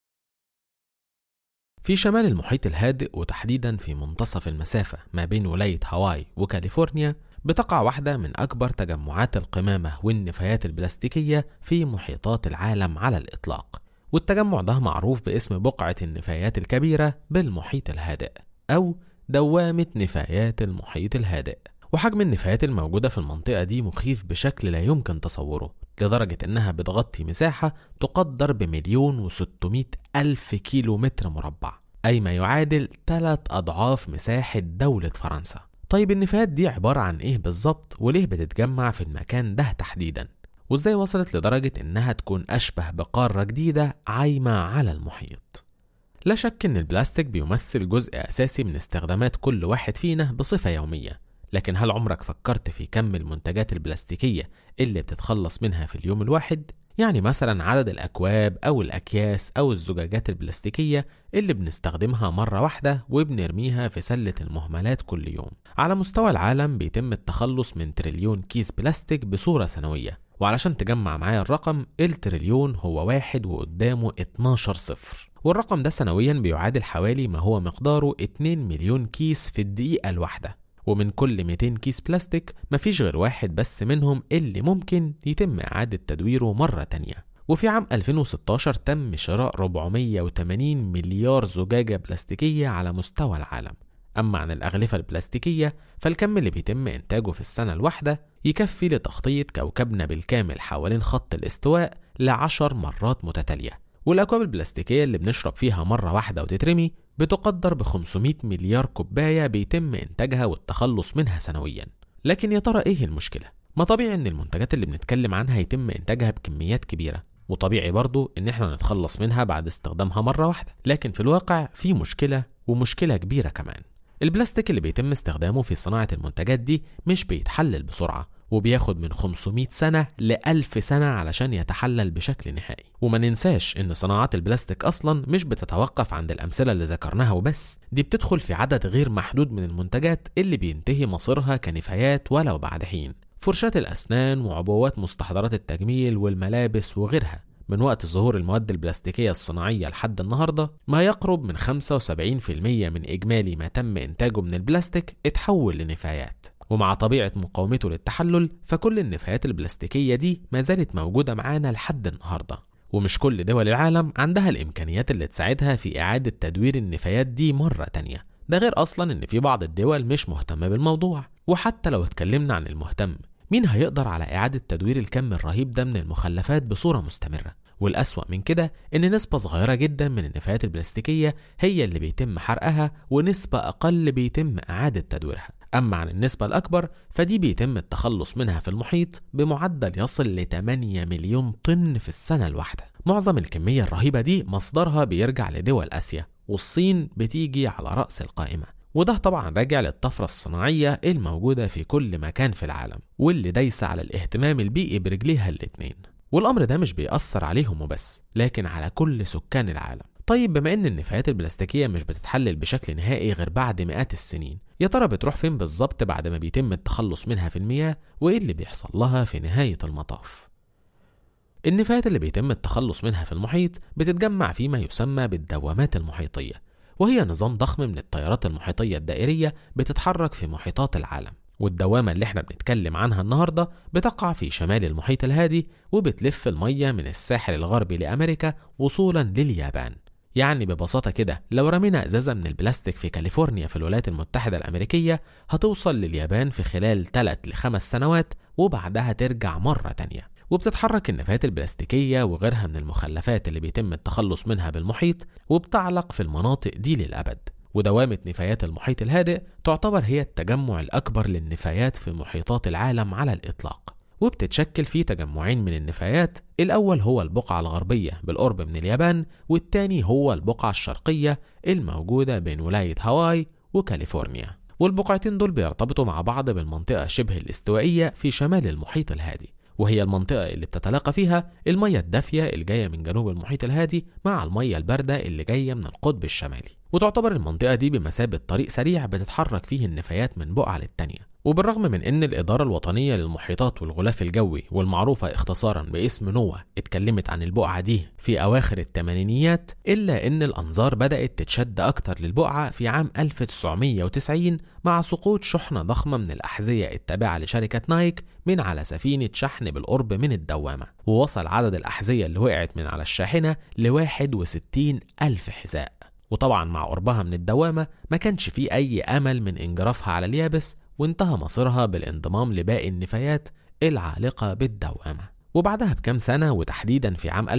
في شمال المحيط الهادئ وتحديدا في منتصف المسافة ما بين ولاية هاواي وكاليفورنيا بتقع واحدة من أكبر تجمعات القمامة والنفايات البلاستيكية في محيطات العالم على الإطلاق والتجمع ده معروف باسم بقعة النفايات الكبيرة بالمحيط الهادئ أو دوامة نفايات المحيط الهادئ وحجم النفايات الموجودة في المنطقة دي مخيف بشكل لا يمكن تصوره لدرجة إنها بتغطي مساحة تقدر بمليون وستمائة ألف كيلو متر مربع أي ما يعادل ثلاث أضعاف مساحة دولة فرنسا طيب النفايات دي عبارة عن إيه بالظبط وليه بتتجمع في المكان ده تحديدا وإزاي وصلت لدرجة إنها تكون أشبه بقارة جديدة عايمة على المحيط لا شك إن البلاستيك بيمثل جزء أساسي من استخدامات كل واحد فينا بصفة يومية لكن هل عمرك فكرت في كم المنتجات البلاستيكية اللي بتتخلص منها في اليوم الواحد؟ يعني مثلا عدد الأكواب أو الأكياس أو الزجاجات البلاستيكية اللي بنستخدمها مرة واحدة وبنرميها في سلة المهملات كل يوم على مستوى العالم بيتم التخلص من تريليون كيس بلاستيك بصورة سنوية وعلشان تجمع معايا الرقم التريليون هو واحد وقدامه 12 صفر والرقم ده سنويا بيعادل حوالي ما هو مقداره 2 مليون كيس في الدقيقة الواحدة ومن كل 200 كيس بلاستيك مفيش غير واحد بس منهم اللي ممكن يتم إعادة تدويره مرة تانية وفي عام 2016 تم شراء 480 مليار زجاجة بلاستيكية على مستوى العالم أما عن الأغلفة البلاستيكية فالكم اللي بيتم إنتاجه في السنة الواحدة يكفي لتغطية كوكبنا بالكامل حوالين خط الاستواء لعشر مرات متتالية والأكواب البلاستيكية اللي بنشرب فيها مرة واحدة وتترمي بتقدر ب 500 مليار كوباية بيتم إنتاجها والتخلص منها سنويا لكن يا ترى إيه المشكلة؟ ما طبيعي إن المنتجات اللي بنتكلم عنها يتم إنتاجها بكميات كبيرة وطبيعي برضو إن إحنا نتخلص منها بعد استخدامها مرة واحدة لكن في الواقع في مشكلة ومشكلة كبيرة كمان البلاستيك اللي بيتم استخدامه في صناعة المنتجات دي مش بيتحلل بسرعة وبياخد من 500 سنة ل 1000 سنة علشان يتحلل بشكل نهائي وما ننساش ان صناعات البلاستيك اصلا مش بتتوقف عند الامثلة اللي ذكرناها وبس دي بتدخل في عدد غير محدود من المنتجات اللي بينتهي مصيرها كنفايات ولو بعد حين فرشاة الأسنان وعبوات مستحضرات التجميل والملابس وغيرها من وقت ظهور المواد البلاستيكية الصناعية لحد النهاردة ما يقرب من 75% من إجمالي ما تم إنتاجه من البلاستيك اتحول لنفايات ومع طبيعة مقاومته للتحلل فكل النفايات البلاستيكية دي ما زالت موجودة معانا لحد النهاردة ومش كل دول العالم عندها الإمكانيات اللي تساعدها في إعادة تدوير النفايات دي مرة تانية ده غير أصلا إن في بعض الدول مش مهتمة بالموضوع وحتى لو اتكلمنا عن المهتم مين هيقدر على إعادة تدوير الكم الرهيب ده من المخلفات بصورة مستمرة والأسوأ من كده إن نسبة صغيرة جدا من النفايات البلاستيكية هي اللي بيتم حرقها ونسبة أقل بيتم إعادة تدويرها أما عن النسبة الأكبر فدي بيتم التخلص منها في المحيط بمعدل يصل ل 8 مليون طن في السنة الواحدة معظم الكمية الرهيبة دي مصدرها بيرجع لدول آسيا والصين بتيجي على رأس القائمة وده طبعا راجع للطفرة الصناعية الموجودة في كل مكان في العالم واللي دايسة على الاهتمام البيئي برجليها الاتنين والأمر ده مش بيأثر عليهم وبس لكن على كل سكان العالم طيب بما ان النفايات البلاستيكيه مش بتتحلل بشكل نهائي غير بعد مئات السنين يا ترى بتروح فين بالظبط بعد ما بيتم التخلص منها في المياه وايه اللي بيحصل لها في نهايه المطاف النفايات اللي بيتم التخلص منها في المحيط بتتجمع فيما يسمى بالدوامات المحيطيه وهي نظام ضخم من التيارات المحيطيه الدائريه بتتحرك في محيطات العالم والدوامة اللي احنا بنتكلم عنها النهاردة بتقع في شمال المحيط الهادي وبتلف المية من الساحل الغربي لأمريكا وصولا لليابان يعني ببساطة كده لو رمينا إزازة من البلاستيك في كاليفورنيا في الولايات المتحدة الأمريكية هتوصل لليابان في خلال 3 ل 5 سنوات وبعدها ترجع مرة تانية وبتتحرك النفايات البلاستيكية وغيرها من المخلفات اللي بيتم التخلص منها بالمحيط وبتعلق في المناطق دي للأبد ودوامة نفايات المحيط الهادئ تعتبر هي التجمع الأكبر للنفايات في محيطات العالم على الإطلاق وبتتشكل في تجمعين من النفايات الأول هو البقعة الغربية بالقرب من اليابان والتاني هو البقعة الشرقية الموجودة بين ولاية هاواي وكاليفورنيا والبقعتين دول بيرتبطوا مع بعض بالمنطقة شبه الاستوائية في شمال المحيط الهادي وهي المنطقة اللي بتتلاقى فيها المية الدافية اللي جاية من جنوب المحيط الهادي مع المية الباردة اللي جاية من القطب الشمالي وتعتبر المنطقة دي بمثابة طريق سريع بتتحرك فيه النفايات من بقعة للتانية وبالرغم من ان الاداره الوطنيه للمحيطات والغلاف الجوي والمعروفه اختصارا باسم نوا اتكلمت عن البقعه دي في اواخر الثمانينيات الا ان الانظار بدات تتشد اكتر للبقعه في عام 1990 مع سقوط شحنه ضخمه من الاحذيه التابعه لشركه نايك من على سفينه شحن بالقرب من الدوامه ووصل عدد الاحذيه اللي وقعت من على الشاحنه ل 61 الف حذاء وطبعا مع قربها من الدوامة ما كانش فيه أي أمل من إنجرافها على اليابس وانتهى مصيرها بالانضمام لباقي النفايات العالقة بالدوامة وبعدها بكام سنة وتحديدا في عام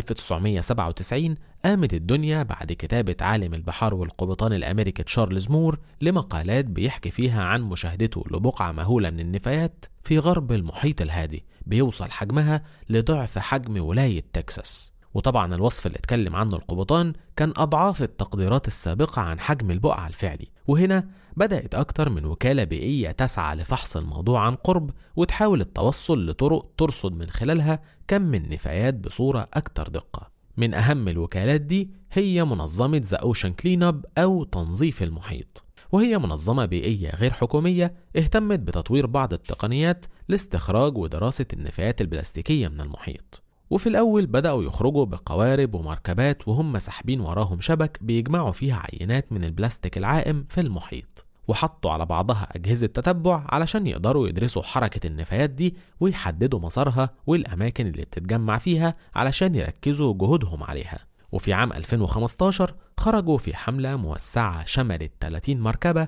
1997 قامت الدنيا بعد كتابة عالم البحار والقبطان الأمريكي تشارلز مور لمقالات بيحكي فيها عن مشاهدته لبقعة مهولة من النفايات في غرب المحيط الهادي بيوصل حجمها لضعف حجم ولاية تكساس وطبعا الوصف اللي اتكلم عنه القبطان كان أضعاف التقديرات السابقة عن حجم البقعة الفعلي وهنا بدأت أكتر من وكالة بيئية تسعى لفحص الموضوع عن قرب وتحاول التوصل لطرق ترصد من خلالها كم النفايات بصورة أكتر دقة من أهم الوكالات دي هي منظمة ذا أوشن كلين أب أو تنظيف المحيط وهي منظمة بيئية غير حكومية اهتمت بتطوير بعض التقنيات لاستخراج ودراسة النفايات البلاستيكية من المحيط وفي الأول بدأوا يخرجوا بقوارب ومركبات وهم ساحبين وراهم شبك بيجمعوا فيها عينات من البلاستيك العائم في المحيط وحطوا على بعضها أجهزة تتبع علشان يقدروا يدرسوا حركة النفايات دي ويحددوا مسارها والأماكن اللي بتتجمع فيها علشان يركزوا جهودهم عليها وفي عام 2015 خرجوا في حملة موسعة شملت 30 مركبة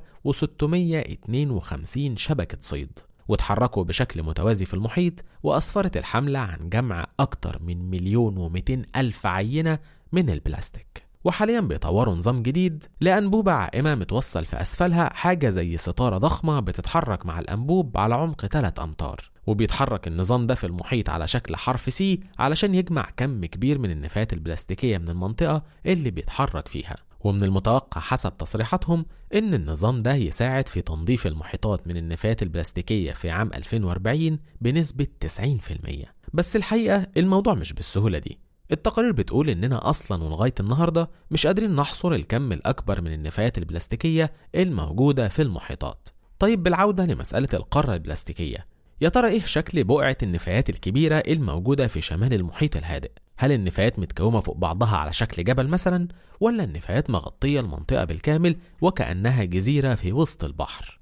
و652 شبكة صيد وتحركوا بشكل متوازي في المحيط وأسفرت الحملة عن جمع أكتر من مليون ومئتين ألف عينة من البلاستيك وحاليا بيطوروا نظام جديد لأنبوبة عائمة متوصل في أسفلها حاجة زي ستارة ضخمة بتتحرك مع الأنبوب على عمق 3 أمتار وبيتحرك النظام ده في المحيط على شكل حرف سي علشان يجمع كم كبير من النفايات البلاستيكية من المنطقة اللي بيتحرك فيها ومن المتوقع حسب تصريحاتهم إن النظام ده يساعد في تنظيف المحيطات من النفايات البلاستيكية في عام 2040 بنسبة 90% بس الحقيقة الموضوع مش بالسهولة دي التقارير بتقول إننا أصلا ولغاية النهاردة مش قادرين نحصر الكم الأكبر من النفايات البلاستيكية الموجودة في المحيطات طيب بالعودة لمسألة القارة البلاستيكية يا ترى إيه شكل بقعة النفايات الكبيرة الموجودة في شمال المحيط الهادئ؟ هل النفايات متكومة فوق بعضها على شكل جبل مثلا؟ ولا النفايات مغطية المنطقة بالكامل وكأنها جزيرة في وسط البحر؟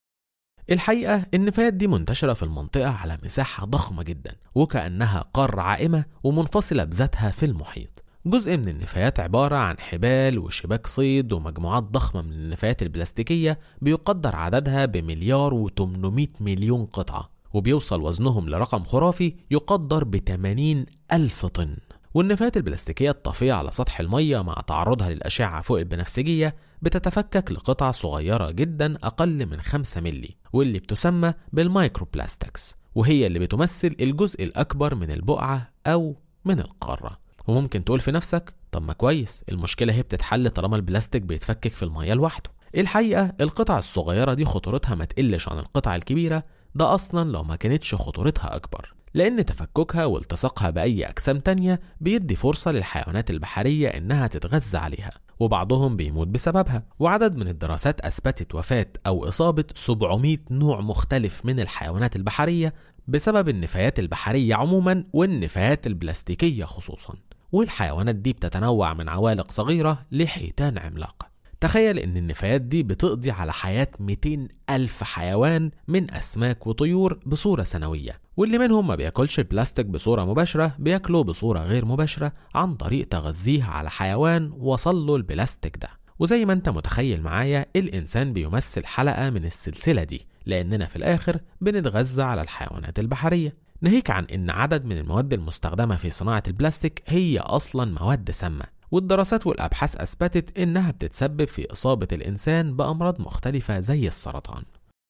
الحقيقة النفايات دي منتشرة في المنطقة على مساحة ضخمة جدا وكأنها قارة عائمة ومنفصلة بذاتها في المحيط جزء من النفايات عبارة عن حبال وشباك صيد ومجموعات ضخمة من النفايات البلاستيكية بيقدر عددها بمليار و800 مليون قطعة وبيوصل وزنهم لرقم خرافي يقدر ب 80 ألف طن والنفايات البلاستيكية الطافية على سطح المية مع تعرضها للأشعة فوق البنفسجية بتتفكك لقطع صغيرة جدا أقل من 5 ملي واللي بتسمى بالمايكروبلاستكس وهي اللي بتمثل الجزء الأكبر من البقعة أو من القارة وممكن تقول في نفسك طب ما كويس المشكلة هي بتتحل طالما البلاستيك بيتفكك في المية لوحده الحقيقة القطع الصغيرة دي خطورتها ما تقلش عن القطع الكبيرة ده أصلا لو ما كانتش خطورتها أكبر لأن تفككها والتصاقها بأي أجسام تانية بيدي فرصة للحيوانات البحرية إنها تتغذى عليها وبعضهم بيموت بسببها وعدد من الدراسات أثبتت وفاة أو إصابة 700 نوع مختلف من الحيوانات البحرية بسبب النفايات البحرية عموما والنفايات البلاستيكية خصوصا والحيوانات دي بتتنوع من عوالق صغيرة لحيتان عملاقة تخيل ان النفايات دي بتقضي على حياة 200 ألف حيوان من أسماك وطيور بصورة سنوية واللي منهم ما بياكلش البلاستيك بصورة مباشرة بياكله بصورة غير مباشرة عن طريق تغذيه على حيوان وصل له البلاستيك ده وزي ما انت متخيل معايا الإنسان بيمثل حلقة من السلسلة دي لأننا في الآخر بنتغذى على الحيوانات البحرية ناهيك عن ان عدد من المواد المستخدمة في صناعة البلاستيك هي أصلا مواد سامة والدراسات والأبحاث أثبتت إنها بتتسبب في إصابة الإنسان بأمراض مختلفة زي السرطان.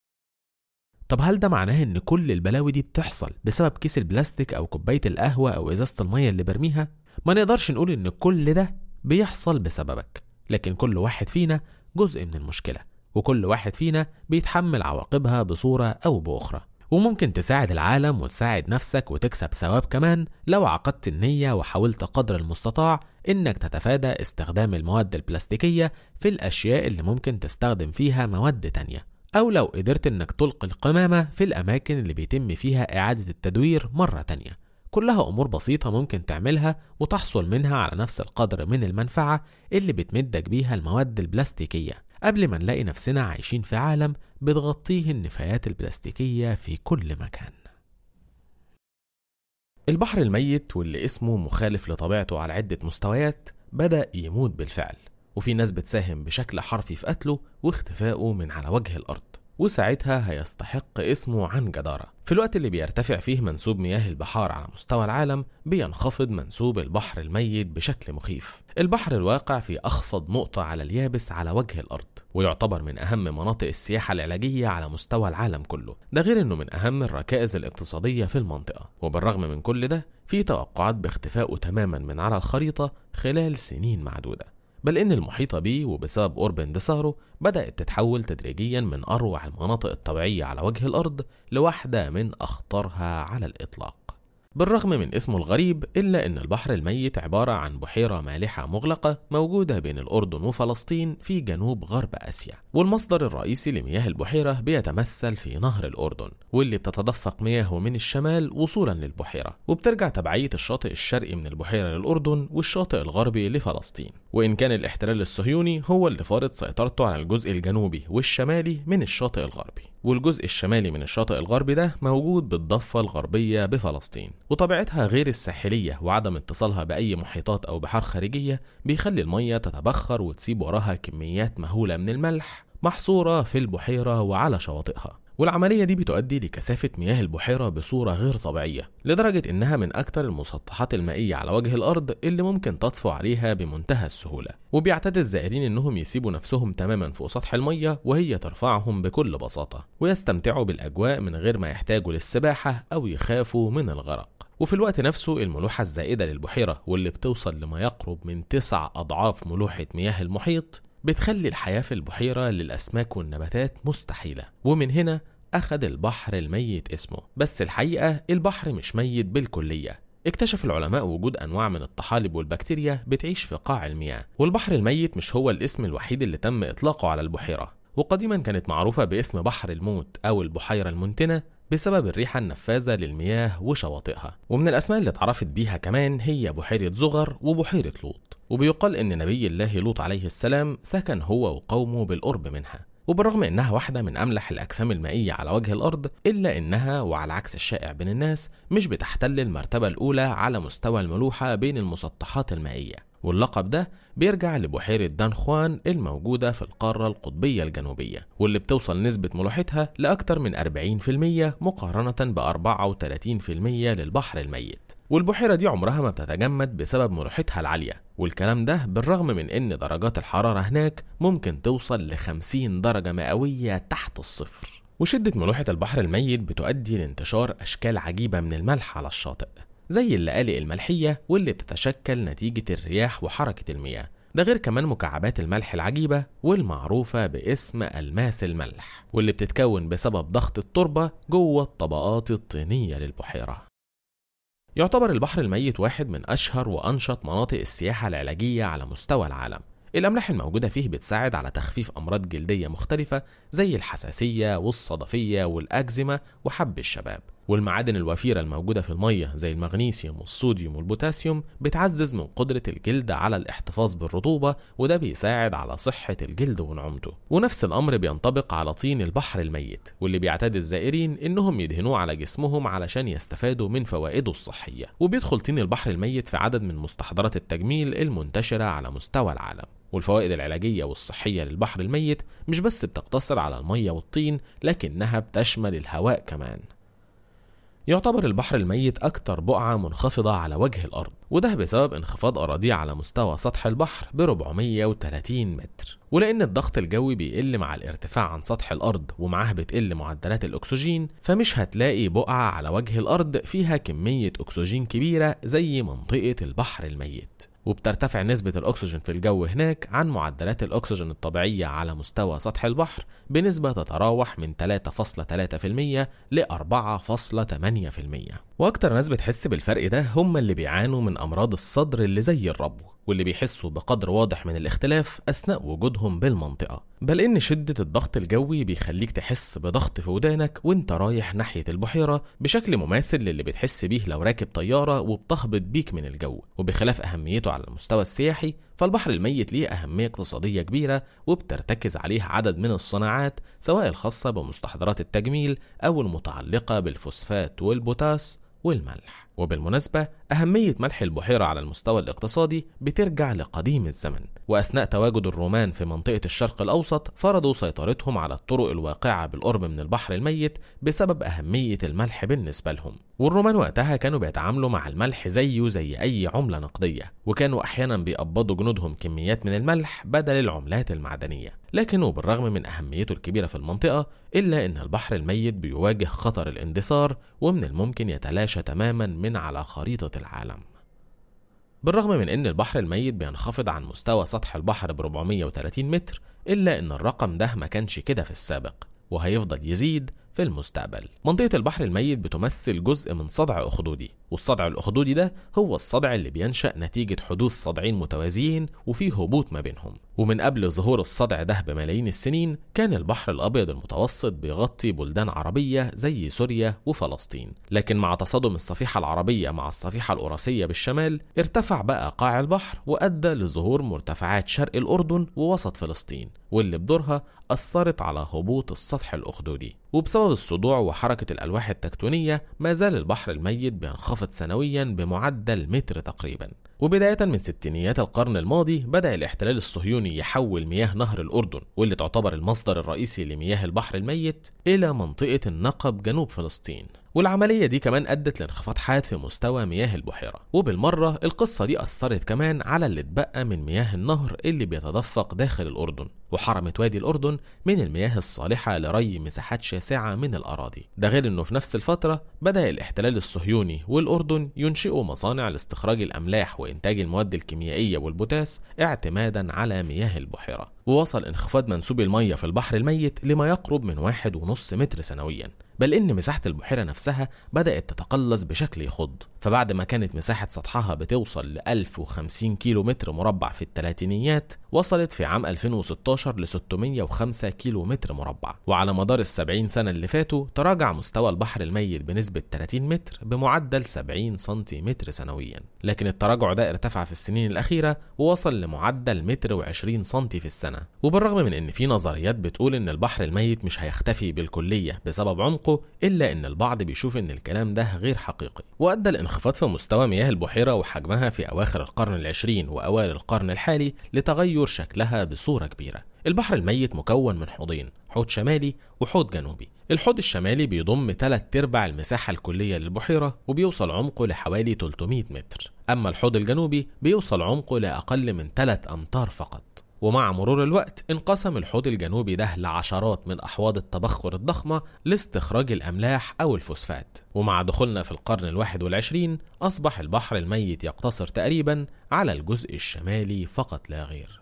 طب هل ده معناه إن كل البلاوي دي بتحصل بسبب كيس البلاستيك أو كوباية القهوة أو إزازة المية اللي برميها؟ ما نقدرش نقول إن كل ده بيحصل بسببك، لكن كل واحد فينا جزء من المشكلة، وكل واحد فينا بيتحمل عواقبها بصورة أو بأخرى. وممكن تساعد العالم وتساعد نفسك وتكسب ثواب كمان لو عقدت النية وحاولت قدر المستطاع إنك تتفادى استخدام المواد البلاستيكية في الأشياء اللي ممكن تستخدم فيها مواد تانية أو لو قدرت إنك تلقي القمامة في الأماكن اللي بيتم فيها إعادة التدوير مرة تانية كلها أمور بسيطة ممكن تعملها وتحصل منها على نفس القدر من المنفعة اللي بتمدك بيها المواد البلاستيكية قبل ما نلاقي نفسنا عايشين في عالم بتغطيه النفايات البلاستيكية في كل مكان البحر الميت واللي اسمه مخالف لطبيعته على عدة مستويات بدأ يموت بالفعل وفي ناس بتساهم بشكل حرفي في قتله واختفائه من على وجه الأرض وساعتها هيستحق اسمه عن جدارة في الوقت اللي بيرتفع فيه منسوب مياه البحار على مستوى العالم بينخفض منسوب البحر الميت بشكل مخيف البحر الواقع في أخفض نقطة على اليابس على وجه الأرض ويعتبر من أهم مناطق السياحة العلاجية على مستوى العالم كله ده غير أنه من أهم الركائز الاقتصادية في المنطقة وبالرغم من كل ده في توقعات باختفائه تماما من على الخريطة خلال سنين معدودة بل إن المحيطة بيه وبسبب قرب اندثاره بدأت تتحول تدريجيا من أروع المناطق الطبيعية على وجه الأرض لواحدة من أخطرها على الإطلاق بالرغم من اسمه الغريب إلا أن البحر الميت عبارة عن بحيرة مالحة مغلقة موجودة بين الأردن وفلسطين في جنوب غرب آسيا والمصدر الرئيسي لمياه البحيرة بيتمثل في نهر الأردن واللي بتتدفق مياهه من الشمال وصولا للبحيرة وبترجع تبعية الشاطئ الشرقي من البحيرة للأردن والشاطئ الغربي لفلسطين وإن كان الاحتلال الصهيوني هو اللي فارض سيطرته على الجزء الجنوبي والشمالي من الشاطئ الغربي والجزء الشمالي من الشاطئ الغربي ده موجود بالضفة الغربية بفلسطين وطبيعتها غير الساحلية وعدم اتصالها بأي محيطات أو بحار خارجية بيخلي المية تتبخر وتسيب وراها كميات مهولة من الملح محصورة في البحيرة وعلى شواطئها والعملية دي بتؤدي لكثافة مياه البحيرة بصورة غير طبيعية لدرجة إنها من أكثر المسطحات المائية على وجه الأرض اللي ممكن تطفو عليها بمنتهى السهولة وبيعتاد الزائرين إنهم يسيبوا نفسهم تماما فوق سطح المية وهي ترفعهم بكل بساطة ويستمتعوا بالأجواء من غير ما يحتاجوا للسباحة أو يخافوا من الغرق وفي الوقت نفسه الملوحة الزائدة للبحيرة واللي بتوصل لما يقرب من تسع أضعاف ملوحة مياه المحيط بتخلي الحياة في البحيرة للأسماك والنباتات مستحيلة ومن هنا أخد البحر الميت اسمه بس الحقيقة البحر مش ميت بالكلية اكتشف العلماء وجود أنواع من الطحالب والبكتيريا بتعيش في قاع المياه والبحر الميت مش هو الاسم الوحيد اللي تم إطلاقه على البحيرة وقديما كانت معروفة باسم بحر الموت أو البحيرة المنتنة بسبب الريحة النفاذة للمياه وشواطئها ومن الأسماء اللي اتعرفت بيها كمان هي بحيرة زغر وبحيرة لوط وبيقال إن نبي الله لوط عليه السلام سكن هو وقومه بالقرب منها وبالرغم انها واحده من املح الاجسام المائيه على وجه الارض الا انها وعلى عكس الشائع بين الناس مش بتحتل المرتبه الاولى على مستوى الملوحه بين المسطحات المائيه واللقب ده بيرجع لبحيرة دان خوان الموجودة في القارة القطبية الجنوبية واللي بتوصل نسبة ملوحتها لأكثر من 40% مقارنة ب 34% للبحر الميت والبحيرة دي عمرها ما بتتجمد بسبب ملوحتها العالية والكلام ده بالرغم من ان درجات الحرارة هناك ممكن توصل ل 50 درجة مئوية تحت الصفر وشدة ملوحة البحر الميت بتؤدي لانتشار أشكال عجيبة من الملح على الشاطئ زي اللآلئ الملحية واللي بتتشكل نتيجة الرياح وحركة المياه ده غير كمان مكعبات الملح العجيبة والمعروفة باسم ألماس الملح واللي بتتكون بسبب ضغط التربة جوه الطبقات الطينية للبحيرة يعتبر البحر الميت واحد من أشهر وأنشط مناطق السياحة العلاجية على مستوى العالم الأملاح الموجودة فيه بتساعد على تخفيف أمراض جلدية مختلفة زي الحساسية والصدفية والأكزيما وحب الشباب والمعادن الوفيرة الموجودة في المية زي المغنيسيوم والصوديوم والبوتاسيوم بتعزز من قدرة الجلد على الاحتفاظ بالرطوبة وده بيساعد على صحة الجلد ونعومته ونفس الأمر بينطبق على طين البحر الميت واللي بيعتاد الزائرين إنهم يدهنوه على جسمهم علشان يستفادوا من فوائده الصحية وبيدخل طين البحر الميت في عدد من مستحضرات التجميل المنتشرة على مستوى العالم والفوائد العلاجية والصحية للبحر الميت مش بس بتقتصر على المية والطين لكنها بتشمل الهواء كمان يعتبر البحر الميت أكتر بقعة منخفضة على وجه الأرض وده بسبب انخفاض أراضيه على مستوى سطح البحر ب 430 متر ولأن الضغط الجوي بيقل مع الارتفاع عن سطح الأرض ومعاه بتقل معدلات الأكسجين فمش هتلاقي بقعة على وجه الأرض فيها كمية أكسجين كبيرة زي منطقة البحر الميت وبترتفع نسبة الأكسجين في الجو هناك عن معدلات الأكسجين الطبيعية على مستوى سطح البحر بنسبة تتراوح من 3.3% ل 4.8% وأكتر ناس بتحس بالفرق ده هم اللي بيعانوا من أمراض الصدر اللي زي الربو واللي بيحسوا بقدر واضح من الاختلاف أثناء وجودهم بالمنطقة بل إن شدة الضغط الجوي بيخليك تحس بضغط في ودانك وانت رايح ناحية البحيرة بشكل مماثل للي بتحس بيه لو راكب طيارة وبتهبط بيك من الجو وبخلاف أهميته على المستوى السياحي فالبحر الميت ليه أهمية اقتصادية كبيرة وبترتكز عليه عدد من الصناعات سواء الخاصة بمستحضرات التجميل أو المتعلقة بالفوسفات والبوتاس والملح وبالمناسبة أهمية ملح البحيرة على المستوى الاقتصادي بترجع لقديم الزمن وأثناء تواجد الرومان في منطقة الشرق الأوسط فرضوا سيطرتهم على الطرق الواقعة بالقرب من البحر الميت بسبب أهمية الملح بالنسبة لهم والرومان وقتها كانوا بيتعاملوا مع الملح زيه زي أي عملة نقدية وكانوا أحيانا بيقبضوا جنودهم كميات من الملح بدل العملات المعدنية لكن وبالرغم من أهميته الكبيرة في المنطقة إلا أن البحر الميت بيواجه خطر الاندثار ومن الممكن يتلاشى تماما من على خريطة العالم بالرغم من ان البحر الميت بينخفض عن مستوى سطح البحر ب 430 متر الا ان الرقم ده ما كانش كده في السابق وهيفضل يزيد في المستقبل منطقة البحر الميت بتمثل جزء من صدع أخدودي والصدع الأخدودي ده هو الصدع اللي بينشأ نتيجة حدوث صدعين متوازيين وفيه هبوط ما بينهم ومن قبل ظهور الصدع ده بملايين السنين كان البحر الأبيض المتوسط بيغطي بلدان عربية زي سوريا وفلسطين لكن مع تصادم الصفيحة العربية مع الصفيحة الأوراسية بالشمال ارتفع بقى قاع البحر وأدى لظهور مرتفعات شرق الأردن ووسط فلسطين واللي بدورها أثرت على هبوط السطح الأخدودي وبسبب الصدوع وحركة الألواح التكتونية ما زال البحر الميت بينخفض سنويا بمعدل متر تقريبا وبداية من ستينيات القرن الماضي بدأ الاحتلال الصهيوني يحول مياه نهر الأردن واللي تعتبر المصدر الرئيسي لمياه البحر الميت إلى منطقة النقب جنوب فلسطين والعملية دي كمان أدت لانخفاض حاد في مستوى مياه البحيرة وبالمرة القصة دي أثرت كمان على اللي اتبقى من مياه النهر اللي بيتدفق داخل الأردن وحرمت وادي الأردن من المياه الصالحة لري مساحات شاسعة من الأراضي ده غير أنه في نفس الفترة بدأ الاحتلال الصهيوني والأردن ينشئوا مصانع لاستخراج الأملاح وإنتاج المواد الكيميائية والبوتاس اعتمادا على مياه البحيرة ووصل انخفاض منسوب المية في البحر الميت لما يقرب من واحد ونص متر سنويا بل إن مساحة البحيرة نفسها بدأت تتقلص بشكل يخض فبعد ما كانت مساحة سطحها بتوصل ل 1050 كيلو متر مربع في الثلاثينيات وصلت في عام 2016 ل 605 كيلو متر مربع وعلى مدار ال 70 سنة اللي فاتوا تراجع مستوى البحر الميت بنسبة 30 متر بمعدل 70 سنتيمتر سنويا لكن التراجع ده ارتفع في السنين الأخيرة ووصل لمعدل متر و20 سنتي في السنة وبالرغم من ان في نظريات بتقول ان البحر الميت مش هيختفي بالكلية بسبب عمقه إلا ان البعض بيشوف ان الكلام ده غير حقيقي وأدى الانخفاض في مستوى مياه البحيرة وحجمها في أواخر القرن العشرين وأوائل القرن الحالي لتغير شكلها بصورة كبيرة البحر الميت مكون من حوضين حوض شمالي وحوض جنوبي الحوض الشمالي بيضم 3 ارباع المساحة الكلية للبحيرة وبيوصل عمقه لحوالي 300 متر أما الحوض الجنوبي بيوصل عمقه لأقل من 3 أمتار فقط ومع مرور الوقت انقسم الحوض الجنوبي ده لعشرات من أحواض التبخر الضخمة لاستخراج الأملاح أو الفوسفات ومع دخولنا في القرن الواحد والعشرين أصبح البحر الميت يقتصر تقريبا على الجزء الشمالي فقط لا غير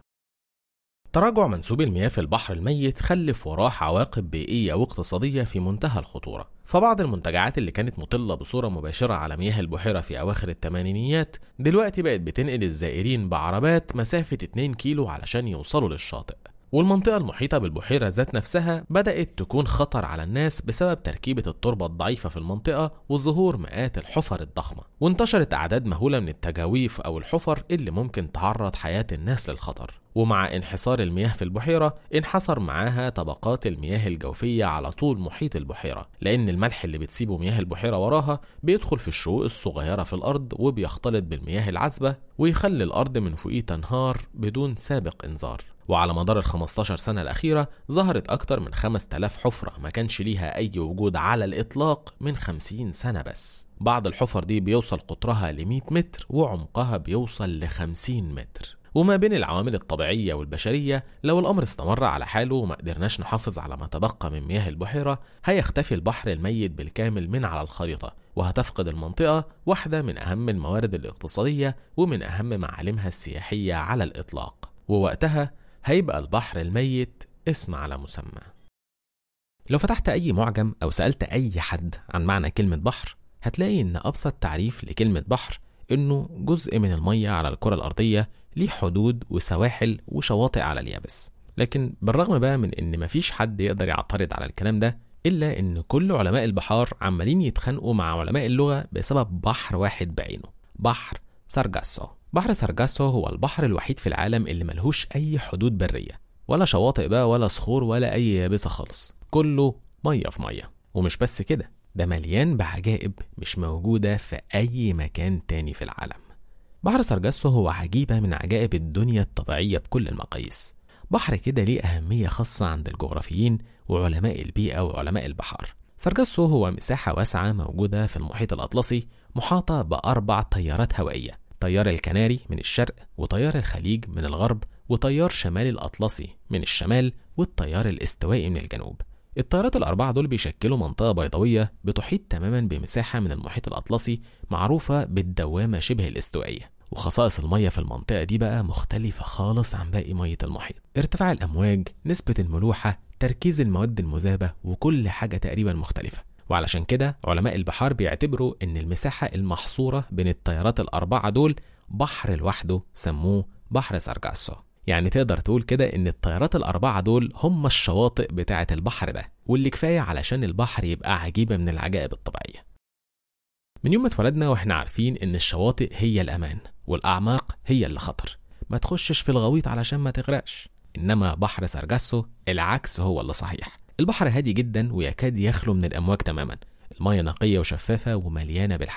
تراجع منسوب المياه في البحر الميت خلف وراه عواقب بيئية واقتصادية في منتهى الخطورة فبعض المنتجعات اللي كانت مطلة بصورة مباشرة على مياه البحيرة في أواخر الثمانينيات دلوقتي بقت بتنقل الزائرين بعربات مسافة 2 كيلو علشان يوصلوا للشاطئ والمنطقة المحيطة بالبحيرة ذات نفسها بدأت تكون خطر على الناس بسبب تركيبة التربة الضعيفة في المنطقة وظهور مئات الحفر الضخمة وانتشرت أعداد مهولة من التجاويف أو الحفر اللي ممكن تعرض حياة الناس للخطر ومع انحسار المياه في البحيرة انحسر معاها طبقات المياه الجوفية على طول محيط البحيرة لأن الملح اللي بتسيبه مياه البحيرة وراها بيدخل في الشقوق الصغيرة في الأرض وبيختلط بالمياه العذبة ويخلي الأرض من فوقيه تنهار بدون سابق إنذار وعلى مدار ال 15 سنة الأخيرة ظهرت أكتر من 5000 حفرة ما كانش ليها أي وجود على الإطلاق من 50 سنة بس بعض الحفر دي بيوصل قطرها ل 100 متر وعمقها بيوصل ل 50 متر وما بين العوامل الطبيعية والبشرية لو الأمر استمر على حاله وما قدرناش نحافظ على ما تبقى من مياه البحيرة هيختفي البحر الميت بالكامل من على الخريطة وهتفقد المنطقة واحدة من أهم الموارد الاقتصادية ومن أهم معالمها السياحية على الإطلاق ووقتها هيبقى البحر الميت اسم على مسمى لو فتحت أي معجم أو سألت أي حد عن معنى كلمة بحر هتلاقي إن أبسط تعريف لكلمة بحر إنه جزء من المية على الكرة الأرضية ليه حدود وسواحل وشواطئ على اليابس لكن بالرغم بقى من إن مفيش حد يقدر يعترض على الكلام ده إلا إن كل علماء البحار عمالين يتخانقوا مع علماء اللغة بسبب بحر واحد بعينه بحر سارجاسو بحر سارجاسو هو البحر الوحيد في العالم اللي ملهوش أي حدود برية ولا شواطئ بقى ولا صخور ولا أي يابسة خالص كله مية في مية ومش بس كده ده مليان بعجائب مش موجودة في أي مكان تاني في العالم بحر سارجاسو هو عجيبة من عجائب الدنيا الطبيعية بكل المقاييس بحر كده ليه أهمية خاصة عند الجغرافيين وعلماء البيئة وعلماء البحار سارجاسو هو مساحة واسعة موجودة في المحيط الأطلسي محاطة بأربع طيارات هوائية طيار الكناري من الشرق وطيار الخليج من الغرب وطيار شمال الأطلسي من الشمال والطيار الاستوائي من الجنوب الطيارات الأربعة دول بيشكلوا منطقة بيضاوية بتحيط تماما بمساحة من المحيط الأطلسي معروفة بالدوامة شبه الاستوائية وخصائص المية في المنطقة دي بقى مختلفة خالص عن باقي مية المحيط ارتفاع الأمواج نسبة الملوحة تركيز المواد المذابة وكل حاجة تقريبا مختلفة وعلشان كده علماء البحار بيعتبروا ان المساحة المحصورة بين الطيارات الأربعة دول بحر لوحده سموه بحر سارجاسو يعني تقدر تقول كده ان الطيارات الأربعة دول هم الشواطئ بتاعة البحر ده واللي كفاية علشان البحر يبقى عجيبة من العجائب الطبيعية من يوم ما اتولدنا واحنا عارفين ان الشواطئ هي الأمان والأعماق هي اللي خطر ما تخشش في الغويط علشان ما تغرقش إنما بحر سارجاسو العكس هو اللي صحيح البحر هادي جدا ويكاد يخلو من الأمواج تماما المياه نقية وشفافة ومليانة بالحياة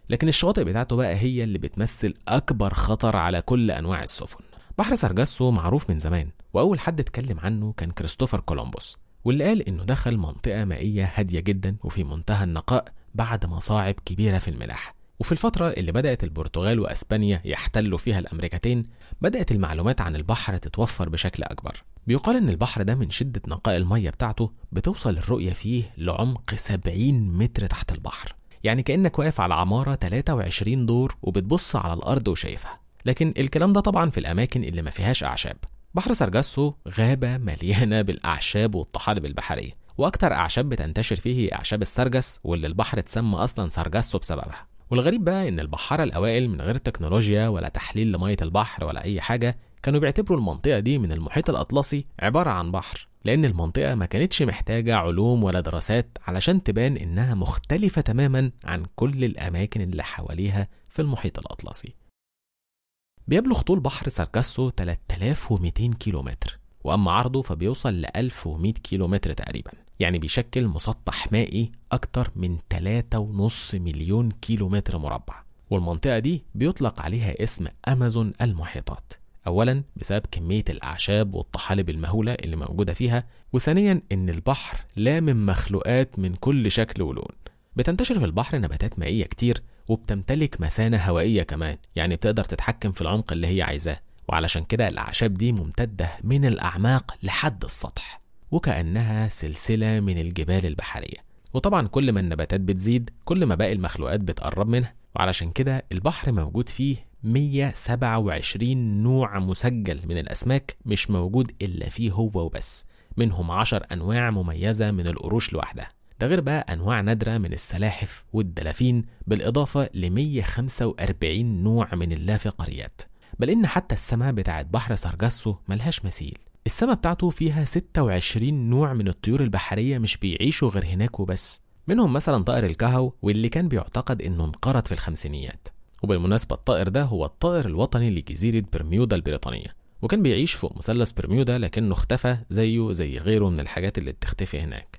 لكن الشواطئ بتاعته بقى هي اللي بتمثل أكبر خطر على كل أنواع السفن بحر سرجسو معروف من زمان وأول حد اتكلم عنه كان كريستوفر كولومبوس واللي قال إنه دخل منطقة مائية هادية جدا وفي منتهى النقاء بعد مصاعب كبيرة في الملاحة وفي الفترة اللي بدأت البرتغال وأسبانيا يحتلوا فيها الأمريكتين بدأت المعلومات عن البحر تتوفر بشكل أكبر بيقال إن البحر ده من شدة نقاء المية بتاعته بتوصل الرؤية فيه لعمق 70 متر تحت البحر يعني كأنك واقف على عمارة 23 دور وبتبص على الأرض وشايفها لكن الكلام ده طبعا في الأماكن اللي ما فيهاش أعشاب بحر سرجسو غابة مليانة بالأعشاب والطحالب البحرية وأكتر أعشاب بتنتشر فيه هي أعشاب السرجس واللي البحر اتسمى أصلا سرجسو بسببها والغريب بقى إن البحارة الأوائل من غير تكنولوجيا ولا تحليل لمية البحر ولا أي حاجة كانوا بيعتبروا المنطقة دي من المحيط الأطلسي عبارة عن بحر لأن المنطقة ما كانتش محتاجة علوم ولا دراسات علشان تبان إنها مختلفة تماما عن كل الأماكن اللي حواليها في المحيط الأطلسي بيبلغ طول بحر ساركاسو 3200 كيلومتر وأما عرضه فبيوصل ل 1100 كيلومتر تقريبا يعني بيشكل مسطح مائي أكتر من 3.5 مليون كيلومتر مربع والمنطقة دي بيطلق عليها اسم أمازون المحيطات أولا بسبب كمية الأعشاب والطحالب المهولة اللي موجودة فيها وثانيا إن البحر لامم مخلوقات من كل شكل ولون بتنتشر في البحر نباتات مائية كتير وبتمتلك مثانة هوائية كمان يعني بتقدر تتحكم في العمق اللي هي عايزاه وعلشان كده الأعشاب دي ممتدة من الأعماق لحد السطح وكأنها سلسلة من الجبال البحرية وطبعا كل ما النباتات بتزيد كل ما باقي المخلوقات بتقرب منها وعلشان كده البحر موجود فيه 127 نوع مسجل من الأسماك مش موجود إلا فيه هو وبس منهم 10 أنواع مميزة من القروش لوحدها ده غير بقى أنواع نادرة من السلاحف والدلافين بالإضافة ل 145 نوع من اللافقريات بل إن حتى السماء بتاعت بحر سرجسو ملهاش مثيل السماء بتاعته فيها 26 نوع من الطيور البحرية مش بيعيشوا غير هناك وبس منهم مثلا طائر الكهو واللي كان بيعتقد انه انقرض في الخمسينيات وبالمناسبة الطائر ده هو الطائر الوطني لجزيرة برميودا البريطانية وكان بيعيش فوق مثلث برميودا لكنه اختفى زيه زي غيره من الحاجات اللي بتختفي هناك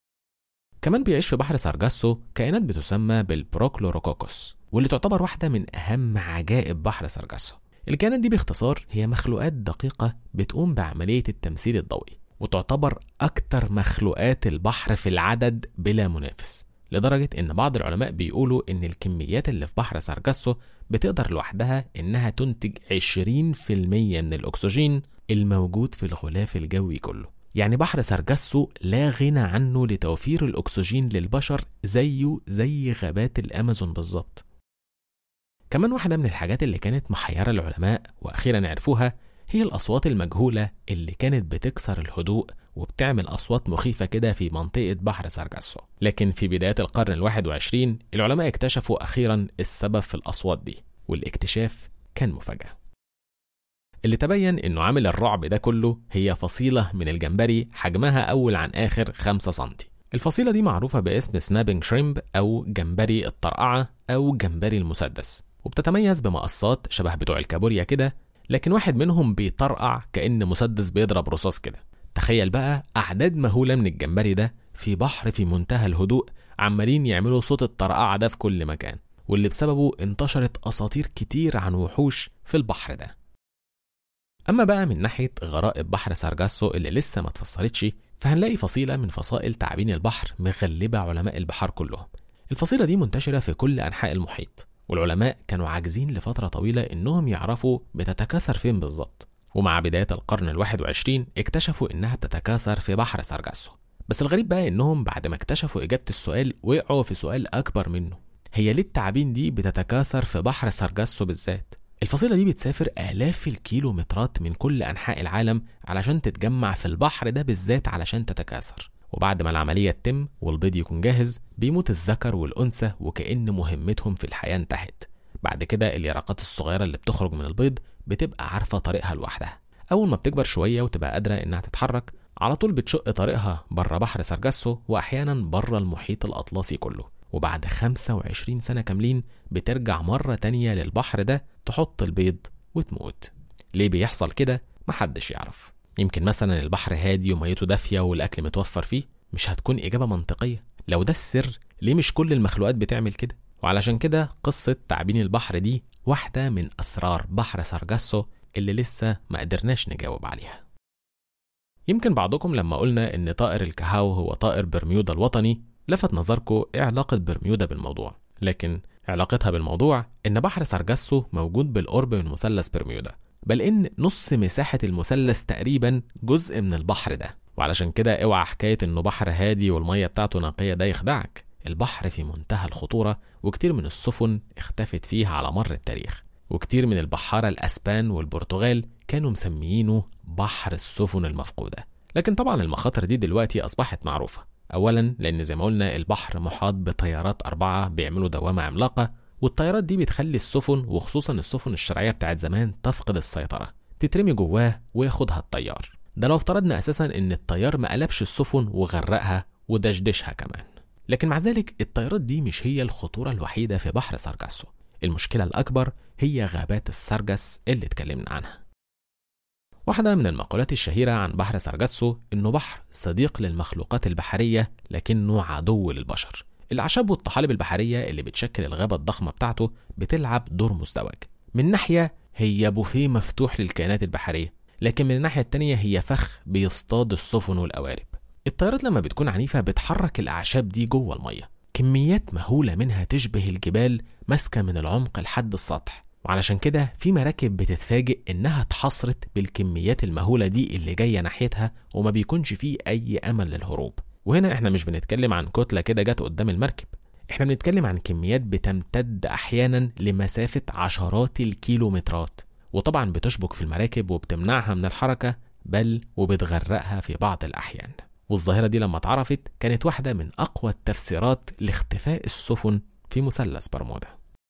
كمان بيعيش في بحر سارجاسو كائنات بتسمى بالبروكلوروكوكوس واللي تعتبر واحدة من أهم عجائب بحر سارجاسو الكائنات دي باختصار هي مخلوقات دقيقة بتقوم بعملية التمثيل الضوئي وتعتبر أكتر مخلوقات البحر في العدد بلا منافس لدرجة إن بعض العلماء بيقولوا إن الكميات اللي في بحر سارجاسو بتقدر لوحدها إنها تنتج 20% من الأكسجين الموجود في الغلاف الجوي كله يعني بحر سارجاسو لا غنى عنه لتوفير الأكسجين للبشر زيه زي غابات الأمازون بالظبط كمان واحدة من الحاجات اللي كانت محيرة العلماء وأخيرا عرفوها هي الأصوات المجهولة اللي كانت بتكسر الهدوء وبتعمل أصوات مخيفة كده في منطقة بحر سارجاسو لكن في بداية القرن الواحد وعشرين العلماء اكتشفوا أخيرا السبب في الأصوات دي والاكتشاف كان مفاجأة اللي تبين انه عامل الرعب ده كله هي فصيلة من الجمبري حجمها أول عن آخر 5 سنتي الفصيلة دي معروفة باسم سنابينج شريمب أو جمبري الطرقعة أو جمبري المسدس وبتتميز بمقصات شبه بتوع الكابوريا كده لكن واحد منهم بيطرقع كأن مسدس بيضرب رصاص كده تخيل بقى أعداد مهولة من الجمبري ده في بحر في منتهى الهدوء عمالين يعملوا صوت الطرقعة ده في كل مكان واللي بسببه انتشرت أساطير كتير عن وحوش في البحر ده أما بقى من ناحية غرائب بحر سارجاسو اللي لسه ما اتفسرتش فهنلاقي فصيلة من فصائل تعابين البحر مغلبة علماء البحار كلهم الفصيلة دي منتشرة في كل أنحاء المحيط والعلماء كانوا عاجزين لفترة طويلة إنهم يعرفوا بتتكاثر فين بالظبط ومع بداية القرن الواحد وعشرين اكتشفوا إنها بتتكاثر في بحر سارجاسو بس الغريب بقى إنهم بعد ما اكتشفوا إجابة السؤال وقعوا في سؤال أكبر منه هي ليه التعابين دي بتتكاثر في بحر سارجاسو بالذات؟ الفصيلة دي بتسافر آلاف الكيلومترات من كل أنحاء العالم علشان تتجمع في البحر ده بالذات علشان تتكاثر وبعد ما العملية تتم والبيض يكون جاهز بيموت الذكر والأنثى وكأن مهمتهم في الحياة انتهت بعد كده اليرقات الصغيرة اللي بتخرج من البيض بتبقى عارفة طريقها لوحدها أول ما بتكبر شوية وتبقى قادرة إنها تتحرك على طول بتشق طريقها بره بحر سارجاسو وأحيانا بره المحيط الأطلسي كله وبعد 25 سنة كاملين بترجع مرة تانية للبحر ده تحط البيض وتموت ليه بيحصل كده محدش يعرف يمكن مثلا البحر هادي وميته دافية والأكل متوفر فيه مش هتكون إجابة منطقية لو ده السر ليه مش كل المخلوقات بتعمل كده وعلشان كده قصة تعبين البحر دي واحدة من أسرار بحر سارجاسو اللي لسه ما قدرناش نجاوب عليها يمكن بعضكم لما قلنا إن طائر الكهاو هو طائر برميودا الوطني لفت نظركم إيه علاقة برميودا بالموضوع لكن علاقتها بالموضوع إن بحر سارجاسو موجود بالقرب من مثلث برميودا بل إن نص مساحة المثلث تقريبا جزء من البحر ده وعلشان كده اوعى حكاية إنه بحر هادي والمية بتاعته نقية ده يخدعك البحر في منتهى الخطورة وكتير من السفن اختفت فيه على مر التاريخ وكتير من البحارة الأسبان والبرتغال كانوا مسميينه بحر السفن المفقودة لكن طبعا المخاطر دي دلوقتي أصبحت معروفة أولا لأن زي ما قلنا البحر محاط بطيارات أربعة بيعملوا دوامة عملاقة والطيارات دي بتخلي السفن وخصوصا السفن الشرعية بتاعت زمان تفقد السيطرة تترمي جواه وياخدها الطيار ده لو افترضنا أساسا إن الطيار ما قلبش السفن وغرقها ودشدشها كمان لكن مع ذلك الطيارات دي مش هي الخطورة الوحيدة في بحر سارجاسو المشكلة الأكبر هي غابات السرجس اللي اتكلمنا عنها واحدة من المقولات الشهيرة عن بحر سارجاسو إنه بحر صديق للمخلوقات البحرية لكنه عدو للبشر الأعشاب والطحالب البحرية اللي بتشكل الغابة الضخمة بتاعته بتلعب دور مزدوج من ناحية هي بوفيه مفتوح للكائنات البحرية لكن من الناحية التانية هي فخ بيصطاد السفن والقوارب الطيارات لما بتكون عنيفة بتحرك الأعشاب دي جوه المية كميات مهولة منها تشبه الجبال ماسكة من العمق لحد السطح وعلشان كده في مراكب بتتفاجئ إنها اتحصرت بالكميات المهولة دي اللي جاية ناحيتها وما بيكونش فيه أي أمل للهروب وهنا احنا مش بنتكلم عن كتلة كده جت قدام المركب احنا بنتكلم عن كميات بتمتد أحيانا لمسافة عشرات الكيلومترات وطبعا بتشبك في المراكب وبتمنعها من الحركة بل وبتغرقها في بعض الأحيان والظاهرة دي لما اتعرفت كانت واحدة من أقوى التفسيرات لاختفاء السفن في مثلث برمودا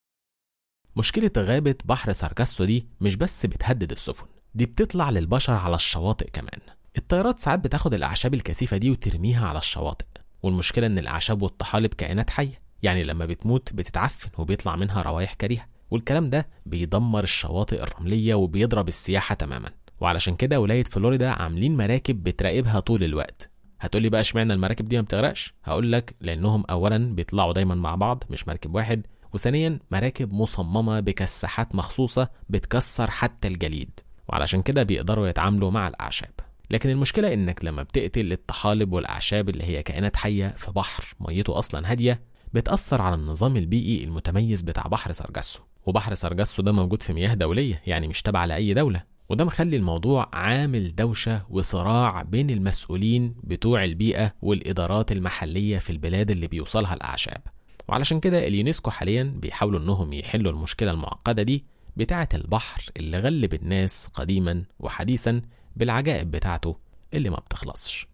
مشكلة غابة بحر سارجاسو دي مش بس بتهدد السفن دي بتطلع للبشر على الشواطئ كمان الطيارات ساعات بتاخد الأعشاب الكثيفة دي وترميها على الشواطئ والمشكلة إن الأعشاب والطحالب كائنات حية يعني لما بتموت بتتعفن وبيطلع منها روايح كريهة والكلام ده بيدمر الشواطئ الرملية وبيضرب السياحة تماما وعلشان كده ولاية فلوريدا عاملين مراكب بتراقبها طول الوقت هتقولي بقى اشمعنى المراكب دي ما بتغرقش هقول لك لانهم اولا بيطلعوا دايما مع بعض مش مركب واحد وثانيا مراكب مصممه بكساحات مخصوصه بتكسر حتى الجليد وعلشان كده بيقدروا يتعاملوا مع الاعشاب لكن المشكله انك لما بتقتل الطحالب والاعشاب اللي هي كائنات حيه في بحر ميته اصلا هاديه بتأثر على النظام البيئي المتميز بتاع بحر سرجسو وبحر سرجسو ده موجود في مياه دولية يعني مش تابع لأي دولة وده مخلي الموضوع عامل دوشة وصراع بين المسؤولين بتوع البيئة والإدارات المحلية في البلاد اللي بيوصلها الأعشاب وعلشان كده اليونسكو حاليا بيحاولوا انهم يحلوا المشكلة المعقدة دي بتاعة البحر اللي غلب الناس قديما وحديثا بالعجائب بتاعته اللي ما بتخلصش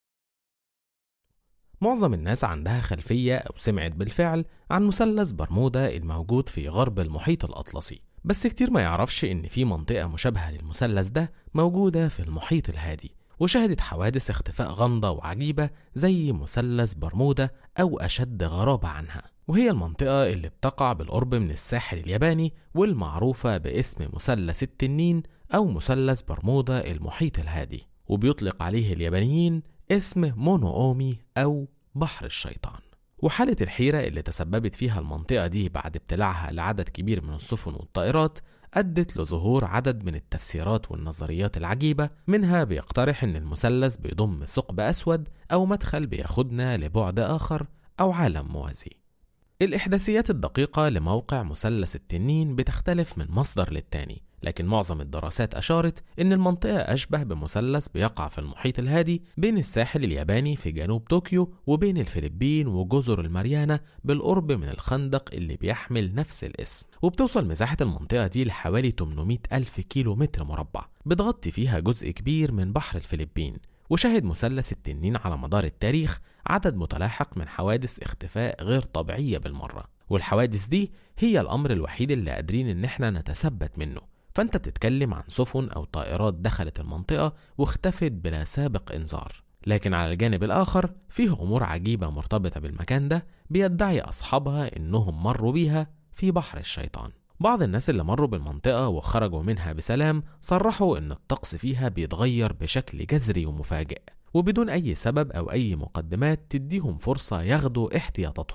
معظم الناس عندها خلفية أو سمعت بالفعل عن مثلث برمودا الموجود في غرب المحيط الأطلسي بس كتير ما يعرفش إن في منطقة مشابهة للمثلث ده موجودة في المحيط الهادي وشهدت حوادث اختفاء غامضة وعجيبة زي مثلث برمودا أو أشد غرابة عنها وهي المنطقة اللي بتقع بالقرب من الساحل الياباني والمعروفة باسم مثلث التنين أو مثلث برمودا المحيط الهادي وبيطلق عليه اليابانيين اسم مونوأومي أو بحر الشيطان وحالة الحيرة اللي تسببت فيها المنطقة دي بعد ابتلاعها لعدد كبير من السفن والطائرات أدت لظهور عدد من التفسيرات والنظريات العجيبة منها بيقترح إن المثلث بيضم ثقب أسود أو مدخل بياخدنا لبعد آخر أو عالم موازي الإحداثيات الدقيقة لموقع مثلث التنين بتختلف من مصدر للتاني لكن معظم الدراسات أشارت إن المنطقة أشبه بمثلث بيقع في المحيط الهادي بين الساحل الياباني في جنوب طوكيو وبين الفلبين وجزر الماريانا بالقرب من الخندق اللي بيحمل نفس الاسم وبتوصل مساحة المنطقة دي لحوالي 800 ألف كيلو متر مربع بتغطي فيها جزء كبير من بحر الفلبين وشهد مثلث التنين على مدار التاريخ عدد متلاحق من حوادث اختفاء غير طبيعية بالمرة والحوادث دي هي الأمر الوحيد اللي قادرين إن احنا نتثبت منه فأنت بتتكلم عن سفن أو طائرات دخلت المنطقة واختفت بلا سابق إنذار لكن على الجانب الآخر فيه أمور عجيبة مرتبطة بالمكان ده بيدعي أصحابها إنهم مروا بيها في بحر الشيطان بعض الناس اللي مروا بالمنطقة وخرجوا منها بسلام صرحوا إن الطقس فيها بيتغير بشكل جذري ومفاجئ وبدون أي سبب أو أي مقدمات تديهم فرصة ياخدوا احتياطاتهم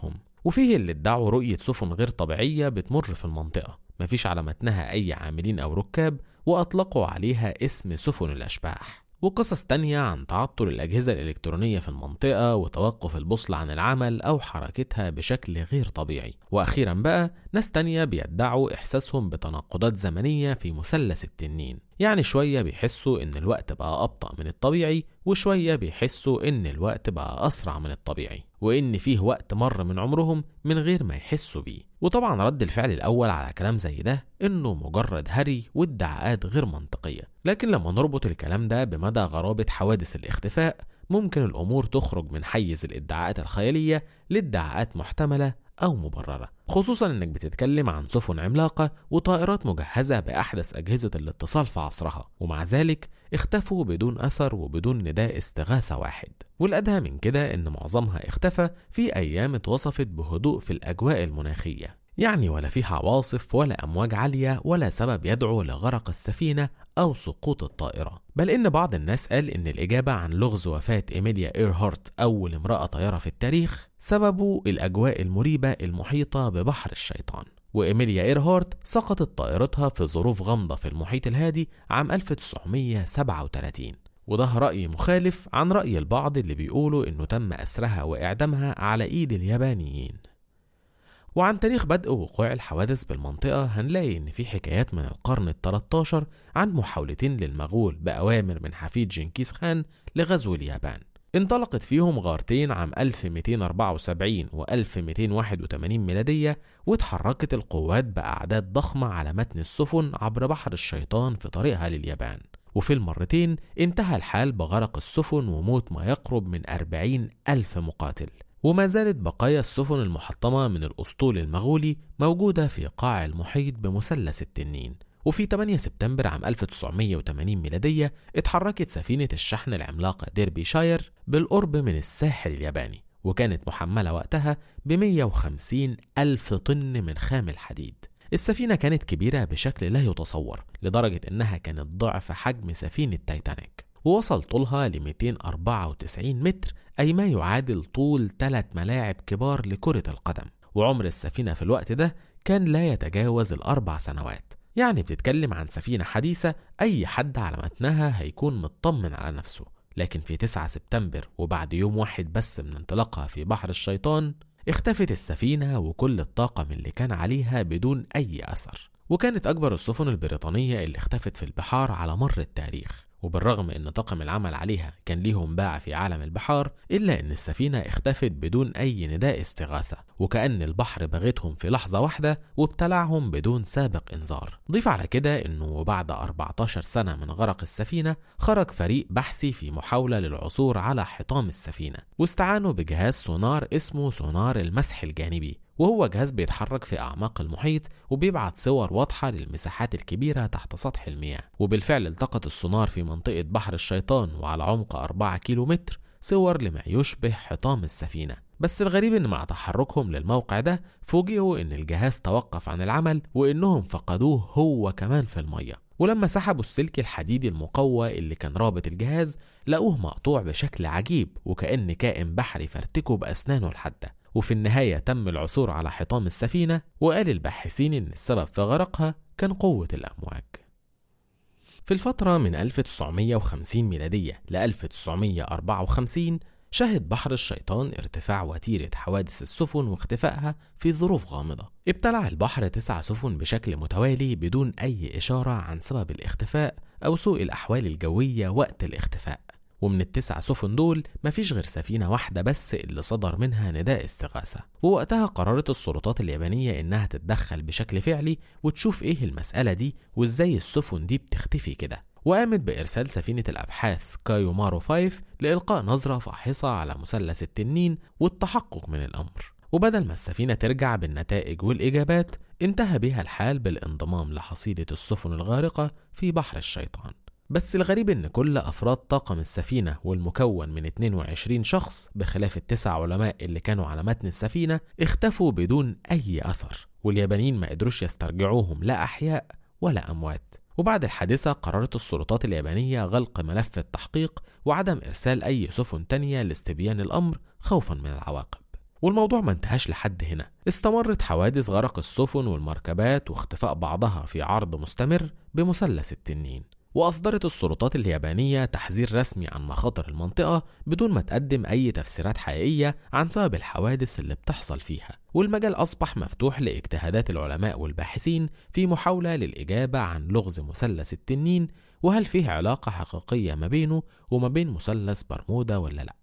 وفيه اللي ادعوا رؤية سفن غير طبيعية بتمر في المنطقة مفيش على متنها أي عاملين أو ركاب وأطلقوا عليها اسم سفن الأشباح وقصص تانية عن تعطل الأجهزة الإلكترونية في المنطقة وتوقف البوصلة عن العمل أو حركتها بشكل غير طبيعي وأخيرا بقى ناس تانية بيدعوا إحساسهم بتناقضات زمنية في مثلث التنين يعني شوية بيحسوا إن الوقت بقى أبطأ من الطبيعي وشوية بيحسوا إن الوقت بقى أسرع من الطبيعي وإن فيه وقت مر من عمرهم من غير ما يحسوا بيه وطبعا رد الفعل الأول على كلام زي ده إنه مجرد هري وادعاءات غير منطقية لكن لما نربط الكلام ده بمدى غرابة حوادث الاختفاء ممكن الأمور تخرج من حيز الادعاءات الخيالية لادعاءات محتملة أو مبررة خصوصا إنك بتتكلم عن سفن عملاقة وطائرات مجهزة بأحدث أجهزة الاتصال في عصرها ومع ذلك اختفوا بدون أثر وبدون نداء استغاثة واحد والأدهى من كده إن معظمها اختفى في أيام اتوصفت بهدوء في الأجواء المناخية يعني ولا فيها عواصف ولا أمواج عالية ولا سبب يدعو لغرق السفينة أو سقوط الطائرة بل إن بعض الناس قال إن الإجابة عن لغز وفاة إيميليا إيرهارت أول امرأة طيارة في التاريخ سببه الأجواء المريبة المحيطة ببحر الشيطان وإيميليا إيرهارت سقطت طائرتها في ظروف غامضة في المحيط الهادي عام 1937 وده رأي مخالف عن رأي البعض اللي بيقولوا إنه تم أسرها وإعدامها على إيد اليابانيين وعن تاريخ بدء وقوع الحوادث بالمنطقة هنلاقي إن في حكايات من القرن ال 13 عن محاولتين للمغول بأوامر من حفيد جنكيز خان لغزو اليابان انطلقت فيهم غارتين عام 1274 و 1281 ميلادية واتحركت القوات بأعداد ضخمة على متن السفن عبر بحر الشيطان في طريقها لليابان وفي المرتين انتهى الحال بغرق السفن وموت ما يقرب من 40 ألف مقاتل وما زالت بقايا السفن المحطمة من الأسطول المغولي موجودة في قاع المحيط بمثلث التنين وفي 8 سبتمبر عام 1980 ميلادية اتحركت سفينة الشحن العملاقة ديربي شاير بالقرب من الساحل الياباني وكانت محملة وقتها ب 150 ألف طن من خام الحديد السفينة كانت كبيرة بشكل لا يتصور لدرجة إنها كانت ضعف حجم سفينة تايتانيك ووصل طولها ل 294 متر أي ما يعادل طول ثلاث ملاعب كبار لكرة القدم وعمر السفينة في الوقت ده كان لا يتجاوز الأربع سنوات يعني بتتكلم عن سفينة حديثة أي حد على متنها هيكون مطمن على نفسه لكن في 9 سبتمبر وبعد يوم واحد بس من انطلاقها في بحر الشيطان اختفت السفينة وكل الطاقم اللي كان عليها بدون أي أثر وكانت أكبر السفن البريطانية اللي اختفت في البحار على مر التاريخ وبالرغم ان طاقم العمل عليها كان ليهم باع في عالم البحار الا ان السفينه اختفت بدون اي نداء استغاثه وكان البحر بغتهم في لحظه واحده وابتلعهم بدون سابق انذار ضيف على كده انه بعد 14 سنه من غرق السفينه خرج فريق بحثي في محاوله للعثور على حطام السفينه واستعانوا بجهاز سونار اسمه سونار المسح الجانبي وهو جهاز بيتحرك في أعماق المحيط وبيبعت صور واضحة للمساحات الكبيرة تحت سطح المياه وبالفعل التقط السونار في منطقة بحر الشيطان وعلى عمق 4 كيلو متر صور لما يشبه حطام السفينة بس الغريب ان مع تحركهم للموقع ده فوجئوا ان الجهاز توقف عن العمل وانهم فقدوه هو كمان في المية ولما سحبوا السلك الحديدي المقوى اللي كان رابط الجهاز لقوه مقطوع بشكل عجيب وكأن كائن بحري فرتكه بأسنانه الحادة وفي النهاية تم العثور على حطام السفينة وقال الباحثين إن السبب في غرقها كان قوة الأمواج في الفترة من 1950 ميلادية ل 1954 شهد بحر الشيطان ارتفاع وتيرة حوادث السفن واختفائها في ظروف غامضة ابتلع البحر تسع سفن بشكل متوالي بدون أي إشارة عن سبب الاختفاء أو سوء الأحوال الجوية وقت الاختفاء ومن التسع سفن دول مفيش غير سفينة واحدة بس اللي صدر منها نداء استغاثة ووقتها قررت السلطات اليابانية إنها تتدخل بشكل فعلي وتشوف إيه المسألة دي وإزاي السفن دي بتختفي كده وقامت بإرسال سفينة الأبحاث كايومارو 5 لإلقاء نظرة فاحصة على مثلث التنين والتحقق من الأمر وبدل ما السفينة ترجع بالنتائج والإجابات انتهى بها الحال بالانضمام لحصيلة السفن الغارقة في بحر الشيطان بس الغريب ان كل افراد طاقم السفينة والمكون من 22 شخص بخلاف التسع علماء اللي كانوا على متن السفينة اختفوا بدون اي اثر واليابانيين ما قدروش يسترجعوهم لا احياء ولا اموات وبعد الحادثة قررت السلطات اليابانية غلق ملف التحقيق وعدم إرسال أي سفن تانية لاستبيان الأمر خوفا من العواقب والموضوع ما انتهاش لحد هنا استمرت حوادث غرق السفن والمركبات واختفاء بعضها في عرض مستمر بمثلث التنين وأصدرت السلطات اليابانية تحذير رسمي عن مخاطر المنطقة بدون ما تقدم أي تفسيرات حقيقية عن سبب الحوادث اللي بتحصل فيها والمجال أصبح مفتوح لاجتهادات العلماء والباحثين في محاولة للإجابة عن لغز مثلث التنين وهل فيه علاقة حقيقية ما بينه وما بين مثلث برمودا ولا لأ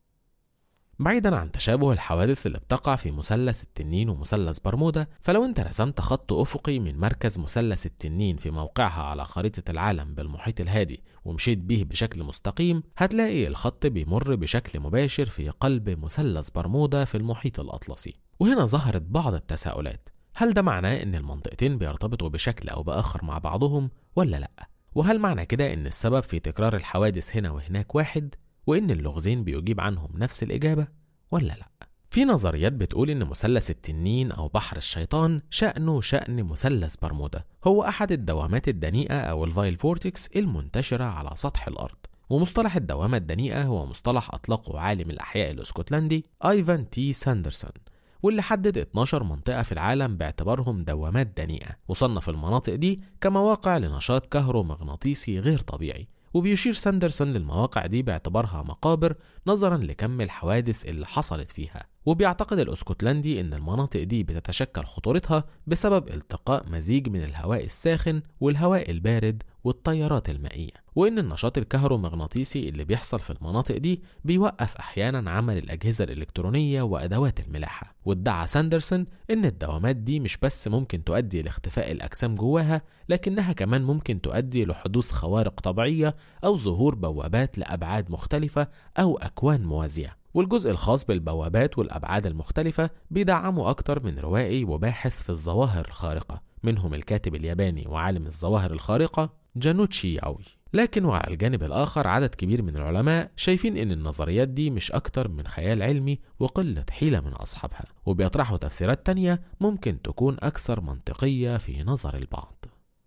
بعيدا عن تشابه الحوادث اللي بتقع في مثلث التنين ومثلث برمودا فلو انت رسمت خط افقي من مركز مثلث التنين في موقعها على خريطة العالم بالمحيط الهادي ومشيت به بشكل مستقيم هتلاقي الخط بيمر بشكل مباشر في قلب مثلث برمودا في المحيط الاطلسي وهنا ظهرت بعض التساؤلات هل ده معناه ان المنطقتين بيرتبطوا بشكل او باخر مع بعضهم ولا لا وهل معنى كده ان السبب في تكرار الحوادث هنا وهناك واحد وإن اللغزين بيجيب عنهم نفس الإجابة ولا لأ؟ في نظريات بتقول إن مثلث التنين أو بحر الشيطان شأنه شأن مثلث برمودا هو أحد الدوامات الدنيئة أو الفايل فورتكس المنتشرة على سطح الأرض ومصطلح الدوامة الدنيئة هو مصطلح أطلقه عالم الأحياء الاسكتلندي أيفان تي ساندرسون واللي حدد 12 منطقة في العالم باعتبارهم دوامات دنيئة وصنف المناطق دي كمواقع لنشاط كهرومغناطيسي غير طبيعي وبيشير ساندرسون للمواقع دي باعتبارها مقابر نظرا لكم الحوادث اللي حصلت فيها وبيعتقد الاسكتلندي ان المناطق دي بتتشكل خطورتها بسبب التقاء مزيج من الهواء الساخن والهواء البارد والتيارات المائية وإن النشاط الكهرومغناطيسي اللي بيحصل في المناطق دي بيوقف أحيانا عمل الأجهزة الإلكترونية وأدوات الملاحة وادعى ساندرسون إن الدوامات دي مش بس ممكن تؤدي لاختفاء الأجسام جواها لكنها كمان ممكن تؤدي لحدوث خوارق طبيعية أو ظهور بوابات لأبعاد مختلفة أو أكوان موازية والجزء الخاص بالبوابات والأبعاد المختلفة بيدعمه أكتر من روائي وباحث في الظواهر الخارقة منهم الكاتب الياباني وعالم الظواهر الخارقة جانوتشي ياوي لكن وعلى الجانب الآخر عدد كبير من العلماء شايفين إن النظريات دي مش أكتر من خيال علمي وقلة حيلة من أصحابها وبيطرحوا تفسيرات تانية ممكن تكون أكثر منطقية في نظر البعض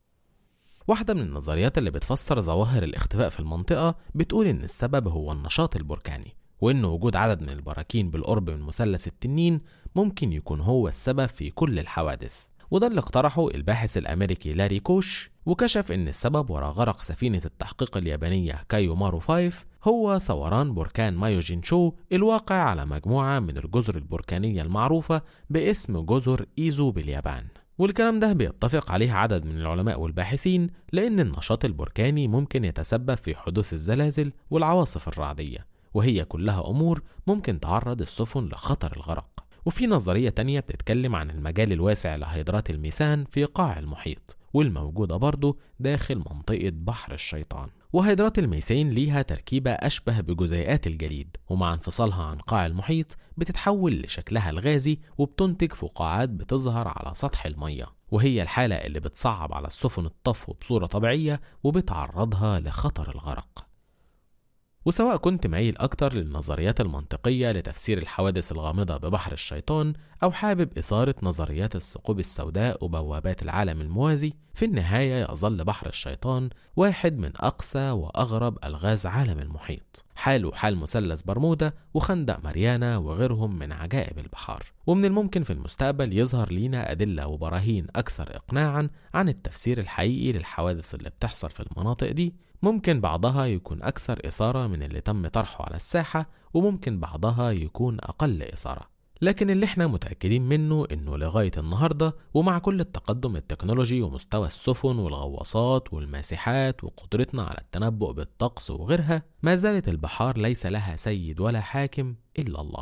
واحدة من النظريات اللي بتفسر ظواهر الاختفاء في المنطقة بتقول إن السبب هو النشاط البركاني وإن وجود عدد من البراكين بالقرب من مثلث التنين ممكن يكون هو السبب في كل الحوادث وده اللي اقترحه الباحث الأمريكي لاري كوش وكشف إن السبب وراء غرق سفينة التحقيق اليابانية كايو مارو 5 هو ثوران بركان مايوجين شو الواقع على مجموعة من الجزر البركانية المعروفة باسم جزر إيزو باليابان والكلام ده بيتفق عليه عدد من العلماء والباحثين لأن النشاط البركاني ممكن يتسبب في حدوث الزلازل والعواصف الرعدية وهي كلها أمور ممكن تعرض السفن لخطر الغرق وفي نظرية تانية بتتكلم عن المجال الواسع لهيدرات الميثان في قاع المحيط والموجودة برضه داخل منطقة بحر الشيطان وهيدرات الميثان ليها تركيبة أشبه بجزيئات الجليد ومع انفصالها عن قاع المحيط بتتحول لشكلها الغازي وبتنتج فقاعات بتظهر على سطح المية وهي الحالة اللي بتصعب على السفن الطفو بصورة طبيعية وبتعرضها لخطر الغرق وسواء كنت مايل أكتر للنظريات المنطقية لتفسير الحوادث الغامضة ببحر الشيطان أو حابب إثارة نظريات الثقوب السوداء وبوابات العالم الموازي في النهاية يظل بحر الشيطان واحد من أقسى وأغرب ألغاز عالم المحيط حاله حال مثلث برمودا وخندق ماريانا وغيرهم من عجائب البحار ومن الممكن في المستقبل يظهر لينا أدلة وبراهين أكثر إقناعا عن التفسير الحقيقي للحوادث اللي بتحصل في المناطق دي ممكن بعضها يكون أكثر إثارة من اللي تم طرحه على الساحة وممكن بعضها يكون أقل إثارة لكن اللي احنا متأكدين منه انه لغاية النهاردة ومع كل التقدم التكنولوجي ومستوى السفن والغواصات والماسحات وقدرتنا على التنبؤ بالطقس وغيرها ما زالت البحار ليس لها سيد ولا حاكم إلا الله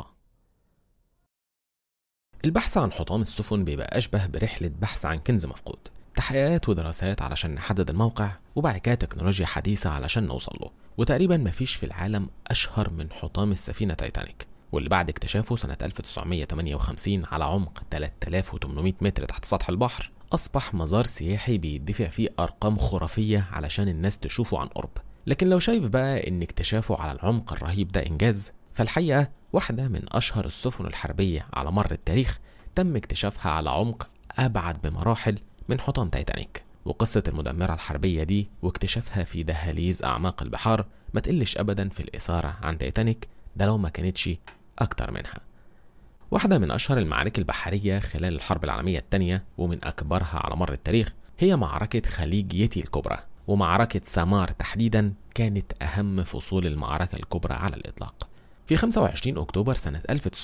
البحث عن حطام السفن بيبقى أشبه برحلة بحث عن كنز مفقود تحقيقات ودراسات علشان نحدد الموقع وبعد كده تكنولوجيا حديثة علشان نوصل له وتقريبا مفيش في العالم أشهر من حطام السفينة تايتانيك واللي بعد اكتشافه سنة 1958 على عمق 3800 متر تحت سطح البحر أصبح مزار سياحي بيدفع فيه أرقام خرافية علشان الناس تشوفه عن قرب لكن لو شايف بقى إن اكتشافه على العمق الرهيب ده إنجاز فالحقيقة واحدة من أشهر السفن الحربية على مر التاريخ تم اكتشافها على عمق أبعد بمراحل من حطام تايتانيك وقصة المدمرة الحربية دي واكتشافها في دهاليز أعماق البحار ما تقلش أبدا في الإثارة عن تايتانيك ده لو ما كانتش أكتر منها واحدة من أشهر المعارك البحرية خلال الحرب العالمية الثانية ومن أكبرها على مر التاريخ هي معركة خليج يتي الكبرى ومعركة سامار تحديدا كانت أهم فصول المعركة الكبرى على الإطلاق في 25 أكتوبر سنة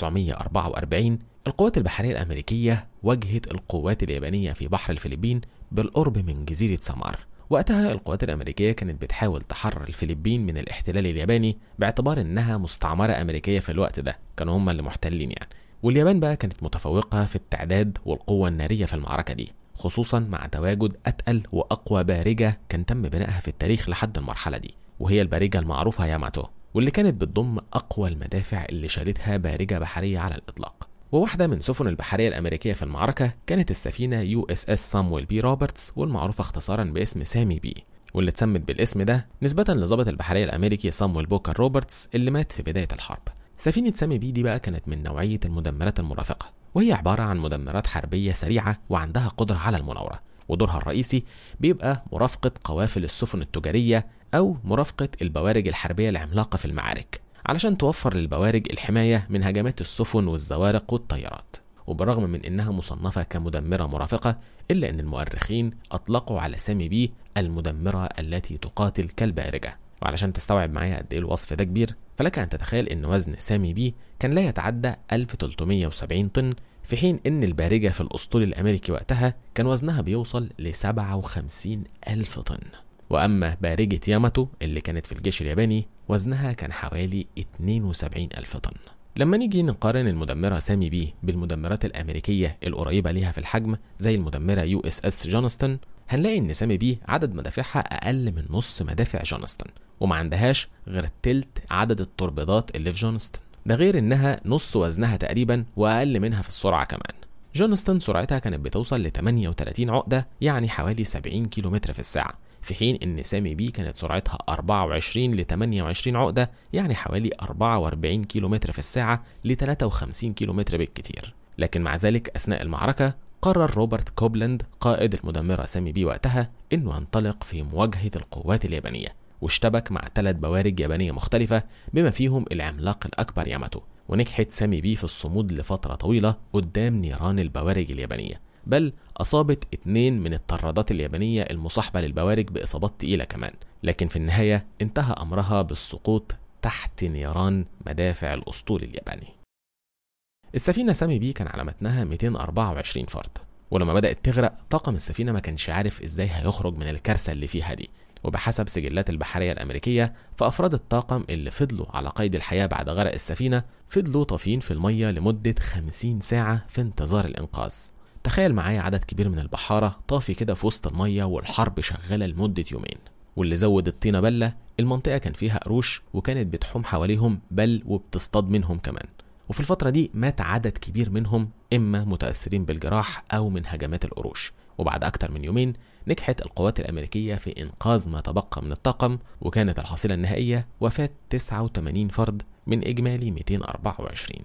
1944 القوات البحرية الأمريكية واجهت القوات اليابانية في بحر الفلبين بالقرب من جزيرة سامار وقتها القوات الأمريكية كانت بتحاول تحرر الفلبين من الاحتلال الياباني باعتبار إنها مستعمرة أمريكية في الوقت ده كانوا هم اللي محتلين يعني واليابان بقى كانت متفوقة في التعداد والقوة النارية في المعركة دي خصوصا مع تواجد أتقل وأقوى بارجة كان تم بنائها في التاريخ لحد المرحلة دي وهي البارجة المعروفة ياماتو واللي كانت بتضم أقوى المدافع اللي شالتها بارجة بحرية على الإطلاق وواحدة من سفن البحرية الأمريكية في المعركة كانت السفينة يو اس اس سامويل بي روبرتس والمعروفة اختصارا باسم سامي بي واللي اتسمت بالاسم ده نسبة لضابط البحرية الأمريكي سامويل بوكر روبرتس اللي مات في بداية الحرب سفينة سامي بي دي بقى كانت من نوعية المدمرات المرافقة وهي عبارة عن مدمرات حربية سريعة وعندها قدرة على المناورة ودورها الرئيسي بيبقى مرافقة قوافل السفن التجارية أو مرافقة البوارج الحربية العملاقة في المعارك علشان توفر للبوارج الحماية من هجمات السفن والزوارق والطيارات وبالرغم من انها مصنفة كمدمرة مرافقة الا ان المؤرخين اطلقوا على سامي بي المدمرة التي تقاتل كالبارجة وعلشان تستوعب معايا قد ايه الوصف ده كبير فلك ان تتخيل ان وزن سامي بي كان لا يتعدى 1370 طن في حين ان البارجة في الاسطول الامريكي وقتها كان وزنها بيوصل ل 57 الف طن واما بارجة ياماتو اللي كانت في الجيش الياباني وزنها كان حوالي 72 الف طن لما نيجي نقارن المدمرة سامي بي بالمدمرات الأمريكية القريبة ليها في الحجم زي المدمرة يو اس اس جونستون هنلاقي إن سامي بي عدد مدافعها أقل من نص مدافع جونستون وما عندهاش غير تلت عدد التوربيدات اللي في جونستون ده غير إنها نص وزنها تقريبا وأقل منها في السرعة كمان جونستون سرعتها كانت بتوصل ل 38 عقدة يعني حوالي 70 كيلومتر في الساعة في حين ان سامي بي كانت سرعتها 24 ل 28 عقده يعني حوالي 44 كيلومتر في الساعه ل 53 كيلومتر بالكتير لكن مع ذلك اثناء المعركه قرر روبرت كوبلاند قائد المدمرة سامي بي وقتها انه ينطلق في مواجهة القوات اليابانية واشتبك مع ثلاث بوارج يابانية مختلفة بما فيهم العملاق الأكبر ياماتو ونجحت سامي بي في الصمود لفترة طويلة قدام نيران البوارج اليابانية بل أصابت اتنين من الطرادات اليابانية المصاحبة للبوارج بإصابات تقيلة كمان لكن في النهاية انتهى أمرها بالسقوط تحت نيران مدافع الأسطول الياباني السفينة سامي بي كان على متنها 224 فرد ولما بدأت تغرق طاقم السفينة ما كانش عارف ازاي هيخرج من الكارثة اللي فيها دي وبحسب سجلات البحرية الأمريكية فأفراد الطاقم اللي فضلوا على قيد الحياة بعد غرق السفينة فضلوا طافيين في المية لمدة 50 ساعة في انتظار الإنقاذ تخيل معايا عدد كبير من البحارة طافي كده في وسط المية والحرب شغالة لمدة يومين واللي زود الطينة بلة المنطقة كان فيها قروش وكانت بتحوم حواليهم بل وبتصطاد منهم كمان وفي الفترة دي مات عدد كبير منهم إما متأثرين بالجراح أو من هجمات القروش وبعد أكتر من يومين نجحت القوات الأمريكية في إنقاذ ما تبقى من الطاقم وكانت الحصيلة النهائية وفاة 89 فرد من إجمالي 224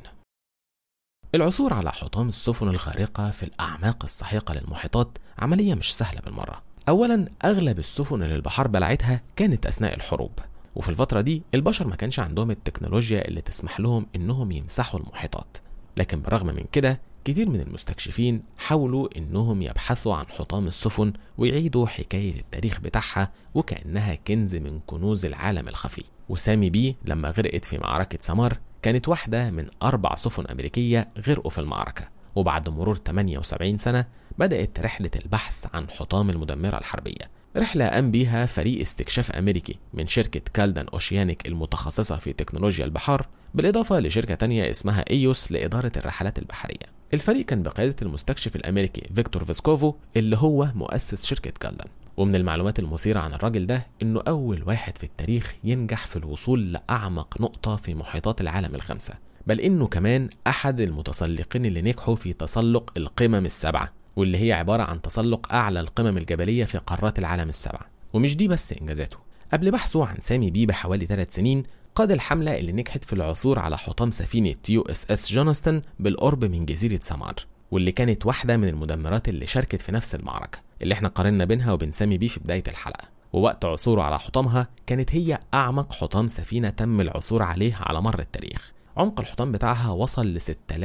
العثور على حطام السفن الغارقة في الأعماق السحيقة للمحيطات عملية مش سهلة بالمرة أولا أغلب السفن اللي البحار بلعتها كانت أثناء الحروب وفي الفترة دي البشر ما كانش عندهم التكنولوجيا اللي تسمح لهم إنهم يمسحوا المحيطات لكن بالرغم من كده كتير من المستكشفين حاولوا إنهم يبحثوا عن حطام السفن ويعيدوا حكاية التاريخ بتاعها وكأنها كنز من كنوز العالم الخفي وسامي بي لما غرقت في معركة سمار كانت واحدة من أربع سفن أمريكية غرقوا في المعركة وبعد مرور 78 سنة بدأت رحلة البحث عن حطام المدمرة الحربية رحلة قام بيها فريق استكشاف أمريكي من شركة كالدن أوشيانيك المتخصصة في تكنولوجيا البحار بالإضافة لشركة تانية اسمها إيوس لإدارة الرحلات البحرية الفريق كان بقيادة المستكشف الأمريكي فيكتور فيسكوفو اللي هو مؤسس شركة كالدن ومن المعلومات المثيرة عن الراجل ده إنه أول واحد في التاريخ ينجح في الوصول لأعمق نقطة في محيطات العالم الخمسة بل إنه كمان أحد المتسلقين اللي نجحوا في تسلق القمم السبعة واللي هي عبارة عن تسلق أعلى القمم الجبلية في قارات العالم السبعة ومش دي بس إنجازاته قبل بحثه عن سامي بي بحوالي ثلاث سنين قاد الحملة اللي نجحت في العثور على حطام سفينة يو اس اس جونستون بالقرب من جزيرة سمار واللي كانت واحدة من المدمرات اللي شاركت في نفس المعركة اللي احنا قارنا بينها وبين سامي بي في بداية الحلقة ووقت عثوره على حطامها كانت هي أعمق حطام سفينة تم العثور عليه على مر التاريخ عمق الحيطان بتاعها وصل ل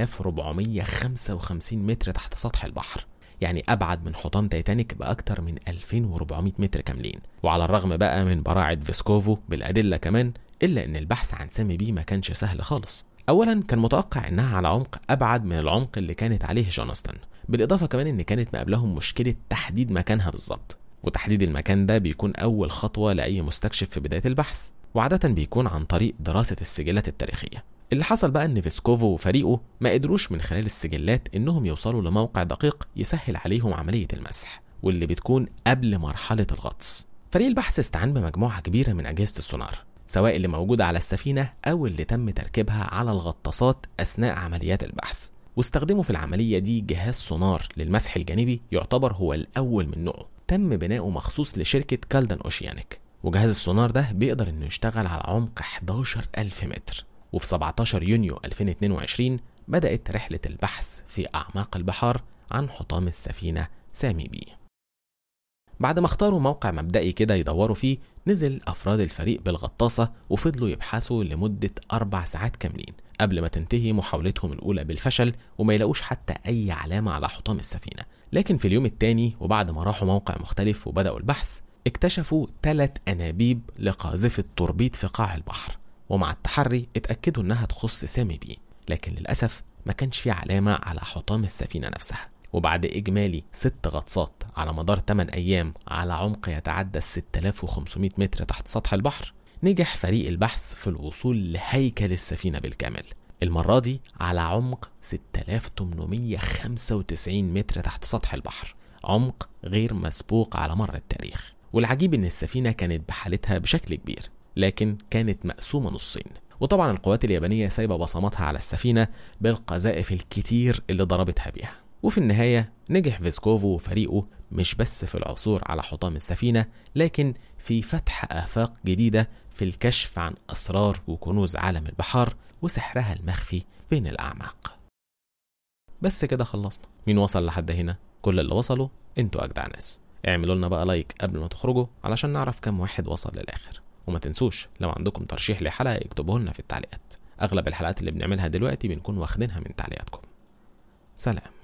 6455 متر تحت سطح البحر يعني أبعد من حطام تايتانيك بأكتر من 2400 متر كاملين وعلى الرغم بقى من براعة فيسكوفو بالأدلة كمان إلا إن البحث عن سامي بي ما كانش سهل خالص أولا كان متوقع إنها على عمق أبعد من العمق اللي كانت عليه جونستون بالإضافة كمان إن كانت مقابلهم مشكلة تحديد مكانها بالظبط وتحديد المكان ده بيكون أول خطوة لأي مستكشف في بداية البحث وعادة بيكون عن طريق دراسة السجلات التاريخية اللي حصل بقى ان فيسكوفو وفريقه ما قدروش من خلال السجلات انهم يوصلوا لموقع دقيق يسهل عليهم عمليه المسح واللي بتكون قبل مرحله الغطس فريق البحث استعان بمجموعه كبيره من اجهزه السونار سواء اللي موجوده على السفينه او اللي تم تركيبها على الغطاسات اثناء عمليات البحث واستخدموا في العمليه دي جهاز سونار للمسح الجانبي يعتبر هو الاول من نوعه تم بناؤه مخصوص لشركه كالدن اوشيانيك وجهاز السونار ده بيقدر انه يشتغل على عمق 11000 متر وفي 17 يونيو 2022 بدأت رحلة البحث في أعماق البحار عن حطام السفينة سامي بي بعد ما اختاروا موقع مبدئي كده يدوروا فيه نزل أفراد الفريق بالغطاسة وفضلوا يبحثوا لمدة أربع ساعات كاملين قبل ما تنتهي محاولتهم الأولى بالفشل وما يلاقوش حتى أي علامة على حطام السفينة لكن في اليوم الثاني وبعد ما راحوا موقع مختلف وبدأوا البحث اكتشفوا ثلاث أنابيب لقاذفة توربيد في قاع البحر ومع التحري اتأكدوا إنها تخص سامي بي لكن للأسف ما كانش في علامة على حطام السفينة نفسها وبعد إجمالي ست غطسات على مدار 8 أيام على عمق يتعدى 6500 متر تحت سطح البحر نجح فريق البحث في الوصول لهيكل السفينة بالكامل المرة دي على عمق 6895 متر تحت سطح البحر عمق غير مسبوق على مر التاريخ والعجيب ان السفينة كانت بحالتها بشكل كبير لكن كانت مقسومة نصين وطبعا القوات اليابانية سايبة بصماتها على السفينة بالقذائف الكتير اللي ضربتها بيها وفي النهاية نجح فيسكوفو وفريقه مش بس في العثور على حطام السفينة لكن في فتح آفاق جديدة في الكشف عن أسرار وكنوز عالم البحار وسحرها المخفي بين الأعماق بس كده خلصنا مين وصل لحد هنا كل اللي وصلوا انتوا أجدع ناس اعملوا لنا بقى لايك قبل ما تخرجوا علشان نعرف كم واحد وصل للآخر وما تنسوش لو عندكم ترشيح لحلقة اكتبوه لنا في التعليقات أغلب الحلقات اللي بنعملها دلوقتي بنكون واخدينها من تعليقاتكم سلام